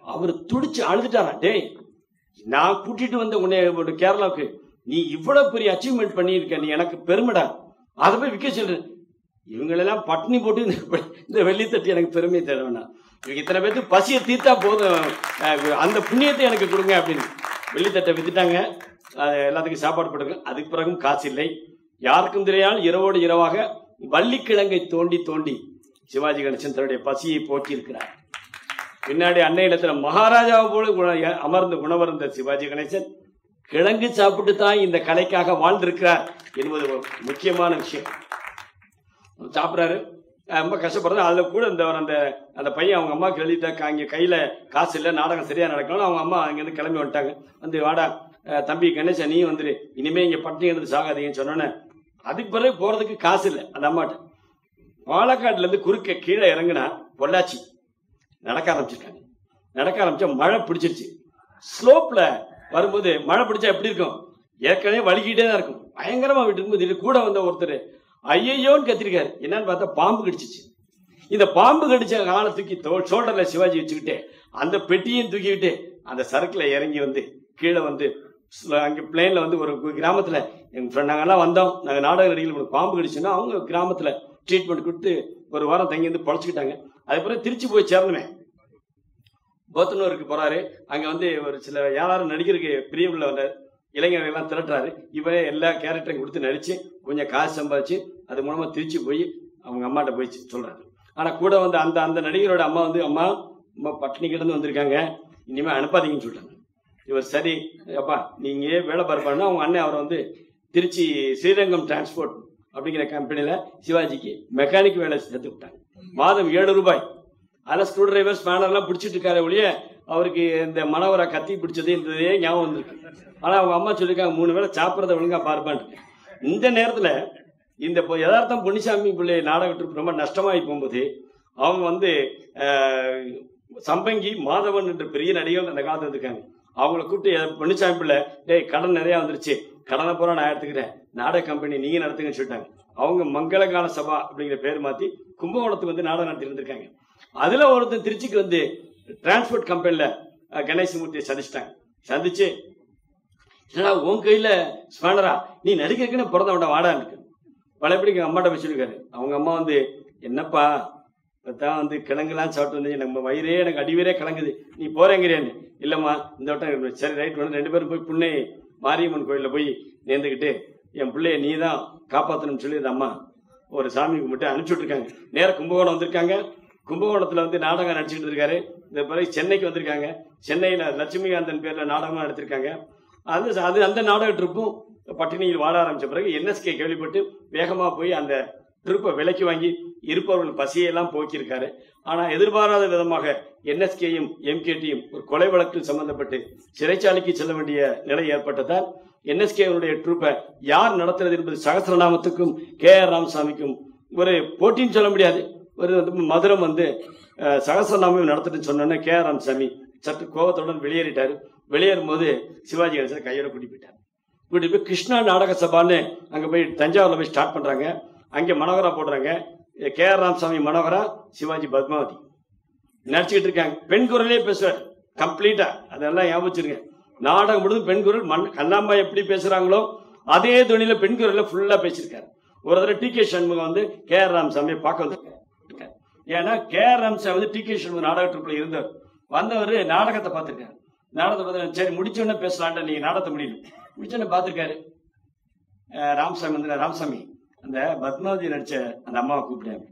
அவர் துடிச்சு அழுதுட்டாரா டேய் நான் கூட்டிட்டு வந்த உன்னை ஒரு கேரளாவுக்கு நீ இவ்வளவு பெரிய அச்சீவ்மெண்ட் பண்ணியிருக்க நீ எனக்கு பெருமைடா அதை போய் விற்க சொல்ற இவங்களெல்லாம் பட்டினி போட்டு இந்த இந்த வெள்ளித்தட்டு எனக்கு பெருமை தர வேணாம் இவங்க இத்தனை பேர்த்து பசியை தீர்த்தா போதும் அஹ் அந்த புண்ணியத்தை எனக்கு கொடுங்க அப்படின்னு வெள்ளித்தட்டை வித்துட்டாங்க அது எல்லாத்துக்கும் சாப்பாடு போட்டுங்க அதுக்கு பிறகும் காசு இல்லை யாருக்கும் தெரியாமல் இரவோடு இரவாக வள்ளிக்கிழங்கை தோண்டி தோண்டி சிவாஜி கணேசன் தன்னுடைய பசியை போக்கி இருக்கிறார் பின்னாடி அன்னை இடத்துல மகாராஜாவை போல குண- அமர்ந்து குணவருந்த சிவாஜி கணேசன் கிழங்கு சாப்பிட்டு தான் இந்த கலைக்காக வாழ்ந்திருக்கிறார் என்பது ஒரு முக்கியமான விஷயம் சாப்பிட்றாரு ரொம்ப கஷ்டப்படுறது அதில் கூட இந்த அந்த அந்த பையன் அவங்க அம்மாவுக்கு எழுதிட்டாக்க அங்கே கையில் காசு இல்லை நாடகம் சரியாக நடக்கணும் அவங்க அம்மா அங்கேருந்து கிளம்பி வந்துட்டாங்க வந்து வாடா அஹ் தம்பி கணேசன் நீ வந்துரு இனிமே இங்கே பட்டினி எடுத்து சாகாதீங்கன்னு சொன்னோன்னே அதுக்கு பிறகு போகிறதுக்கு காசு இல்லை அந்த அம்மாட்ட பாலக்காட்டுலேருந்து குறுக்க கீழே இறங்குனா பொள்ளாச்சி நடக்க ஆரம்பிச்சிருக்காங்க நடக்க ஆரம்பிச்சா மழை பிடிச்சிருச்சு ஸ்லோப்ல வரும்போது மழை பிடிச்சா எப்படி இருக்கும் ஏற்கனவே வலிக்கிட்டே தான் இருக்கும் பயங்கரமா விட்டு இருக்கும்போது இது கூட வந்த ஒருத்தர் ஐயையோன்னு கத்திருக்காரு என்னன்னு பார்த்தா பாம்பு கடிச்சிச்சு இந்த பாம்பு கடிச்ச காலை தூக்கி தோல் ஷோல்டர்ல சிவாஜி வச்சுக்கிட்டு அந்த பெட்டியும் தூக்கிக்கிட்டு அந்த சரக்குல இறங்கி வந்து கீழே வந்து ஸ்ல- அங்க பிளேன்ல வந்து ஒரு கிராமத்துல எங்க friend நாங்கெல்லாம் வந்தோம் நாங்க நாடக நடிகள் ஒரு பாம்பு கடிச்சுன்னா அவங்க கிராமத்துல ட்ரீட்மெண்ட் கொடுத்து ஒரு வாரம் தங்கி வந்து பொழைச்சிக்கிட்டாங்க அதுக்கப்புறம் திருச்சி போய் சேரணுமே போத்தனூருக்கு போறாரு அங்க வந்து ஒரு சில யாராரும் நடிகருக்கு பிரியவுள்ள வந்த இளைஞர்கள் எல்லாம் திரட்டுறாரு இவரே எல்லா கேரக்டரையும் கொடுத்து நடிச்சு கொஞ்சம் காசு சம்பாதிச்சு அது மூலமா திருச்சி போய் அவங்க அம்மாட்ட போய் சொல்றாரு ஆனா கூட வந்து அந்த அந்த நடிகரோட அம்மா வந்து அம்மா அம்மா பட்டினி கிடந்து வந்திருக்காங்க இனிமே அனுப்பாதீங்கன்னு சொல்லிட்டாங்க இவர் சரி அப்பா நீங்க ஏன் வேலை பார்ப்பாருன்னா அவங்க அண்ணன் அவரை வந்து திருச்சி ஸ்ரீரங்கம் டிரான்ஸ்போர்ட் அப்படிங்கிற கம்பெனியில் சிவாஜிக்கு மெக்கானிக் வேலை சேர்த்து விட்டாங்க மாதம் ஏழு ரூபாய் அதில் ஸ்க்ரூ டிரைவர் ஸ்பேனர்லாம் பிடிச்சிட்டு இருக்காரு ஒழிய அவருக்கு இந்த மனவரை கத்தி பிடிச்சது இருந்ததே ஞாபகம் வந்திருக்கு ஆனால் அவங்க அம்மா சொல்லியிருக்காங்க மூணு வேளை சாப்பிட்றத ஒழுங்கா பார்ப்பான்னு இந்த நேரத்தில் இந்த பொ- யதார்த்தம் பொன்னிசாமி பிள்ளை நாடகத்துக்கு ரொம்ப நஷ்டமாகி போகும்போது அவங்க வந்து ஆஹ், சம்பங்கி மாதவன் என்ற பெரிய நடிகர்கள் அந்த காலத்துல இருந்திருக்காங்க அவங்கள கூப்பிட்டு "எ, பொன்னிசாமி பிள்ளை டேய் கடன் நிறையா வந்துருச்சு கடனை பூரா நான் எடுத்துக்கிறேன் நாடக கம்பெனி நீங்க நடத்துங்கன்னு சொல்லிட்டாங்க அவங்க மங்களகால சபா அப்படிங்கிற பேர் மாத்தி கும்பகோணத்துக்கு வந்து நாடகம் நடத்தி இருந்திருக்காங்க அதுல ஒருத்தன் திருச்சிக்கு வந்து டிரான்ஸ்போர்ட் கம்பெனில அஹ், கணேசமூர்த்தியை சந்திச்சிட்டாங்க சந்திச்சு என்னடா உன் கையில ஸ்பேனரா நீ நடிக்கிறதுக்குன்னு பிறந்தவன்டா வாடா இருக்கு பழையபடி எங்க அம்மாட்ட போய் சொல்லிருக்காரு அவங்க அம்மா வந்து என்னப்பா இப்பதான் வந்து கிழங்குலாம் சாப்பிட்டு வந்து நம்ம வயிறே எனக்கு அடிவரே கலங்குது நீ போறேங்கிறியான்னு இல்லம்மா இந்த வட்டம் சரி ரைட் வந்து ரெண்டு பேரும் போய் புண்ணை மாரியம்மன் கோயில்ல போய் நேர்ந்துக்கிட்டு என் பிள்ளைய நீ தான் காப்பாற்றணும்னு சொல்லி அந்த அம்மா ஒரு சாமி கும்பிட்டு அனுப்பிச்சு விட்டுருக்காங்க நேர கும்பகோணம் வந்திருக்காங்க கும்பகோணத்துல வந்து நாடகம் நடிச்சுட்டு இருக்காரு இந்த பிறகு சென்னைக்கு வந்திருக்காங்க சென்னையில லட்சுமிகாந்தன் பேர்ல நாடகம் நடத்திருக்காங்க அது அது அந்த நாடக ட்ரிப்பும் பட்டினியில் வாழ ஆரம்பிச்ச பிறகு என்எஸ்கே கேள்விப்பட்டு வேகமா போய் அந்த ட்ரிப்பை விலைக்கு வாங்கி இருப்பவர்கள் பசியெல்லாம் போக்கியிருக்காரு ஆனா எதிர்பாராத விதமாக என்எஸ்கேயும் எம்கேடியும் ஒரு கொலை வழக்கில் சம்பந்தப்பட்டு சிறைச்சாலைக்கு செல்ல வேண்டிய நிலை ஏற்பட்டதால் என்எஸ்கேனுடைய ட்ரூப்பை யார் நடத்துறது என்பது சகசிரநாமத்துக்கும் கே ஆர் ராமசாமிக்கும் ஒரு போட்டின்னு சொல்ல முடியாது ஒரு வந்து மதுரம் வந்து அஹ், சகசிரநாமம் நடத்துட்டுன்னு சொன்னோன்னே கே ஆர் ராமசாமி சற்று கோபத்துடன் வெளியேறிட்டாரு வெளியேறும் போது சிவாஜி கணேசன் கையோட கூட்டி போயிட்டார் கூட்டி போய் கிருஷ்ணா நாடக சபான்னு அங்கே போய் தஞ்சாவூரில் போய் ஸ்டார்ட் பண்ணுறாங்க அங்கே மனோகரா போடுறாங்க கே ஆர் ராமசாமி மனோகரா சிவாஜி பத்மாவதி நடிச்சுக்கிட்டு இருக்காங்க பெண் குரலே பேசுவார் கம்ப்ளீட்டா அதெல்லாம் ஞாபகம் வச்சிருங்க நாடகம் முழுதும் பெண் குரல் மண் கண்ணாம்பா எப்படி பேசுறாங்களோ அதே துணியில பெண் குரல்ல ஃபுல்லா பேசியிருக்காரு ஒரு தடவை டி கே சண்முகம் வந்து கே ஆர் ராமசாமியை பார்க்க வந்திருக்காரு ஏன்னா கே ஆர் ராமசாமி வந்து டி கே சண்முகம் நாடக ட்ரிப்ல இருந்தவர் வந்தவர் நாடகத்தை பார்த்திருக்காரு நாடகத்தை பார்த்து சரி முடிச்ச உடனே பேசலான்ட்டு நீங்க நாடகத்தை முடியல முடிச்ச உடனே பார்த்திருக்காரு அஹ் ராமசாமி வந்து ராமசாமி அந்த பத்மாவதி நடிச்ச அந்த அம்மாவை கூப்பிட்டாங்க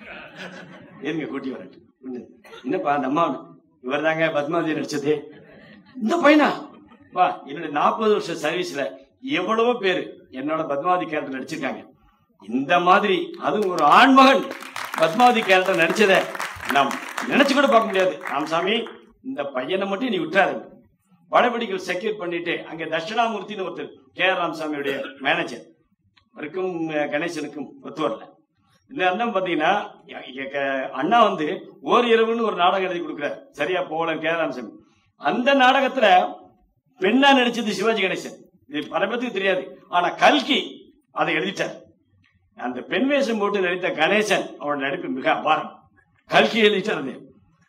இருங்க கூட்டி வரட்டு என்னப்பா அந்த அம்மா இவர் தாங்க பத்மாவதி நடிச்சது இந்த பையனா வா என்னோட நாற்பது வருஷம் சர்வீஸ்ல எவ்வளவோ பேர் என்னோட பத்மாவதி கேரக்டர் நடிச்சிருக்காங்க இந்த மாதிரி அதுவும் ஒரு ஆண்மகன் பத்மாவதி கேரக்டர் நடிச்சதை நாம் நினைச்சு கூட பார்க்க முடியாது ராமசாமி இந்த பையனை மட்டும் நீ விட்டுறாரு வடபிடிக்கல் செக்யூர் பண்ணிட்டு அங்க தட்சிணாமூர்த்தின்னு ஒருத்தர் கே ஆர் ராமசாமியுடைய மேனேஜர் அவருக்கும் அஹ், கணேசனுக்கும் ஒத்து வரல இந்த அண்ணன் பாத்தீங்கன்னா எ- எ- க- அண்ணா வந்து ஓர் இரவுன்னு ஒரு நாடகம் எழுதி கொடுக்குறாரு சரியா போகல கே ஆர் ராமசாமி அந்த நாடகத்துல பெண்ணா நடிச்சது சிவாஜி கணேசன் இது பல பேத்துக்கு தெரியாது ஆனா கல்கி அதை எழுதிட்டார் அந்த பெண் வேஷம் போட்டு நடித்த கணேசன் அவரோட நடிப்பு மிக அபாரம் கல்கி எழுதிட்டார் அது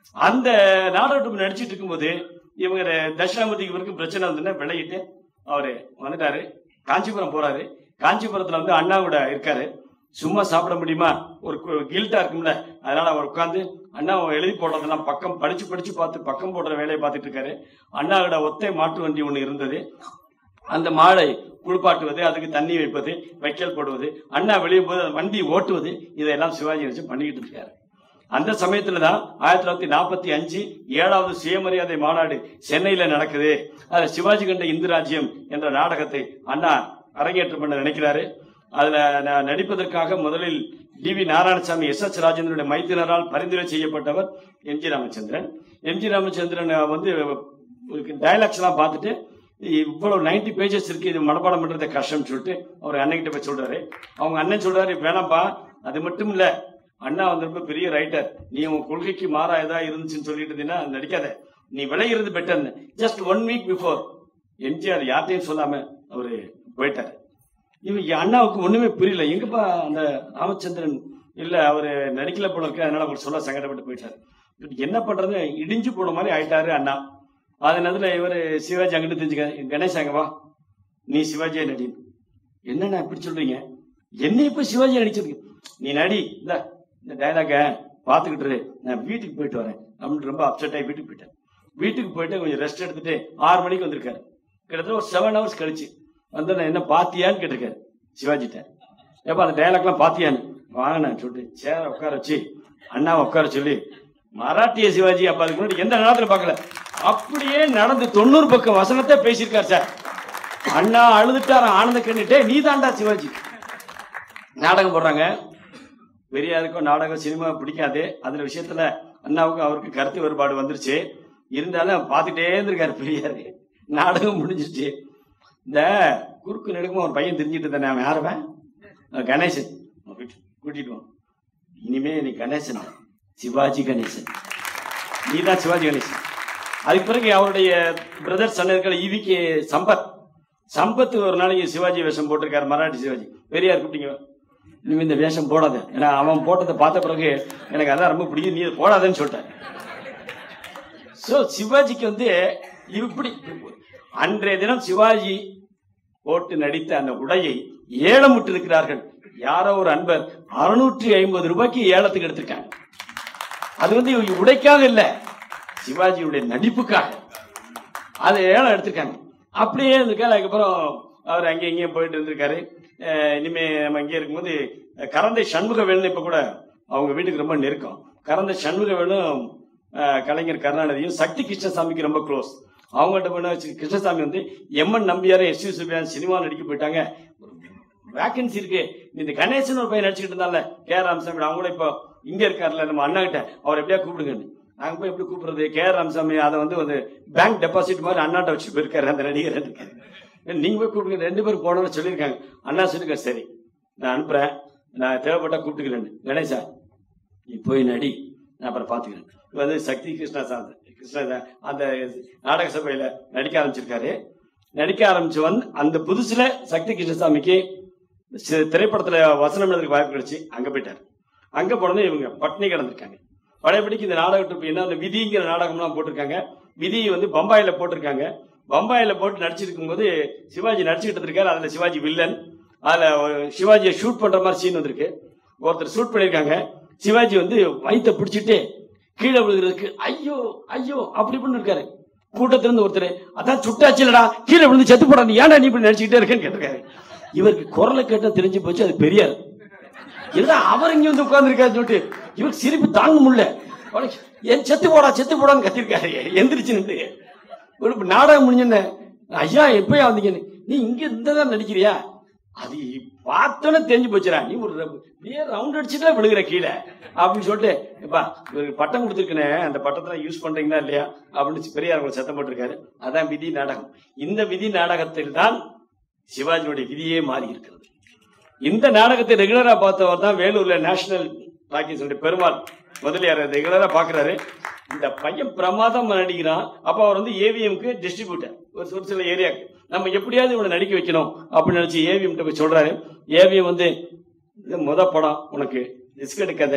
அந்த நாடகம் நடிச்சிட்டு இருக்கும்போது இவங்க தட்சிணாமூர்த்திக்கு இவருக்கு பிரச்சனை வந்துன்னா விளையிட்டு அவரு வந்துட்டாரு காஞ்சிபுரம் போறாரு காஞ்சிபுரத்துல வந்து அண்ணாவோட இருக்காரு சும்மா சாப்பிட முடியுமா ஒரு கில்ட்டா இருக்கும்ல அதனால அவர் உட்காந்து அண்ணா அவன் எழுதி போடுறதெல்லாம் பக்கம் படிச்சு படிச்சு பார்த்து பக்கம் போடுற வேலையை பார்த்துட்டு இருக்காரு அண்ணாவோட ஒத்தை மாட்டு வண்டி ஒன்று இருந்தது அந்த மாடை குளிப்பாட்டுவது அதுக்கு தண்ணி வைப்பது வைக்கல் போடுவது அண்ணா வெளியே போது அந்த வண்டி ஓட்டுவது இதெல்லாம் சிவாஜி வச்சு பண்ணிக்கிட்டு இருக்காரு அந்த சமயத்துல தான் ஆயிரத்தி தொள்ளாயிரத்தி நாற்பத்தி அஞ்சு ஏழாவது சுயமரியாதை மாநாடு சென்னையில நடக்குது அதுல சிவாஜி கண்ட இந்து ராஜ்யம் என்ற நாடகத்தை அண்ணா அரங்கேற்றம் பண்ண நினைக்கிறாரு அதுல நான் நடிப்பதற்காக முதலில் T V Narayanasamy S S ராஜேந்திரனுடைய மைத்தினரால் பரிந்துரை செய்யப்பட்டவர் M G Ramachandran M G Ramachandran வந்து டைலாக்ஸ் எல்லாம் பார்த்துட்டு இவ்வளவு நைன்டி பேஜஸ் இருக்கு இது மனப்பாடம் பண்றது கஷ்டம்னு சொல்லிட்டு அவர் அண்ணன்கிட்ட போய் சொல்றாரு அவங்க அண்ணன் சொல்றாரு வேணாம்ப்பா அது மட்டும் இல்ல அண்ணா வந்து ரொம்ப பெரிய ரைட்டர் நீ உன் கொள்கைக்கு மாறா ஏதா இருந்துச்சுன்னு சொல்லிட்டு இருந்தீங்கன்னா நடிக்காத நீ விளையிறது பெட்டர்னு just one week before MGR யார்ட்டையும் சொல்லாம அவரு போயிட்டாரு இவன் அண்ணாவுக்கு ஒண்ணுமே புரியல எங்கப்பா அந்த ராமச்சந்திரன் இல்ல அவரு நடிக்கல போல இருக்கு அதனால அவர் சொல்ல சங்கடப்பட்டு போயிட்டாரு இப்ப என்ன பண்றது இடிஞ்சு போன மாதிரி ஆயிட்டாரு அண்ணா அதனால இவரு சிவாஜி அங்கிட்டு தெரிஞ்சுக்க கணேஷ் அங்க வா நீ சிவாஜியை நடி என்னண்ணா இப்படி சொல்றீங்க என்ன இப்ப சிவாஜி நடிச்சிருக்கு நீ நடி இந்த இந்த டைலாக பாத்துக்கிட்டு இரு. நான் வீட்டுக்கு போயிட்டு வரேன் அப்படின்னு ரொம்ப அப்செட் ஆகி வீட்டுக்கு போயிட்டேன் வீட்டுக்கு போயிட்டு கொஞ்சம் ரெஸ்ட் எடுத்துட்டு ஆறு மணிக்கு வந்திருக்காரு கிட்டத்தட்ட ஒரு செவன் ஹவர்ஸ் கழிச்சு வந்து நான் என்ன பாத்தியான்னு கேட்டிருக்காரு சிவாஜிட்ட ஏப்பா அந்த டைலாக்லாம் பாத்தியான்னு வாங்கினேன் சொல்லிட்டு சேர உட்கார வச்சு அண்ணா உட்கார சொல்லி மராட்டிய சிவாஜி அப்ப அதுக்கு முன்னாடி எந்த நேரத்துல பார்க்கல அப்படியே நடந்து தொண்ணூறு பக்கம் வசனத்தை பேசியிருக்காரு சார் அண்ணா அழுதுட்டார ஆனந்த கண்ணிட்டே நீ தாண்டா சிவாஜி நாடகம் போடுறாங்க பெரியாருக்கும் நாடகம் சினிமா பிடிக்காது அதுல விஷயத்துல அண்ணாவுக்கும் அவருக்கு கருத்து வேறுபாடு வந்துருச்சு இருந்தாலும் பார்த்துட்டே இருந்திருக்காரு பெரியாரு நாடகம் முடிஞ்சிருச்சு இந்த குறுக்கு நெடுக்கும் ஒரு பையன் தெரிஞ்சிட்டு இருந்தானே அவன் யாருவன் அஹ் கணேசன் அவன் கூட்டி- கூட்டிட்டு வா. இனிமே நீ கணேசன் இல்ல, சிவாஜி கணேசன் நீ தான் சிவாஜி கணேசன் அதுக்கு பிறகு அவருடைய பிரதர் சன் இருக்கிற ஈவிக்கு சம்பத் சம்பத் ஒரு நாளைக்கு சிவாஜி வேஷம் போட்டிருக்காரு மராட்டி சிவாஜி பெரியார் கூப்பிட்டீங்க இனிமே இந்த வேஷம் போடாத ஏன்னா அவன் போட்டதை பார்த்த பிறகு எனக்கு அதான் ரொம்ப பிடிக்கும் நீ இதை போடாதன்னு சொல்லிட்டேன் சோ சிவாஜிக்கு வந்து இப்படி அன்றைய தினம் சிவாஜி போட்டு நடித்த அந்த உடையை ஏலம் விட்டு இருக்கிறார்கள் யாரோ ஒரு அன்பர் அறுநூற்றி ஐம்பது ரூபாய்க்கு ஏலத்துக்கு எடுத்திருக்காங்க அது வந்து இவங்க உடைக்காக இல்ல சிவாஜியுடைய நடிப்புக்காக அதை ஏலம் எடுத்திருக்காங்க அப்படியே இருந்திருக்காரு அதுக்கப்புறம் அவர் அங்கேயும் இங்கேயும் போயிட்டு இருந்திருக்காரு அஹ் இனிமே நம்ம இங்கே இருக்கும்போது அஹ் கரந்தை சண்முகவேல்னு இப்ப கூட அவங்க வீட்டுக்கு ரொம்ப நெருக்கம் கரந்தை சண்முகவேலும் அஹ் கலைஞர் கருணாநிதியும் சக்தி கிருஷ்ணசாமிக்கு ரொம்ப க்ளோஸ் அவங்கள்ட்ட போனா சி- கிருஷ்ணசாமி வந்து MN Nambiar S V Subbiah cinema நடிக்க போயிட்டாங்க வேகன்சி இருக்கு இந்த கணேசன் ஒரு பையன் நடிச்சுக்கிட்டு இருந்தால கே ஆர் ராமசாமி அவங்கள இப்போ இங்க இருக்காருல்ல நம்ம அண்ணா கிட்ட அவர் எப்படியா கூப்பிடுங்கன்னு நாங்க போய் எப்படி கூப்பிடுறது கே ஆர் ராமசாமி அதை வந்து ஒரு பேங்க் டெபாசிட் மாதிரி அண்ணாட்ட வச்சு போயிருக்காரு அந்த நடிகர் இருக்காரு. நீங்க போய் கூப்பிடுங்க ரெண்டு பேரும் போனோம்னு சொல்லியிருக்காங்க அண்ணா சொல்லிருக்காரு சரி நான் அனுப்புறேன் நான் தேவைப்பட்டா கூப்பிட்டுக்கிறேன் கணேசா நீ போய் நடி நான் அப்புறம் பாத்துக்கிறேன் இது வந்து சக்தி கிருஷ்ணா சார் கிருஷ்ணா சா- அந்த நாடக சபையில நடிக்க ஆரம்பிச்சிருக்காரு நடிக்க ஆரம்பிச்சு வந்து அந்த புதுசுல சக்தி கிருஷ்ணசாமிக்கு சி- திரைப்படத்துல வசனம் எழுதுறதுக்கு வாய்ப்பு கிடைச்சு அங்க போயிட்டாரு அங்க போனதும் இவங்க பட்னி கிடந்திருக்காங்க பழையபடிக்கு இந்த நாடக ட்ரிப் என்ன அந்த விதிங்கிற நாடகம்லாம் போட்டிருக்காங்க விதி வந்து பம்பாயில போட்டிருக்காங்க பம்பாயில போட்டு நடிச்சிருக்கும் போது சிவாஜி நடிச்சுக்கிட்டு இருக்காரு அதுல சிவாஜி வில்லன் அதுல ஒரு சிவாஜியை ஷூட் பண்ற மாதிரி சீன் வந்திருக்கு ஒருத்தர் ஷூட் பண்ணிருக்காங்க சிவாஜி வந்து வயித்தை பிடிச்சிட்டு கீழே விழுகிறதுக்கு ஐயோ ஐயோ அப்படி இப்படின்னு இருக்காரு கூட்டத்துல இருந்து ஒருத்தர் அதான் சுட்டாச்சுலடா கீழே விழுந்து செத்து போடா நீ ஏன்டா நீ இப்படி நடிச்சுக்கிட்டே இருக்கேன்னு கேட்டிருக்காரு இவருக்கு குரலை கேட்டா தெரிஞ்சு போச்சு அது பெரியார் இல்ல அவர் இங்க வந்து உட்கார்ந்துருக்காரு சொல்லிட்டு இவருக்கு சிரிப்பு தாங்க முடியல அவனுக்கு, என் செத்து போடா செத்து போடான்னு கத்திருக்காரு எந்திரிச்சு நின்று ஒரு நாடகம் முடிஞ்சோன்னு ஐயா எப்பயா வந்தீங்கன்னு நீ இங்க இருந்ததான் நடிக்கிறியா அது பார்த்தோன்னே தெரிஞ்சு போச்சுடா நீ ஒரு அப்படியே ரவுண்ட் அடிச்சுட்டு விழுகிற கீழே அப்படின்னு சொல்லிட்டு எப்பா இவருக்கு பட்டம் கொடுத்துருக்கனே அந்த பட்டத்தை யூஸ் பண்றீங்களா இல்லையா அப்படின்னு பெரியார் உங்களை சத்தம் போட்டிருக்காரு அதான் விதி நாடகம் இந்த விதி நாடகத்தில் தான் சிவாஜியுடைய விதியே மாறி இருக்கிறது இந்த நாடகத்தை ரெகுலரா பார்த்தவர் தான் வேலூர்ல நேஷனல் டாக்கீஸ் பெருமாள் முதலியார் ரெகுலரா பாக்குறாரு இந்த பையன் பிரமாதம் நடிக்கிறான் அப்ப அவர் வந்து ஏவிஎம்க்கு டிஸ்ட்ரிபியூட்டர் ஒரு ஒரு சில ஏரியாக்கு நம்ம எப்படியாவது இவனை நடிக்க வைக்கணும் அப்படின்னு நினைச்சு ஏவிஎம் போய் சொல்றாரு ஏவிஎம் வந்து இது முத படம் உனக்கு ரிஸ்க் எடுக்காத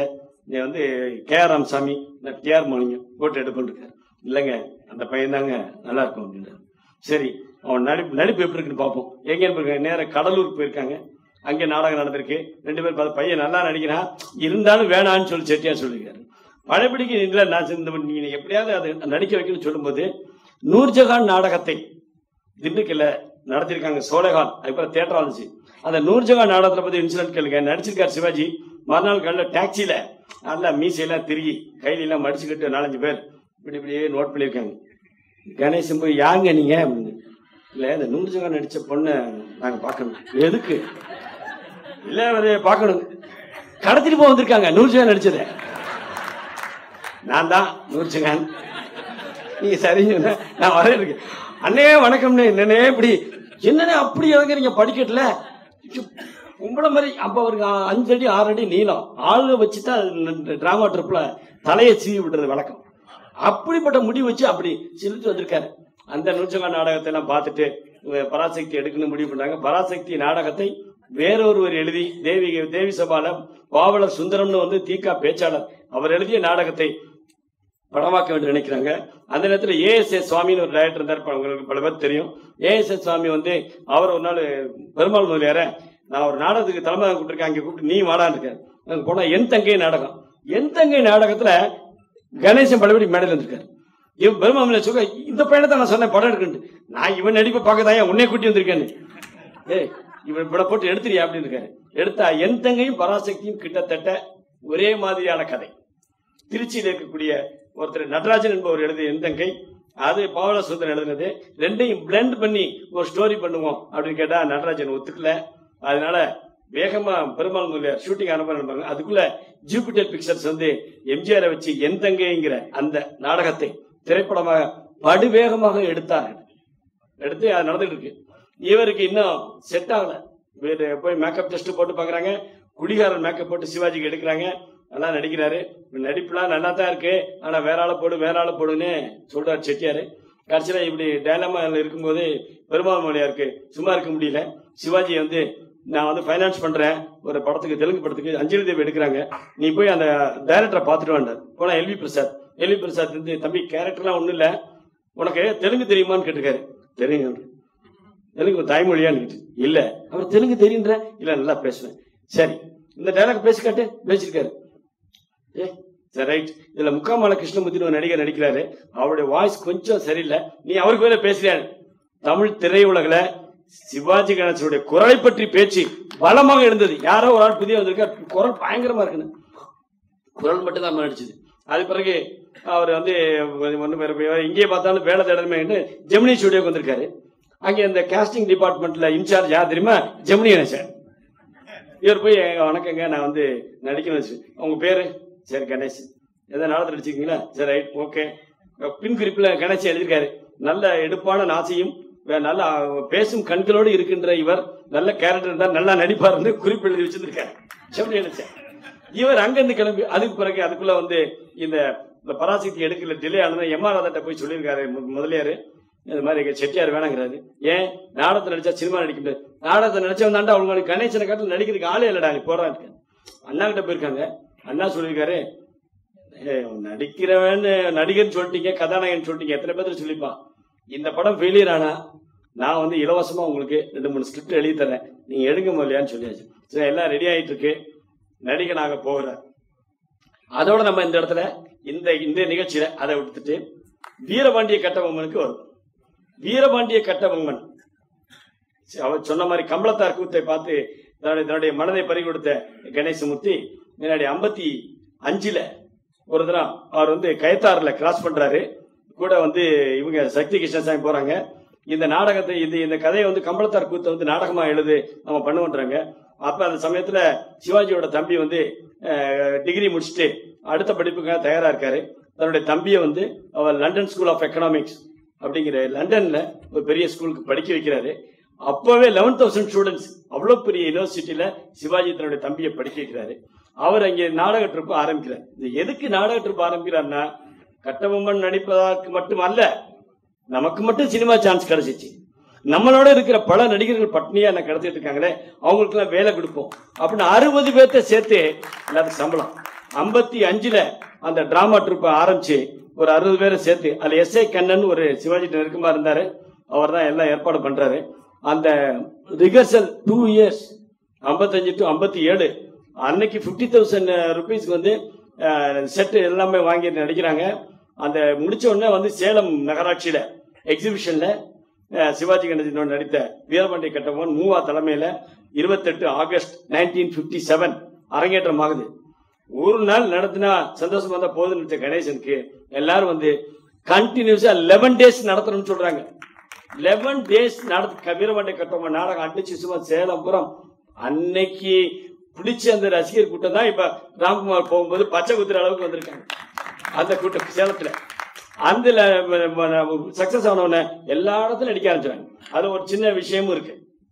நீ வந்து கே ஆர் ராமசாமி இந்த டிஆர் மாலிங்க போட்டு எடுக்கொண்டிருக்காரு இல்லைங்க அந்த பையன் தாங்க நல்லா இருக்கும் அப்படின்றாரு சரி அவன் நடிப்பு நடிப்பு எப்படி இருக்குன்னு பார்ப்போம் எங்கே போயிருக்காங்க நேராக கடலூர் போயிருக்காங்க அங்கே நாடகம் நடந்திருக்கு ரெண்டு பேரும் பார்த்து பையன் நல்லா நடிக்கிறான் இருந்தாலும் வேணான்னு சொல்லி செட்டியார் சொல்லியிருக்காரு பழையபடிக்கு இல்லை நான் இந்த நீங்க எப்படியாவது அதை நடிக்க வைக்கணும்னு சொல்லும்போது நூர்ஜஹான் நாடகத்தை திண்டுக்கல்ல நடத்திருக்காங்க சோழகான் அதுக்கப்புறம் தேட்டர் வந்துச்சு அந்த நூர்ஜஹான் நாடகத்தை பத்தி இன்சிடென்ட் கேளுங்க நடிச்சிருக்காரு சிவாஜி மறுநாள் காலையில் டாக்ஸியில நல்லா மீசையெல்லாம் திருகி கையிலெல்லாம் மடிச்சுக்கிட்டு நாலஞ்சு பேர் இப்படி இப்படியே நோட் பண்ணியிருக்காங்க கணேசன் போய் யாங்க நீங்க அப்படின்னு இல்லை இந்த நூர்ஜஹான் நடிச்ச பொண்ணை நாங்கள் பார்க்கணும் எதுக்கு இல்லை அவரை பார்க்கணும் கடத்திட்டு போக வந்திருக்காங்க நூர்ஜஹான் நடிச்சதை நான் தான் நூர்ஜஹான் நீங்க சரிங்க நான் வரேன் இருக்கு அண்ணே வணக்கம்ண்ணே என்னண்ணே இப்படி என்னண்ணே அப்படி இறங்குறீங்க படிக்கட்டுல கும்பல மாதிரி அப்ப அவருக்கு அ- அஞ்சு அடி ஆறு அடி நீளம் ஆளு வச்சுதான் டிராமா ட்ரிப்ல தலையை சீவி விடுறது வழக்கம் அப்படிப்பட்ட முடி வச்சு அப்படி சிரித்து வந்திருக்காரு அந்த நூற்றங்க நாடகத்தை எல்லாம் பார்த்துட்டு இவங்க பராசக்தி எடுக்கணும் முடிவு பண்ணாங்க பராசக்தி நாடகத்தை வேறொருவர் எழுதி தேவி தேவி சபால பாவலர் சுந்தரம்னு வந்து தீகா பேச்சாளர் அவர் எழுதிய நாடகத்தை படமாக்க வேண்டும் நினைக்கிறாங்க அந்த நேரத்தில் ஏஎஸ்எஸ் சுவாமின்னு ஒரு டைரக்டர் இருந்தார் இப்ப உங்களுக்கு பல பேர் தெரியும் ஏஎஸ்எஸ் சுவாமி வந்து அவர் ஒரு நாள் பெருமாள் முதலியார நான் ஒரு நாடகத்துக்கு தலைமை கூப்பிட்டுருக்கேன் அங்கே கூப்பிட்டு நீ வாடான்னு இருக்காரு அங்க போனா என் தங்கை நாடகம் என் தங்கை நாடகத்துல கணேசன் பலபடி மேடையில் இருந்திருக்காரு இவன் பெருமாள் சொல்ல இந்த பையனை தான் நான் சொன்னேன் படம் எடுக்கணும் நான் இவன் நடிப்பை பார்க்க தான் உன்னை கூட்டி வந்திருக்கேன்னு ஏய் இவன் படம் போட்டு எடுத்துறியா அப்படின்னு இருக்காரு எடுத்தா என் தங்கையும் பராசக்தியும் கிட்டத்தட்ட ஒரே மாதிரியான கதை திருச்சியில் இருக்கக்கூடிய ஒருத்தர் நடராஜன் என்பவர் எழுதிய என் தங்கை அது பாவல சுந்தரன் எழுதினது ரெண்டையும் பிளெண்ட் பண்ணி ஒரு ஸ்டோரி பண்ணுவோம் அப்படின்னு கேட்டா நடராஜன் ஒத்துக்கல அதனால வேகமா பெருமாள் முதலியார் ஷூட்டிங் அனுப்புறாங்க அதுக்குள்ள ஜூபிட்டர் பிக்சர்ஸ் வந்து எம்ஜிஆரை வச்சு என் தங்கைங்கிற அந்த நாடகத்தை திரைப்படமாக படுவேகமாக எடுத்தார்கள் எடுத்து அது நடந்துட்டு இருக்கு இவருக்கு இன்னும் செட் ஆகல இவர் போய் மேக்கப் டெஸ்ட் போட்டு பாக்குறாங்க குடிகாரன் மேக்கப் போட்டு சிவாஜிக்கு எடுக்கிறாங்க நல்லா நடிக்கிறாரு நடிப்புலாம் நல்லா தான் இருக்கு ஆனா வேற ஆளை போடு வேற ஆளை போடுன்னு சொல்றாரு செட்டியாரு கடைசியில இப்படி டைலமா இருக்கும்போது பெருமாள் மொழியாருக்கு சும்மா இருக்க முடியல சிவாஜி வந்து நான் வந்து ஃபைனான்ஸ் பண்றேன் ஒரு படத்துக்கு தெலுங்கு படத்துக்கு அஞ்சலி தேவி எடுக்கிறாங்க நீ போய் அந்த டைரக்டரை பார்த்துட்டு வாண்டார் போனா எல்வி பிரசாத் எல்வி பிரசாத் வந்து தம்பி கேரக்டர்லாம் ஒண்ணும் இல்ல உனக்கு தெலுங்கு தெரியுமான்னு கேட்டிருக்காரு தெரியுங்க தெலுங்கு தாய்மொழியான்னு கேட்டு இல்ல அவர் தெலுங்கு தெரியுன்ற இல்ல நல்லா பேசுவேன் சரி இந்த டைலாக் பேசி காட்டு பேசியிருக்காரு ஏ சரி ரைட் இதுல முக்காமல கிருஷ்ணமூர்த்தி ஒரு நடிகர் நடிக்கிறாரு அவருடைய வாய்ஸ் கொஞ்சம் சரியில்லை நீ அவருக்கு மேல பேசுறியான் தமிழ் திரையுலகில் சிவாஜி கணேசனுடைய குரலை பற்றி பேச்சு பலமாக எழுந்தது யாரோ ஒரு ஆள் புதிய வந்திருக்கார் குரல் பயங்கரமா இருக்குன்னு குரல் மட்டும் தான் நடிச்சது அது பிறகு அவர் வந்து ஒன்று பேர் இங்கே பார்த்தாலும் வேலை தேடணுமே ஜெமினி ஸ்டுடியோக்கு வந்திருக்காரு அங்கே இந்த காஸ்டிங் டிபார்ட்மெண்ட்ல இன்சார்ஜ் யார் தெரியுமா ஜெமினி கணேசன் இவர் போய் "ஏங்க, வணக்கங்க நான் வந்து நடிக்கணும் வச்சு உங்க பேரு சரி கணேஷ் எதாவது நாளத்தில் நடிச்சிருக்கீங்களா சரி ரைட் ஓகே பின் குறிப்பில் கணேஷ் எழுதியிருக்காரு நல்ல எடுப்பான நாசியும் வே- நல்ல அஹ், பேசும் கண்களோடு இருக்கின்ற இவர் நல்ல கேரக்டர் இருந்தால் நல்லா நடிப்பார்னு குறிப்பு எழுதி வச்சிருக்காரு ஜெமினி கணேசன் இவர் அங்கிருந்து கிளம்பி அதுக்கு பிறகு அதுக்குள்ள வந்து இந்த இந்த பராசக்தி எடுக்கல டிலே ஆனது எம் ஆர் ராதாட்ட போய் சொல்லியிருக்காரு மு- முதலியாரு இந்த மாதிரி எங்க செட்டியார் வேணாங்கிறாரு ஏன் நாடகத்தை நடிச்சா சினிமா நடிக்க முடியாது நாடகத்தை நடிச்சவன் தாண்டா அவங்களுக்கு கணேசனை காட்டில் நடிக்கிறதுக்கு ஆளே இல்லடா நீ போறான்னு அண்ணா கிட்ட போயிருக்காங்க அண்ணா சொல்லியிருக்காரு "ஏய், நடிக்கிறவன் நடிகர்னு சொல்லிட்டீங்க கதாநாயகன் சொல்லிட்டீங்க எத்தனை பேர் சொல்லிப்பான் இந்த படம் ஃபெயிலியர் ஆனா நான் வந்து இலவசமா உங்களுக்கு ரெண்டு மூணு ஸ்கிரிப்ட் எழுதி தரேன் நீங்க எடுங்க முதலியான்னு சொல்லியாச்சு சரி எல்லாம் ரெடி ஆயிட்டு இருக்கு நடிகனாக போகிறார் அதோட நம்ம இந்த இடத்துல இந்த இந்த நிகழ்ச்சியில அதை விட்டுட்டு வீரபாண்டிய கட்டபொம்மனுக்கு வரும் வீரபாண்டிய கட்டபொம்மன் சரி, அவர் சொன்ன மாதிரி கம்பளத்தார் கூத்தை பார்த்து தன்னுடைய தன்னுடைய மனதை பறி கொடுத்த கணேசமூர்த்தி முன்னாடி ஐம்பத்தி அஞ்சுல ஒரு தரம் அவர் வந்து கயத்தாறுல கிராஸ் பண்றாரு கூட வந்து இவங்க சக்தி கிருஷ்ணசாமி போறாங்க இந்த நாடகத்தை இது இந்த கதையை வந்து கம்பளத்தார் கூத்தை வந்து நாடகமா எழுது நம்ம பண்ணுவோன்றாங்க அப்ப அந்த சமயத்துல சிவாஜியோட தம்பி வந்து டிகிரி முடிச்சுட்டு அடுத்த படிப்புக்காக தயாரா இருக்காரு தன்னுடைய தம்பியை வந்து அவர் லண்டன் ஸ்கூல் ஆஃப் எக்கனாமிக்ஸ் அப்படிங்கிற லண்டன்ல ஒரு பெரிய ஸ்கூலுக்கு படிக்க வைக்கிறாரு அப்பவே லெவன் தௌசண்ட் ஸ்டூடெண்ட்ஸ் அவ்வளவு பெரிய யூனிவர்சிட்டியில சிவாஜி தன்னுடைய தம்பியை படிக்க வைக்கிறாரு அவர் அங்கே நாடக ட்ரிப் ஆரம்பிக்கிறார் இது எதுக்கு நாடக ட்ரிப் ஆரம்பிக்கிறார்னா கட்டபொம்மன் நடிப்பதற்கு மட்டும் அல்ல நமக்கு மட்டும் சினிமா சான்ஸ் கிடைச்சிச்சு நம்மளோட இருக்கிற பல நடிகர்கள் பட்னியா என்ன கடத்திட்டு இருக்காங்களே அவங்களுக்கு எல்லாம் வேலை கொடுப்போம் அப்படின்னு அறுபது பேர்த்த சேர்த்து எல்லாத்துக்கும் சம்பளம் ஐம்பத்தி அஞ்சுல அந்த டிராமா ட்ரூப்பை ஆரம்பிச்சு ஒரு அறுபது பேரை சேர்த்து அதுல எஸ் ஏ கண்ணன் ஒரு சிவாஜி நெருக்கமா இருந்தாரு அவர் தான் எல்லாம் ஏற்பாடு பண்றாரு அந்த ரிஹர்சல் டூ இயர்ஸ் ஐம்பத்தஞ்சு டு ஐம்பத்தி ஏழு அன்னைக்கு ஃபிஃப்டி தௌசண்ட் ருபீஸ்க்கு வந்து செட்டு எல்லாமே வாங்கி நடிக்கிறாங்க அந்த முடிச்ச உடனே வந்து சேலம் நகராட்சியில எக்ஸிபிஷன்ல அஹ், சிவாஜி கணேசனோடு நடித்த வீரபாண்டிய கட்டபொம்மன் மூவா தலைமையில இருபத்தெட்டு ஆகஸ்ட் நைன்டீன் பிப்டி செவன் அரங்கேற்றம் ஆகுது ஒரு நாள் நடத்தினா சந்தோஷமா தான் போதும் நினைச்ச கணேசனுக்கு எல்லாரும் வந்து கண்டினியூஸா லெவன் டேஸ் நடத்தணும்னு சொல்றாங்க லெவன் டேஸ் நடத்த வீரபாண்டிய கட்டபொம்மன் நாடகம் அடிச்சு சும்மா சேலம் புறம் அன்னைக்கு பிடிச்ச அந்த ரசிகர் கூட்டம் தான் இப்ப ராம்குமார் போகும்போது பச்சை குத்துற அளவுக்கு வந்திருக்காங்க அந்த கூட்டம் சேலத்துல அந்த சக்சஸ் ஆனவன எல்லா இடத்துலயும் நடிக்க ஆரம்பிச்சாங்க அது ஒரு சின்ன விஷயமும் இருக்கு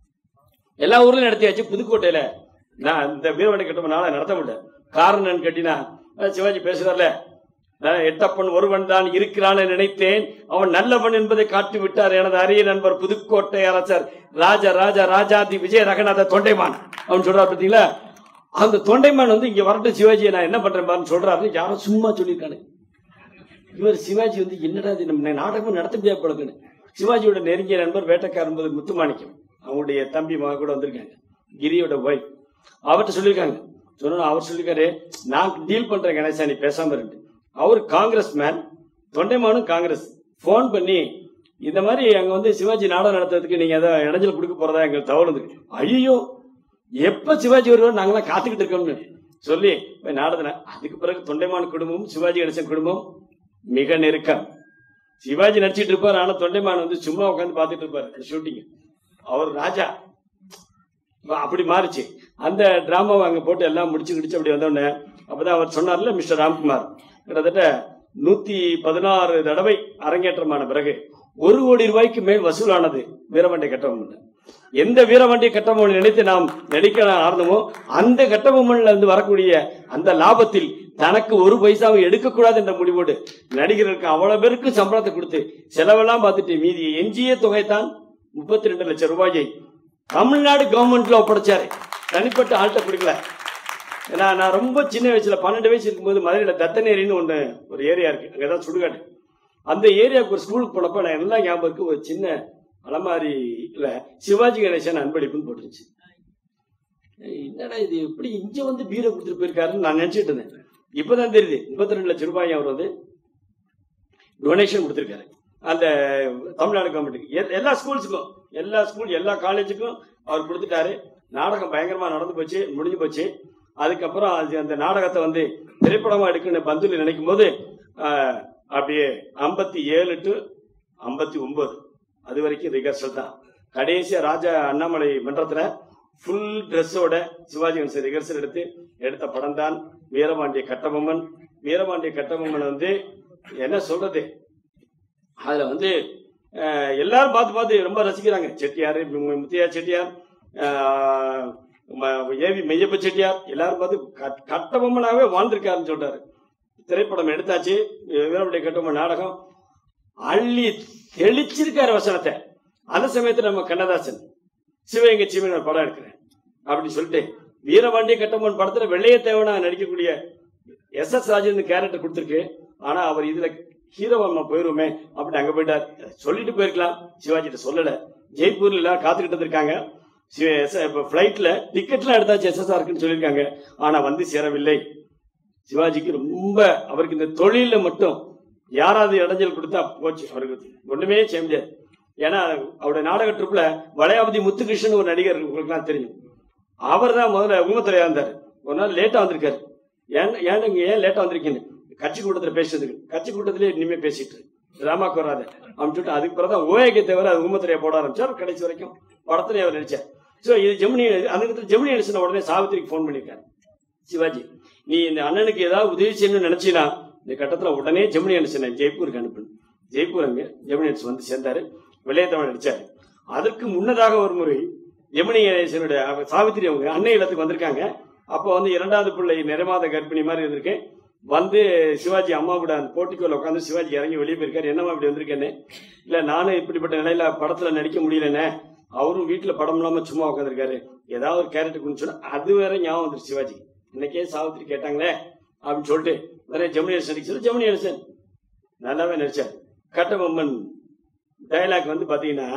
எல்லா ஊர்லயும் நடத்தியாச்சு புதுக்கோட்டையில நான் இந்த வீரவாண்டி கட்டம நாளை நடத்த முடியல காரணம் என்னன்னு கேட்டீங்கன்னா அஹ் சிவாஜி பேசுறாருல நான் எட்டப்பன் ஒருவன் தான் இருக்கிறான் நினைத்தேன் அவன் நல்லவன் என்பதை காட்டி விட்டார் எனது அரிய நண்பர் புதுக்கோட்டை அரசர் ராஜ ராஜா ராஜாதி விஜய ரகநாத தொண்டைமான் அவன் சொல்றாரு பாத்தீங்களா அந்த தொண்டைமான் வந்து இங்க வரட்டும் சிவாஜியை நான் என்ன பண்றேன் பாருன்னு சொல்றாரு யாரும் சும்மா சொல்லியிருக்கானு இவர் சிவாஜி வந்து என்னடா இது நம்ம நாடகமும் நடத்த முடியாது பழகுன்னு சிவாஜியோட நெருங்கிய நண்பர் வேட்டைக்காரர் என்பது முத்துமாணிக்கம் அவங்களுடைய தம்பி மக கூட வந்திருக்காங்க கிரியோட ஒய்ஃப் அவர்கிட்ட சொல்லியிருக்காங்க சொன்னா அவர் சொல்லியிருக்காரு நான் டீல் பண்றேன் கணேசா நீ பேசாம இருந்து அவர் காங்கிரஸ் மேன் தொண்டைமானும் காங்கிரஸ் ஃபோன் பண்ணி இந்த மாதிரி அங்க வந்து சிவாஜி நாடகம் நடத்துறதுக்கு நீங்க ஏதோ இடைஞ்சல் கொடுக்க போறதா எங்களுக்கு தகவல் வந்துருக்கு ஐயோ எப்ப சிவாஜி வருவார் நாங்களாம் காத்துக்கிட்டு இருக்கோம்னு சொல்லி போய் நாடகம் அதுக்கு பிறகு தொண்டைமான் குடும்பமும் சிவாஜி கணேசன் குடும்பம் மிக நெருக்கம் சிவாஜி நடிச்சிட்டு இருப்பார் ஆனா தொண்டைமான் வந்து சும்மா உட்காந்து பார்த்துட்டு இருப்பாரு ஷூட்டிங் அவர் ராஜா அப்படி மாறிச்சு அந்த டிராமாவை அங்க போட்டு எல்லாம் முடிச்சு கிடிச்சு அப்படி வந்தோடனே அப்பதான் அவர் சொன்னார்ல மிஸ்டர் ராம்குமார் கிட்டத்தட்ட நூத்தி பதினாறு தடவை அரங்கேற்றமான பிறகு ஒரு கோடி ரூபாய்க்கு மேல் வசூலானது வீரவண்டி கட்டபொம்மன் எந்த வீரவண்டி கட்டபொம்மன் நினைத்து நாம் நடிக்க ஆரம்பமோ அந்த கட்டபொம்மன்ல இருந்து வரக்கூடிய அந்த லாபத்தில் தனக்கு ஒரு பைசாவும் எடுக்கக்கூடாது என்ற முடிவோடு நடிகர்களுக்கு அவ்வளவு பேருக்கு சம்பளத்தை கொடுத்து செலவெல்லாம் பார்த்துட்டு மீதி எஞ்சிய தொகை தான் முப்பத்தி ரெண்டு லட்சம் ரூபாயை தமிழ்நாடு கவர்மெண்ட்ல ஒப்படைச்சாரு தனிப்பட்ட ஆள்கிட்ட கொடுக்கல ஏன்னா நான் ரொம்ப சின்ன வயசுல பன்னெண்டு வயசு இருக்கும்போது மதுரையில தத்தநேரின்னு ஒண்ணு ஒரு ஏரியா இருக்கு அங்கதான் சுடுகாடு அந்த ஏரியாவுக்கு ஒரு ஸ்கூலுக்கு போனப்ப நான் எல்லாம் ஞாபகம் இருக்கு ஒரு சின்ன அலமாரியில சிவாஜி கணேசன் அன்பளிப்புன்னு போட்டுருச்சு ஏய், என்னடா இது எப்படி இங்க வந்து பீரோ கொடுத்துட்டு போயிருக்காருன்னு நான் நினைச்சிட்டு இருந்தேன் இப்பதான் தெரியுது முப்பத்தி ரெண்டு லட்சம் ரூபாய் அவர் வந்து டொனேஷன் கொடுத்திருக்காரு அந்த தமிழ்நாடு கவர்மெண்ட்டுக்கு எல்லா ஸ்கூல்ஸுக்கும் எல்லா ஸ்கூல் எல்லா காலேஜுக்கும் அவர் கொடுத்துட்டாரு நாடகம் பயங்கரமா நடந்து போச்சு முடிஞ்சு போச்சு அதுக்கப்புறம் அது அந்த நாடகத்தை வந்து திரைப்படமா எடுக்கணும்னு பந்துல நினைக்கும் போது ஆஹ், அப்படியே ஐம்பத்தி ஏழு டு ஐம்பத்தி ஒன்பது அது வரைக்கும் ரிகர்சல் தான் கடைசியா ராஜா அண்ணாமலை மன்றத்துல ஃபுல் ட்ரெஸ்ஸோட சிவாஜி கணேசன் ரிகர்சல் எடுத்து எடுத்த படம் தான் வீரபாண்டிய கட்டபொம்மன் வீரபாண்டிய கட்டபொம்மன் வந்து என்ன சொல்றது அதுல வந்து அஹ், எல்லாரும் பார்த்து பார்த்து ரொம்ப ரசிக்கிறாங்க செட்டியார் மு- முத்தையா செட்டியார் அஹ், ம- ஏவி மெய்யப்ப செட்டியார் எல்லாரும் பார்த்து கட்- கட்டபொம்மனாவே வாழ்ந்திருக்காருன்னு சொல்றாரு திரைப்படம் எடுத்தாச்சு வீரபாண்டிய கட்டபொம்மன் நாடகம் அள்ளி தெளிச்சிருக்காரு வசனத்தை அந்த சமயத்துல நம்ம கண்ணதாசன் சிவகங்கை சிவன் படம் எடுக்கிறேன் அப்படின்னு சொல்லிட்டு வீரபாண்டிய கட்டபொம்மன் படத்துல வெள்ளையத்தேவனா நடிக்கக்கூடிய எஸ் எஸ் ராஜேந்திரன் கேரக்டர் கொடுத்துருக்கு ஆனா அவர் இதுல ஹீரோவா நம்ம போயிருவோமே அப்படின்னு அங்க போயிட்டார் சொல்லிட்டு போயிருக்கலாம் சிவாஜிட்ட சொல்லல ஜெய்ப்பூர்ல எல்லாரும் காத்துக்கிட்டு இருக்காங்க பிளைட்ல டிக்கெட்லாம் எடுத்தாச்சு எஸ்எஸ்ஆருக்குன்னு சொல்லியிருக்காங்க ஆனா வந்து சேரவில்லை சிவாஜிக்கு ரொம்ப அவருக்கு இந்த தொழில மட்டும் யாராவது இடைஞ்சல் கொடுத்தா போச்சு அவருக்கு ஒண்ணுமே செய்ய முடியாது ஏன்னா அவருடைய நாடக ட்ரிப்ல வளையாபதி முத்துகிருஷ்ணன் ஒரு நடிகர் உங்களுக்குலாம் தெரியும் அவர் தான் முதல்ல ஊமத்துறையா இருந்தார் ஒரு நாள் லேட்டா வந்திருக்காரு ஏன் ஏன் நீங்க ஏன் லேட்டா வந்திருக்கீங்க கட்சி கூட்டத்துல பேசுறதுக்கு கட்சி கூட்டத்திலே இனிமே பேசிட்டு டிராமாக்கு வராது அப்படின்னு சொல்லிட்டு அதுக்கு பிறகு தான் ஓஏகே தவிர அது ஊமத்துறையா போட ஆரம்பிச்சார் கடைசி வரைக்கும் படத்துல அவர் நடிச்சார் ஸோ இது ஜெமினி அதுக்கு ஜெமினி நடிச்சன உடனே சாவித்திரிக்கு ஃபோன் பண்ணியிருக்காரு சிவாஜி நீ இந்த அண்ணனுக்கு ஏதாவது உதவி செய்யணும்னு நினைச்சீனா இந்த கட்டத்துல உடனே ஜெமினி அனுசனை ஜெய்ப்பூருக்கு அனுப்புன்னு ஜெய்ப்பூர் அங்க ஜெமினி அனுசன் வந்து சேர்ந்தாரு விளையத்தவன் நடிச்சாரு அதற்கு முன்னதாக ஒரு முறை ஜெமினி கணேசனுடைய அவ- சாவித்திரி அவங்க அன்னை இல்லத்துக்கு வந்திருக்காங்க அப்போ வந்து இரண்டாவது பிள்ளை நிறைமாத கர்ப்பிணி மாதிரி இருந்திருக்கேன் வந்து சிவாஜி அம்மா கூட அந்த போட்டிக்கோல உட்காந்து சிவாஜி இறங்கி வெளியே போயிருக்காரு என்னம்மா இப்படி வந்திருக்கேன்னு இல்ல நானும் இப்படிப்பட்ட நிலையில படத்துல நடிக்க முடியலண்ணே அவரும் வீட்டுல படம் இல்லாம சும்மா உட்காந்துருக்காரு ஏதாவது ஒரு கேரக்டர் சொன்னா அது வேற ஞாபகம் வந்துருச்சு சிவாஜி இன்னைக்கே சாவித்திரி கேட்டாங்களே அப்படின்னு சொல்லிட்டு நிறைய ஜெமினி கணேசன் நடிக்க சொல்லி ஜெமினி கணேசன் நல்லாவே நடிச்சார் கட்டபொம்மன் டைலாக் வந்து பாத்தீங்கன்னா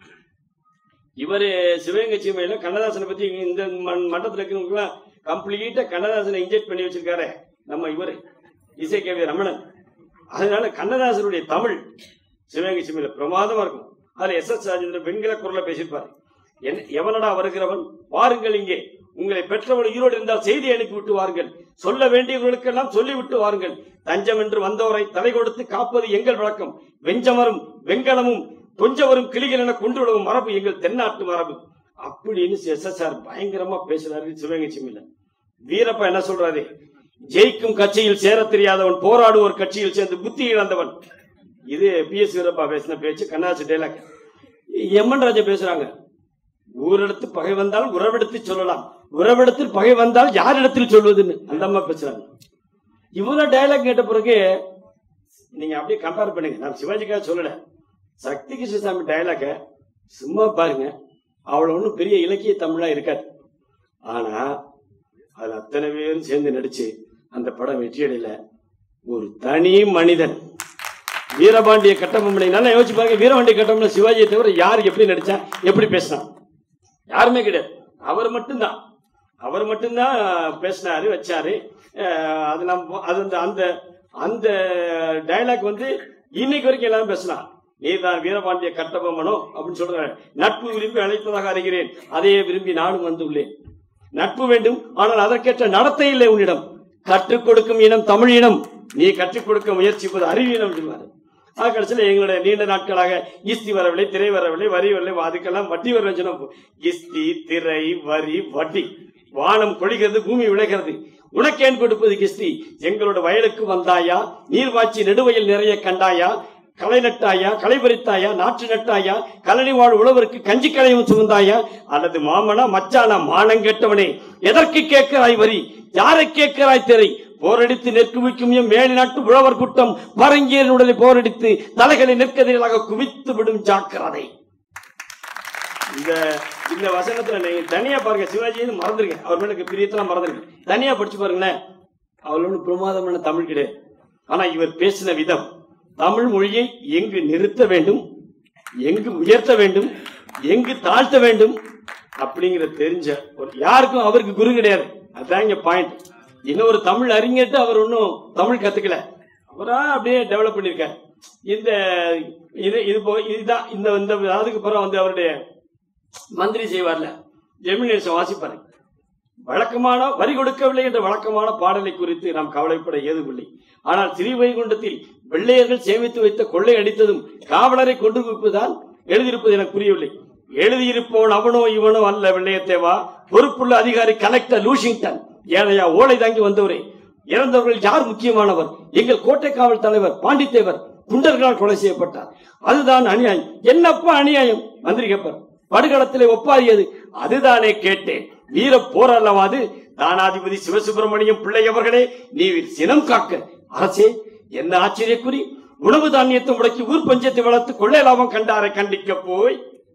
இவர் சிவகங்கை சீமையில கண்ணதாசனை பத்தி இந்த மண்- மண்டபத்துல இருக்கிறவங்களாம் கம்ப்ளீட்டா கண்ணதாசனை இன்ஜெக்ட் பண்ணி வச்சிருக்காரு நம்ம இவர் இசைக்கவி ரமணன் அதனால கண்ணதாசனுடைய தமிழ் சிவகங்கை சீமையில பிரமாதமா இருக்கும் அதுல எஸ் எஸ் ராஜேந்திரன் பெண்களை குரல்ல பேசியிருப்பாரு என்ன எவனடா வருகிறவன் வாருங்கள் இங்கே உங்களை பெற்றவள் ஈரோடு இருந்தால் செய்தி அனுப்பி விட்டு வாருங்கள் சொல்ல வேண்டியவர்களுக்கெல்லாம் சொல்லிவிட்டு வாருங்கள் தஞ்சம் என்று வந்தோரை தலை கொடுத்து காப்பது எங்கள் வழக்கம் வெஞ்சமரும் வெங்கலமும் கொஞ்சவரும் கிளிகள் என கொண்டு விடுவோம் மரபு எங்கள் தென்னாட்டு மரபு அப்படின்னு எஸ்எஸ்ஆர் பயங்கரமா பேசுறாரு சிவகங்கை சிம்மில வீரப்பா என்ன சொல்றாரு ஜெயிக்கும் கட்சியில் சேர தெரியாதவன் போராடுவோர் கட்சியில் சேர்ந்து புத்தி இழந்தவன் இது பி எஸ் வீரப்பா பேசின பேச்சு கண்ணாசி டைலாக் எம்என் ராஜா பேசுறாங்க ஊரிடத்து பகை வந்தால் உறவிடத்தில் சொல்லலாம் உறவிடத்தில் பகை வந்தால் யாரிடத்தில் சொல்வதுன்னு அந்த அம்மா பேசுறாங்க இவ்வளவு டைலாக் கேட்ட பிறகு நீங்க அப்படியே கம்பேர் பண்ணுங்க நான் சிவாஜிக்காக சொல்லல சக்தி கிருஷ்ணசாமி டைலாக சும்மா பாருங்க அவ்வளவு ஒன்றும் பெரிய இலக்கிய தமிழா இருக்காது ஆனா அது அத்தனை பேரும் சேர்ந்து நடிச்சு அந்த படம் வெற்றியடையில ஒரு தனி மனிதன் வீரபாண்டிய கட்டபொம்மனை நல்லா யோசிச்சு பாருங்க வீரபாண்டிய கட்டபொம்மன் சிவாஜியை தவிர யார் எப்படி நடிச்சா எப்படி பேசினான் யாருமே கிடையாது அவர் மட்டும்தான் அவர் மட்டும்தான் பேசினாரு வச்சாரு அஹ் அது நம்ம அது அந்த அந்த அந்த டைலாக் வந்து இன்னைக்கு வரைக்கும் எல்லாரும் பேசலாம் நீதான் வீரபாண்டிய கட்டபொம்மனோ அப்படின்னு சொல்றாரு நட்பு விரும்பி அழைத்ததாக அறிகிறேன் அதையே விரும்பி நானும் வந்துள்ளேன் நட்பு வேண்டும் ஆனால் அதற்கேற்ற நடத்தை இல்லை உன்னிடம் கற்றுக் கொடுக்கும் இனம் தமிழ் இனம் நீ கற்றுக் கொடுக்க முயற்சிப்பது அறிவீனம் சொல்வாரு ஆக கடைசியில் எங்களுடைய நீண்ட நாட்களாக கிஸ்தி வரவில்லை திரை வரவில்லை வரி வரவில்லை அதுக்கெல்லாம் வட்டி வர சொன்னோம் கிஸ்தி திரை வரி வட்டி வானம் கொழிகிறது பூமி விளைகிறது உனக்கேன் கொடுப்பது கிஸ்தி எங்களோட வயலுக்கு வந்தாயா நீர்வாய்ச்சி நெடுவயல் நிறைய கண்டாயா களை நட்டாயா களை பறித்தாயா நாற்று நட்டாயா கலனி வாழ் உழவருக்கு கஞ்சி கலையும் சுமந்தாயா அல்லது மாமனா மச்சானா மானம் கெட்டவனே எதற்கு கேட்கிறாய் வரி யாரை கேட்கிறாய் திரை போரடித்து நெற்குவிக்கும் எம் மேல் நாட்டு உழவர் கூட்டம் பரங்கியர் உடலை போரடித்து தலைகளை நெற்கதிர்களாக குவித்து விடும் ஜாக்கிரதை இந்த இந்த வசனத்துல நீங்க தனியா பாருங்க சிவாஜின்னு மறந்துருங்க அவர் மேல இருக்க பிரியத்தெல்லாம் மறந்துருங்க தனியா படிச்சு பாருங்களேன் அவள் ஒன்றும் பிரமாதமான தமிழ் கிடையாது ஆனா இவர் பேசின விதம் தமிழ் மொழியை எங்கு நிறுத்த வேண்டும் எங்கு உயர்த்த வேண்டும் எங்கு தாழ்த்த வேண்டும் அப்படிங்கிற தெரிஞ்ச ஒரு யாருக்கும் அவருக்கு குரு கிடையாது அதான் இங்க பாயிண்ட் இன்னொரு தமிழ் அறிஞர்கிட்ட அவர் ஒன்றும் தமிழ் கத்துக்கல அவரா அப்படியே டெவலப் பண்ணியிருக்கார் இந்த இது இது போ இதுதான் இந்த இந்த அதுக்கு அப்புறம் வந்து அவருடைய மந்திரி செய்வார்ல ஜெமினேஷன் வாசிப்பாரு வழக்கமான வரி கொடுக்கவில்லை என்ற வழக்கமான பாடலை குறித்து நாம் கவலைப்பட ஏதுமில்லை ஆனால் ஸ்ரீவைகுண்டத்தில் வெள்ளையர்கள் சேமித்து வைத்த கொள்ளை அடித்ததும் காவலரை கொண்டு வைப்பதுதான் எழுதியிருப்பது எனக்கு புரியவில்லை எழுதியிருப்பவன் அவனோ இவனோ அல்ல வெள்ளையத்தேவா பொறுப்புள்ள அதிகாரி கலெக்டர் லூஷிங்டன் ஏழையா ஓலை தாங்கி வந்தவரே இறந்தவர்கள் யார் முக்கியமானவர் எங்கள் கோட்டை காவல் தலைவர் பாண்டித்தேவர் குண்டர்களால் கொலை செய்யப்பட்டார் அதுதான் அநியாயம் என்னப்பா அநியாயம் மந்திரி கேப்பார் படுகளத்திலே ஒப்பாரியது அதுதானே கேட்டேன் வீர போர் அல்லவா அது தானாதிபதி சிவசுப்பிரமணியம் பிள்ளை அவர்களே நீ சினம் காக்க அரசே என்ன ஆச்சரியக்குறி உணவு தானியத்தை முடக்கி ஊர் பஞ்சத்தை வளர்த்து கொள்ளை லாபம் கண்டாரை கண்டிக்க போய்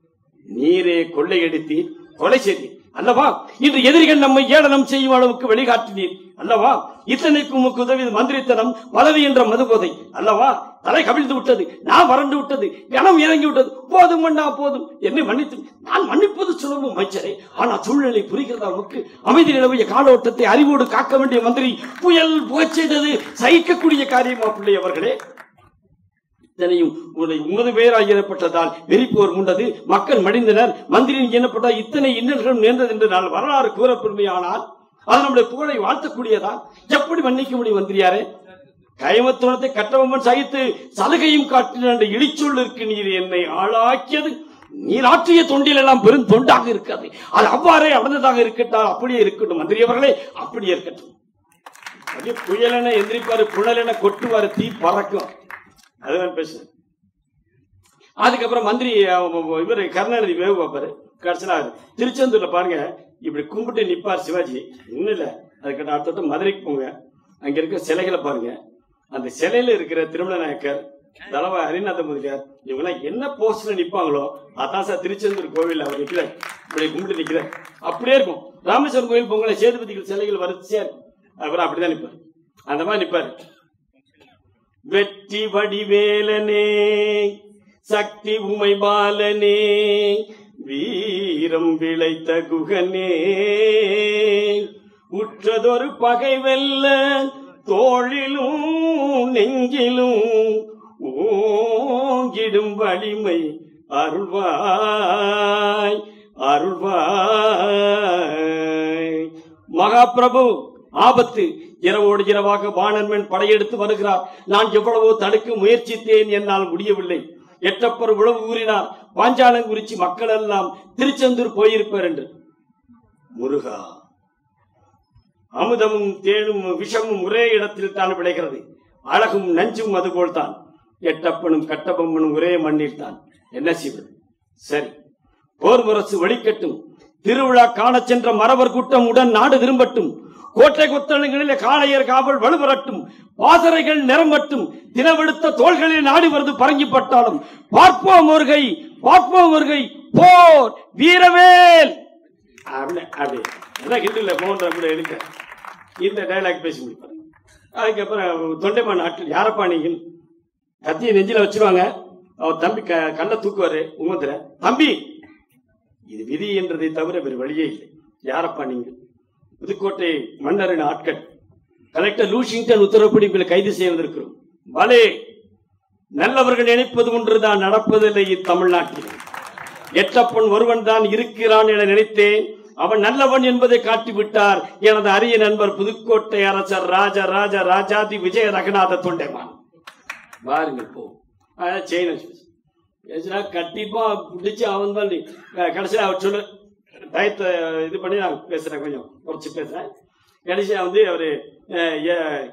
நீரே கொள்ளையடித்தீர் கொலை செய்தீர் அல்லவா இன்று எதிரிகள் நம்மை ஏளனம் செய்யும் அளவுக்கு வெளிகாட்டினீர் அல்லவா இத்தனைக்கும் உமக்கு உதவி மந்திரித்தனம் பதவி என்ற மதுபோதை அல்லவா தலை கவிழ்ந்து விட்டது நான் வறண்டு விட்டது கனம் இறங்கி விட்டது போதும் மன்னா போதும் என்னை மன்னித்து நான் மன்னிப்பது சுலபம் அமைச்சரே ஆனா சூழ்நிலை புரிகிறதா உமக்கு அமைதி நிலவிய காலோட்டத்தை அறிவோடு காக்க வேண்டிய மந்திரி புயல் புகச் செய்தது சகிக்கக்கூடிய காரியமா பிள்ளை அவர்களே இத்தனையும் உன்னை உமது பெயரால் ஏற்பட்டதால் வெறிப்போர் முண்டது மக்கள் மடிந்தனர் மந்திரியின் எண்ணப்பட்ட இத்தனை இன்னல்களும் நேர்ந்தது என்று நான் வரலாறு கூறப்பெருமையானால் அது நம்முடைய புகழை வாழ்த்தக்கூடியதா எப்படி மன்னிக்க முடியும் மந்திரியாரே கைமத்துவத்தை கட்டவம்மன் சகித்து சலுகையும் காட்டின என்ற இடிச்சொல்லிற்கு நீர் என்னை ஆளாக்கியது நீர் ஆற்றிய தொண்டில் எல்லாம் பெரும் தொண்டாக இருக்காது அது அவ்வாறே அடர்ந்ததாக இருக்கட்டால் அப்படியே இருக்கட்டும் மந்திரி அவர்களே அப்படியே இருக்கட்டும் அப்படியே புயலென எந்திரிப்பாரு புழலென கொட்டுவாரு தீ பறக்கும் அதுதான் பேசுறேன் அதுக்கப்புறம் மந்திரி இவர் கருணாநிதி வேவு பார்ப்பாரு கடைசியா திருச்செந்தூர்ல பாருங்க இப்படி கும்பிட்டு நிப்பார் சிவாஜி இன்னும் இல்ல அதுக்கிட்ட அடுத்த மதுரைக்கு போங்க அங்க இருக்கிற சிலைகளை பாருங்க அந்த சிலையில இருக்கிற திருமண நாயக்கர் தலவா ஹரிநாத முதலியார் இவங்கெல்லாம் என்ன போஸ்ட்ல நிப்பாங்களோ அதான் சார் திருச்செந்தூர் கோவில் அவர் நிக்கிறார் இப்படி கும்பிட்டு நிக்கிறார் அப்படியே இருக்கும் ராமேஸ்வரம் கோயில் பொங்கலை சேதுபதிகள் சிலைகள் வரிசையா இருக்கும் அப்புறம் அப்படிதான் நிப்பார் அந்த மாதிரி நிப்பாரு வெற்றி வடிவேலனே சக்தி உமை பாலனே வீரம் விளைத்த குகனே உற்றதொரு பகை வெல்ல தோழிலும் நெஞ்சிலும் ஓங்கிடும் வலிமை அருள்வாய் அருள்வாய் மகாபிரபு ஆபத்து இரவோடு இரவாக வானன்மன் படையெடுத்து வருகிறார் நான் எவ்வளவோ தடுக்க முயற்சித்தேன் என்னால் முடியவில்லை எட்டப்பர் உழவு கூறினார் பாஞ்சாலங்குறிச்சி மக்கள் எல்லாம் திருச்செந்தூர் போயிருப்பார் என்று முருகா அமுதமும் தேனும் விஷமும் ஒரே இடத்தில் தான் விளைகிறது அழகும் நஞ்சும் அதுபோல்தான் எட்டப்பனும் கட்டபொம்மனும் ஒரே மண்ணில் தான் என்ன செய்வது சரி போர் முரசு வெளிக்கட்டும் திருவிழா காணச் சென்ற மறவர் கூட்டம் உடன் நாடு திரும்பட்டும் கோட்டை கொத்தளங்களிலே காளையர் காவல் வலுவரட்டும் பாசறைகள் நிரம்பட்டும் தினவெடுத்த தோள்களில் நாடி வருது பரங்கிப்பட்டாலும் பார்ப்போம் ஒருகை பார்ப்போம் ஒருகை போர் வீரவேல் அப்படி அப்படி அதான் ஹிந்தியில் போன்ற அப்படி எடுக்க இந்த டைலாக் பேசி முடிப்பார் அதுக்கப்புறம் தொண்டைமான் நாட்டில் யாரப்பா நீங்கள் கத்தியை நெஞ்சில வச்சிருவாங்க அவர் தம்பி க கண்ணை தூக்குவாரு உமத்துல தம்பி இது விதி என்றதை தவிர வேறு வழியே இல்லை யாரப்பா நீங்கள் புதுக்கோட்டை மன்னரின் ஆட்கள் கலெக்டர் லூஷிங்டன் உத்தரவுப்படி உங்களை கைது செய்ய வந்திருக்கிறோம் பலே நல்லவர்கள் நினைப்பது ஒன்றுதான் நடப்பதில்லை இத்தமிழ்நாட்டில் எட்டப்பன் ஒருவன் தான் இருக்கிறான் என நினைத்தேன் அவன் நல்லவன் என்பதை காட்டிவிட்டார் எனது அரிய நண்பர் புதுக்கோட்டை அரசர் ராஜ ராஜ ராஜாதி விஜய ரகநாத தொண்டைமான் பாருங்க போ அதான் செயின் வச்சு பேசுனா கண்டிப்பா பிடிச்சு அவன் தான் நீ- அஹ் கடைசியில அவர் சொல்லு டயத்தை இது பண்ணி நான் பேசுறேன் கொஞ்சம் குறைச்சு பேசுறேன் கடைசியா வந்து அவரு அஹ், ஏ-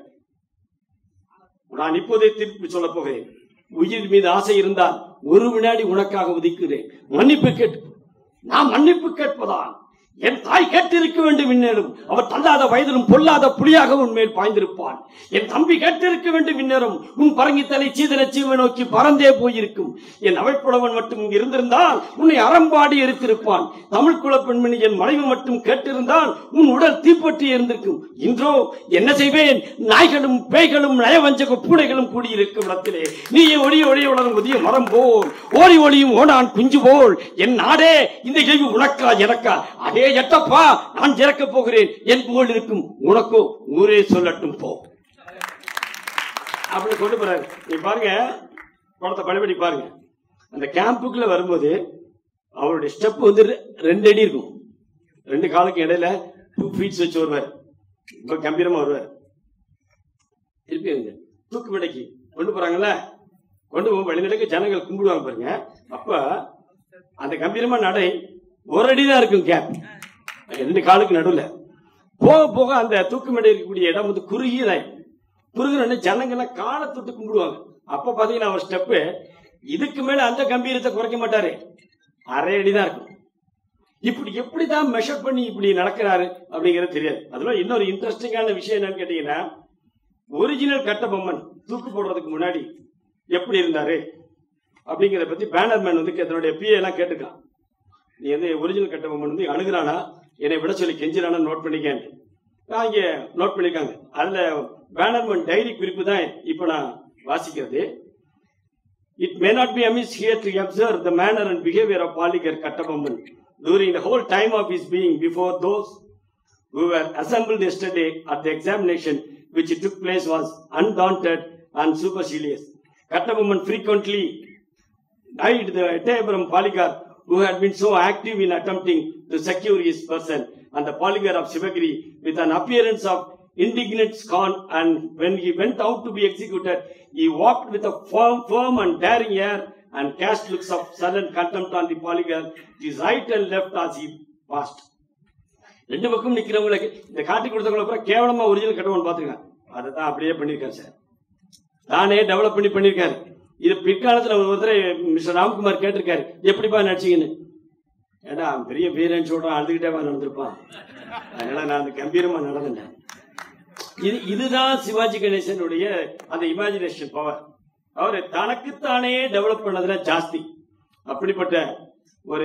நான் இப்போதே திருப்பி சொல்ல போகிறேன் உயிர் மீது ஆசை இருந்தால் ஒரு வினாடி உனக்காக ஒதுக்குகிறேன் மன்னிப்பு கேட்டு நான் மன்னிப்பு கேட்பதான் என் தாய் கேட்டிருக்க வேண்டும் இந்நேரம் அவர் தள்ளாத வயதிலும் பொல்லாத புலியாக உன் மேல் பாய்ந்திருப்பான் என் தம்பி கேட்டிருக்க வேண்டும் இந்நேரம் உன் பரங்கி தலை சீதன சீவ நோக்கி பறந்தே போயிருக்கும் என் அவைப்புலவன் மட்டும் இங்கு இருந்திருந்தால் உன்னை அறம்பாடி எரித்திருப்பான் தமிழ் குல பெண்மணி என் மனைவி மட்டும் கேட்டிருந்தால் உன் உடல் தீப்பற்றி இருந்திருக்கும் இன்றோ என்ன செய்வேன் நாய்களும் பேய்களும் நயவஞ்சக பூனைகளும் கூடியிருக்கும் இடத்திலே நீயே ஒளிய ஒளிய உலகம் புதிய மரம் போல் ஓடி ஒளியும் ஓடான் குஞ்சு போல் என் நாடே இந்த கேள்வி உனக்கா எனக்கா அதே எட்டப்பா நான் இறக்கப் போகிறேன் என் புகழ் இருக்கும் உனக்கோ ஊரே சொல்லட்டும் போ அப்படி கொண்டு போறாரு நீ பாருங்க படத்தை பழபடி பாருங்க அந்த கேம்புக்குள்ள வரும்போது அவருடைய ஸ்டெப் வந்து ரெ- ரெண்டு அடி இருக்கும் ரெண்டு காலுக்கு இடையில டூ ஃபீட்ஸ் வச்சு வருவார் ரொம்ப கம்பீரமா வருவார் திருப்பி வந்து தூக்கு விடைக்கு கொண்டு போறாங்கல்ல கொண்டு போய் வழிநடக்க ஜனங்கள் கும்பிடுவாங்க பாருங்க அப்ப அந்த கம்பீரமா நடை ஒரு அடி தான் இருக்கும் கேப் ரெண்டு காலுக்கு நடுவுல போக போக அந்த தூக்கு மேடை இருக்கக்கூடிய இடம் வந்து குறுகியதாய் குறுகிற ஜனங்கள்லாம் காலை தொட்டு கும்பிடுவாங்க அப்ப பாத்தீங்கன்னா அவர் ஸ்டெப்பு இதுக்கு மேல அந்த கம்பீரத்தை குறைக்க மாட்டாரு அரை அடி தான் இருக்கும் இப்படி எப்படி தான் மெஷர் பண்ணி இப்படி நடக்கிறாரு அப்படிங்கிறது தெரியாது அதுல இன்னொரு இன்ட்ரெஸ்டிங்கான விஷயம் என்னன்னு கேட்டீங்கன்னா ஒரிஜினல் கட்டபொம்மன் தூக்கு போடுறதுக்கு முன்னாடி எப்படி இருந்தாரு அப்படிங்கிறத பத்தி பேனர்மேன் வந்து தன்னுடைய பிஏ எல்லாம் கேட்டுக்கான் நீ வந்து ஒரிஜினல் கட்டபொம்மன் வந்து அணுகுறானா என்னை விட சொல்லி கெஞ்சிரானா நோட் பண்ணிக்கேன் நான் இங்க நோட் பண்ணிருக்காங்க அதுல பேனர்மேன் டைரி குறிப்பு தான் இப்ப நான் வாசிக்கிறது It may not be amiss here to observe the manner and behavior of Poligar Kattabamman during the whole time of his being before those who were assembled yesterday at the examination which took place was undaunted and supercilious. Kattabamman frequently eyed the Etabram Poligar who had been so active in attempting to secure his person and the Poligar of Shivagiri with an appearance of indignant scorn and when he went out to be executed, he walked with a firm, firm and daring air and cast looks of sullen contempt on the Poligar to his right and left as he passed. ரெண்டு பக்கம் நிக்கிறவங்களுக்கு இந்த காட்டி கொடுத்தவங்களை அப்புறம் கேவலமா ஒரிஜினல் கட்டவன் பாத்துருக்கான் அதை தான் அப்படியே பண்ணியிருக்காரு சார் தானே டெவலப் பண்ணி பண்ணியிருக்காரு இது பிற்காலத்துல ஒரு ஒருத்தரை மிஸ்டர் ராம்குமார் கேட்டிருக்காரு எப்படிப்பா நடிச்சீங்கன்னு ஏடா அவன் பெரிய வீரன் சொல்றான் அழுதுகிட்டே நடந்திருப்பான் அதனால நான் அந்த கம்பீரமா நடந்துட்டேன் இது இதுதான் சிவாஜி கணேசனுடைய அந்த இமேஜினேஷன் பவர் அவர் தனக்குத்தானே டெவலப் பண்ணதுல ஜாஸ்தி அப்படிப்பட்ட ஒரு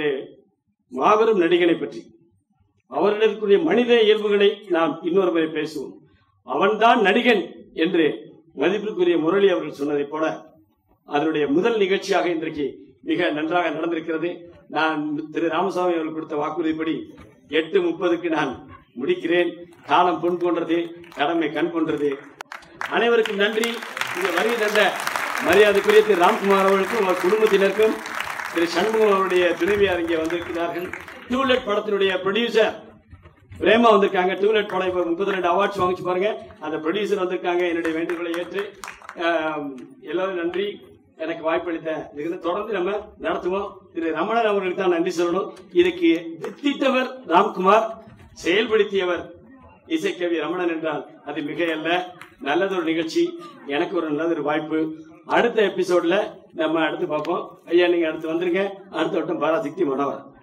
மாபெரும் நடிகனை பற்றி அவரிடம் இருக்கக்கூடிய மனித இயல்புகளை நாம் இன்னொரு முறை பேசுவோம் அவன்தான் நடிகன் என்று மதிப்புக்குரிய முரளி அவர்கள் சொன்னதைப் போல அதனுடைய முதல் நிகழ்ச்சியாக இன்றைக்கு மிக நன்றாக நடந்திருக்கிறது நான் திரு ராமசாமி அவர்கள் கொடுத்த வாக்குறுதிப்படி எட்டு முப்பதுக்கு நான் முடிக்கிறேன் காலம் பொன் போன்றது கடமை கண் போன்றது அனைவருக்கும் நன்றி இங்க வருகை தந்த மரியாதைக்குரிய திரு ராம்குமார் அவர்களுக்கும் அவர் குடும்பத்தினருக்கும் திரு சண்முகம் அவருடைய துணைவியார் இங்கே வந்திருக்கிறார்கள் டூலெட் படத்தினுடைய ப்ரொடியூசர் பிரேமா வந்திருக்காங்க டூலெட் படம் இப்போ முப்பத்தி ரெண்டு அவார்ட்ஸ் வாங்கிச்சு பாருங்க அந்த ப்ரொடியூசர் வந்திருக்காங்க என்னுடைய வேண்டுகோளை ஏற்று ஆம், எல்லாரும் நன்றி எனக்கு வாய்ப்பளித்த இதுக்கு தொடர்ந்து நம்ம நடத்துவோம் திரு ரமணன் அவர்களுக்கு தான் நன்றி சொல்லணும் இதுக்கு வித்திட்டவர் ராம்குமார் செயல்படுத்தியவர் இசைக்கவி ரமணன் என்றால் அது மிக அல்ல நல்லதொரு நிகழ்ச்சி எனக்கு ஒரு நல்லதொரு வாய்ப்பு அடுத்த எபிசோட்ல நம்ம அடுத்து பார்ப்போம் ஐயா நீங்க அடுத்து வந்துருங்க அடுத்த வட்டம் பாராசக்தி மனோகர்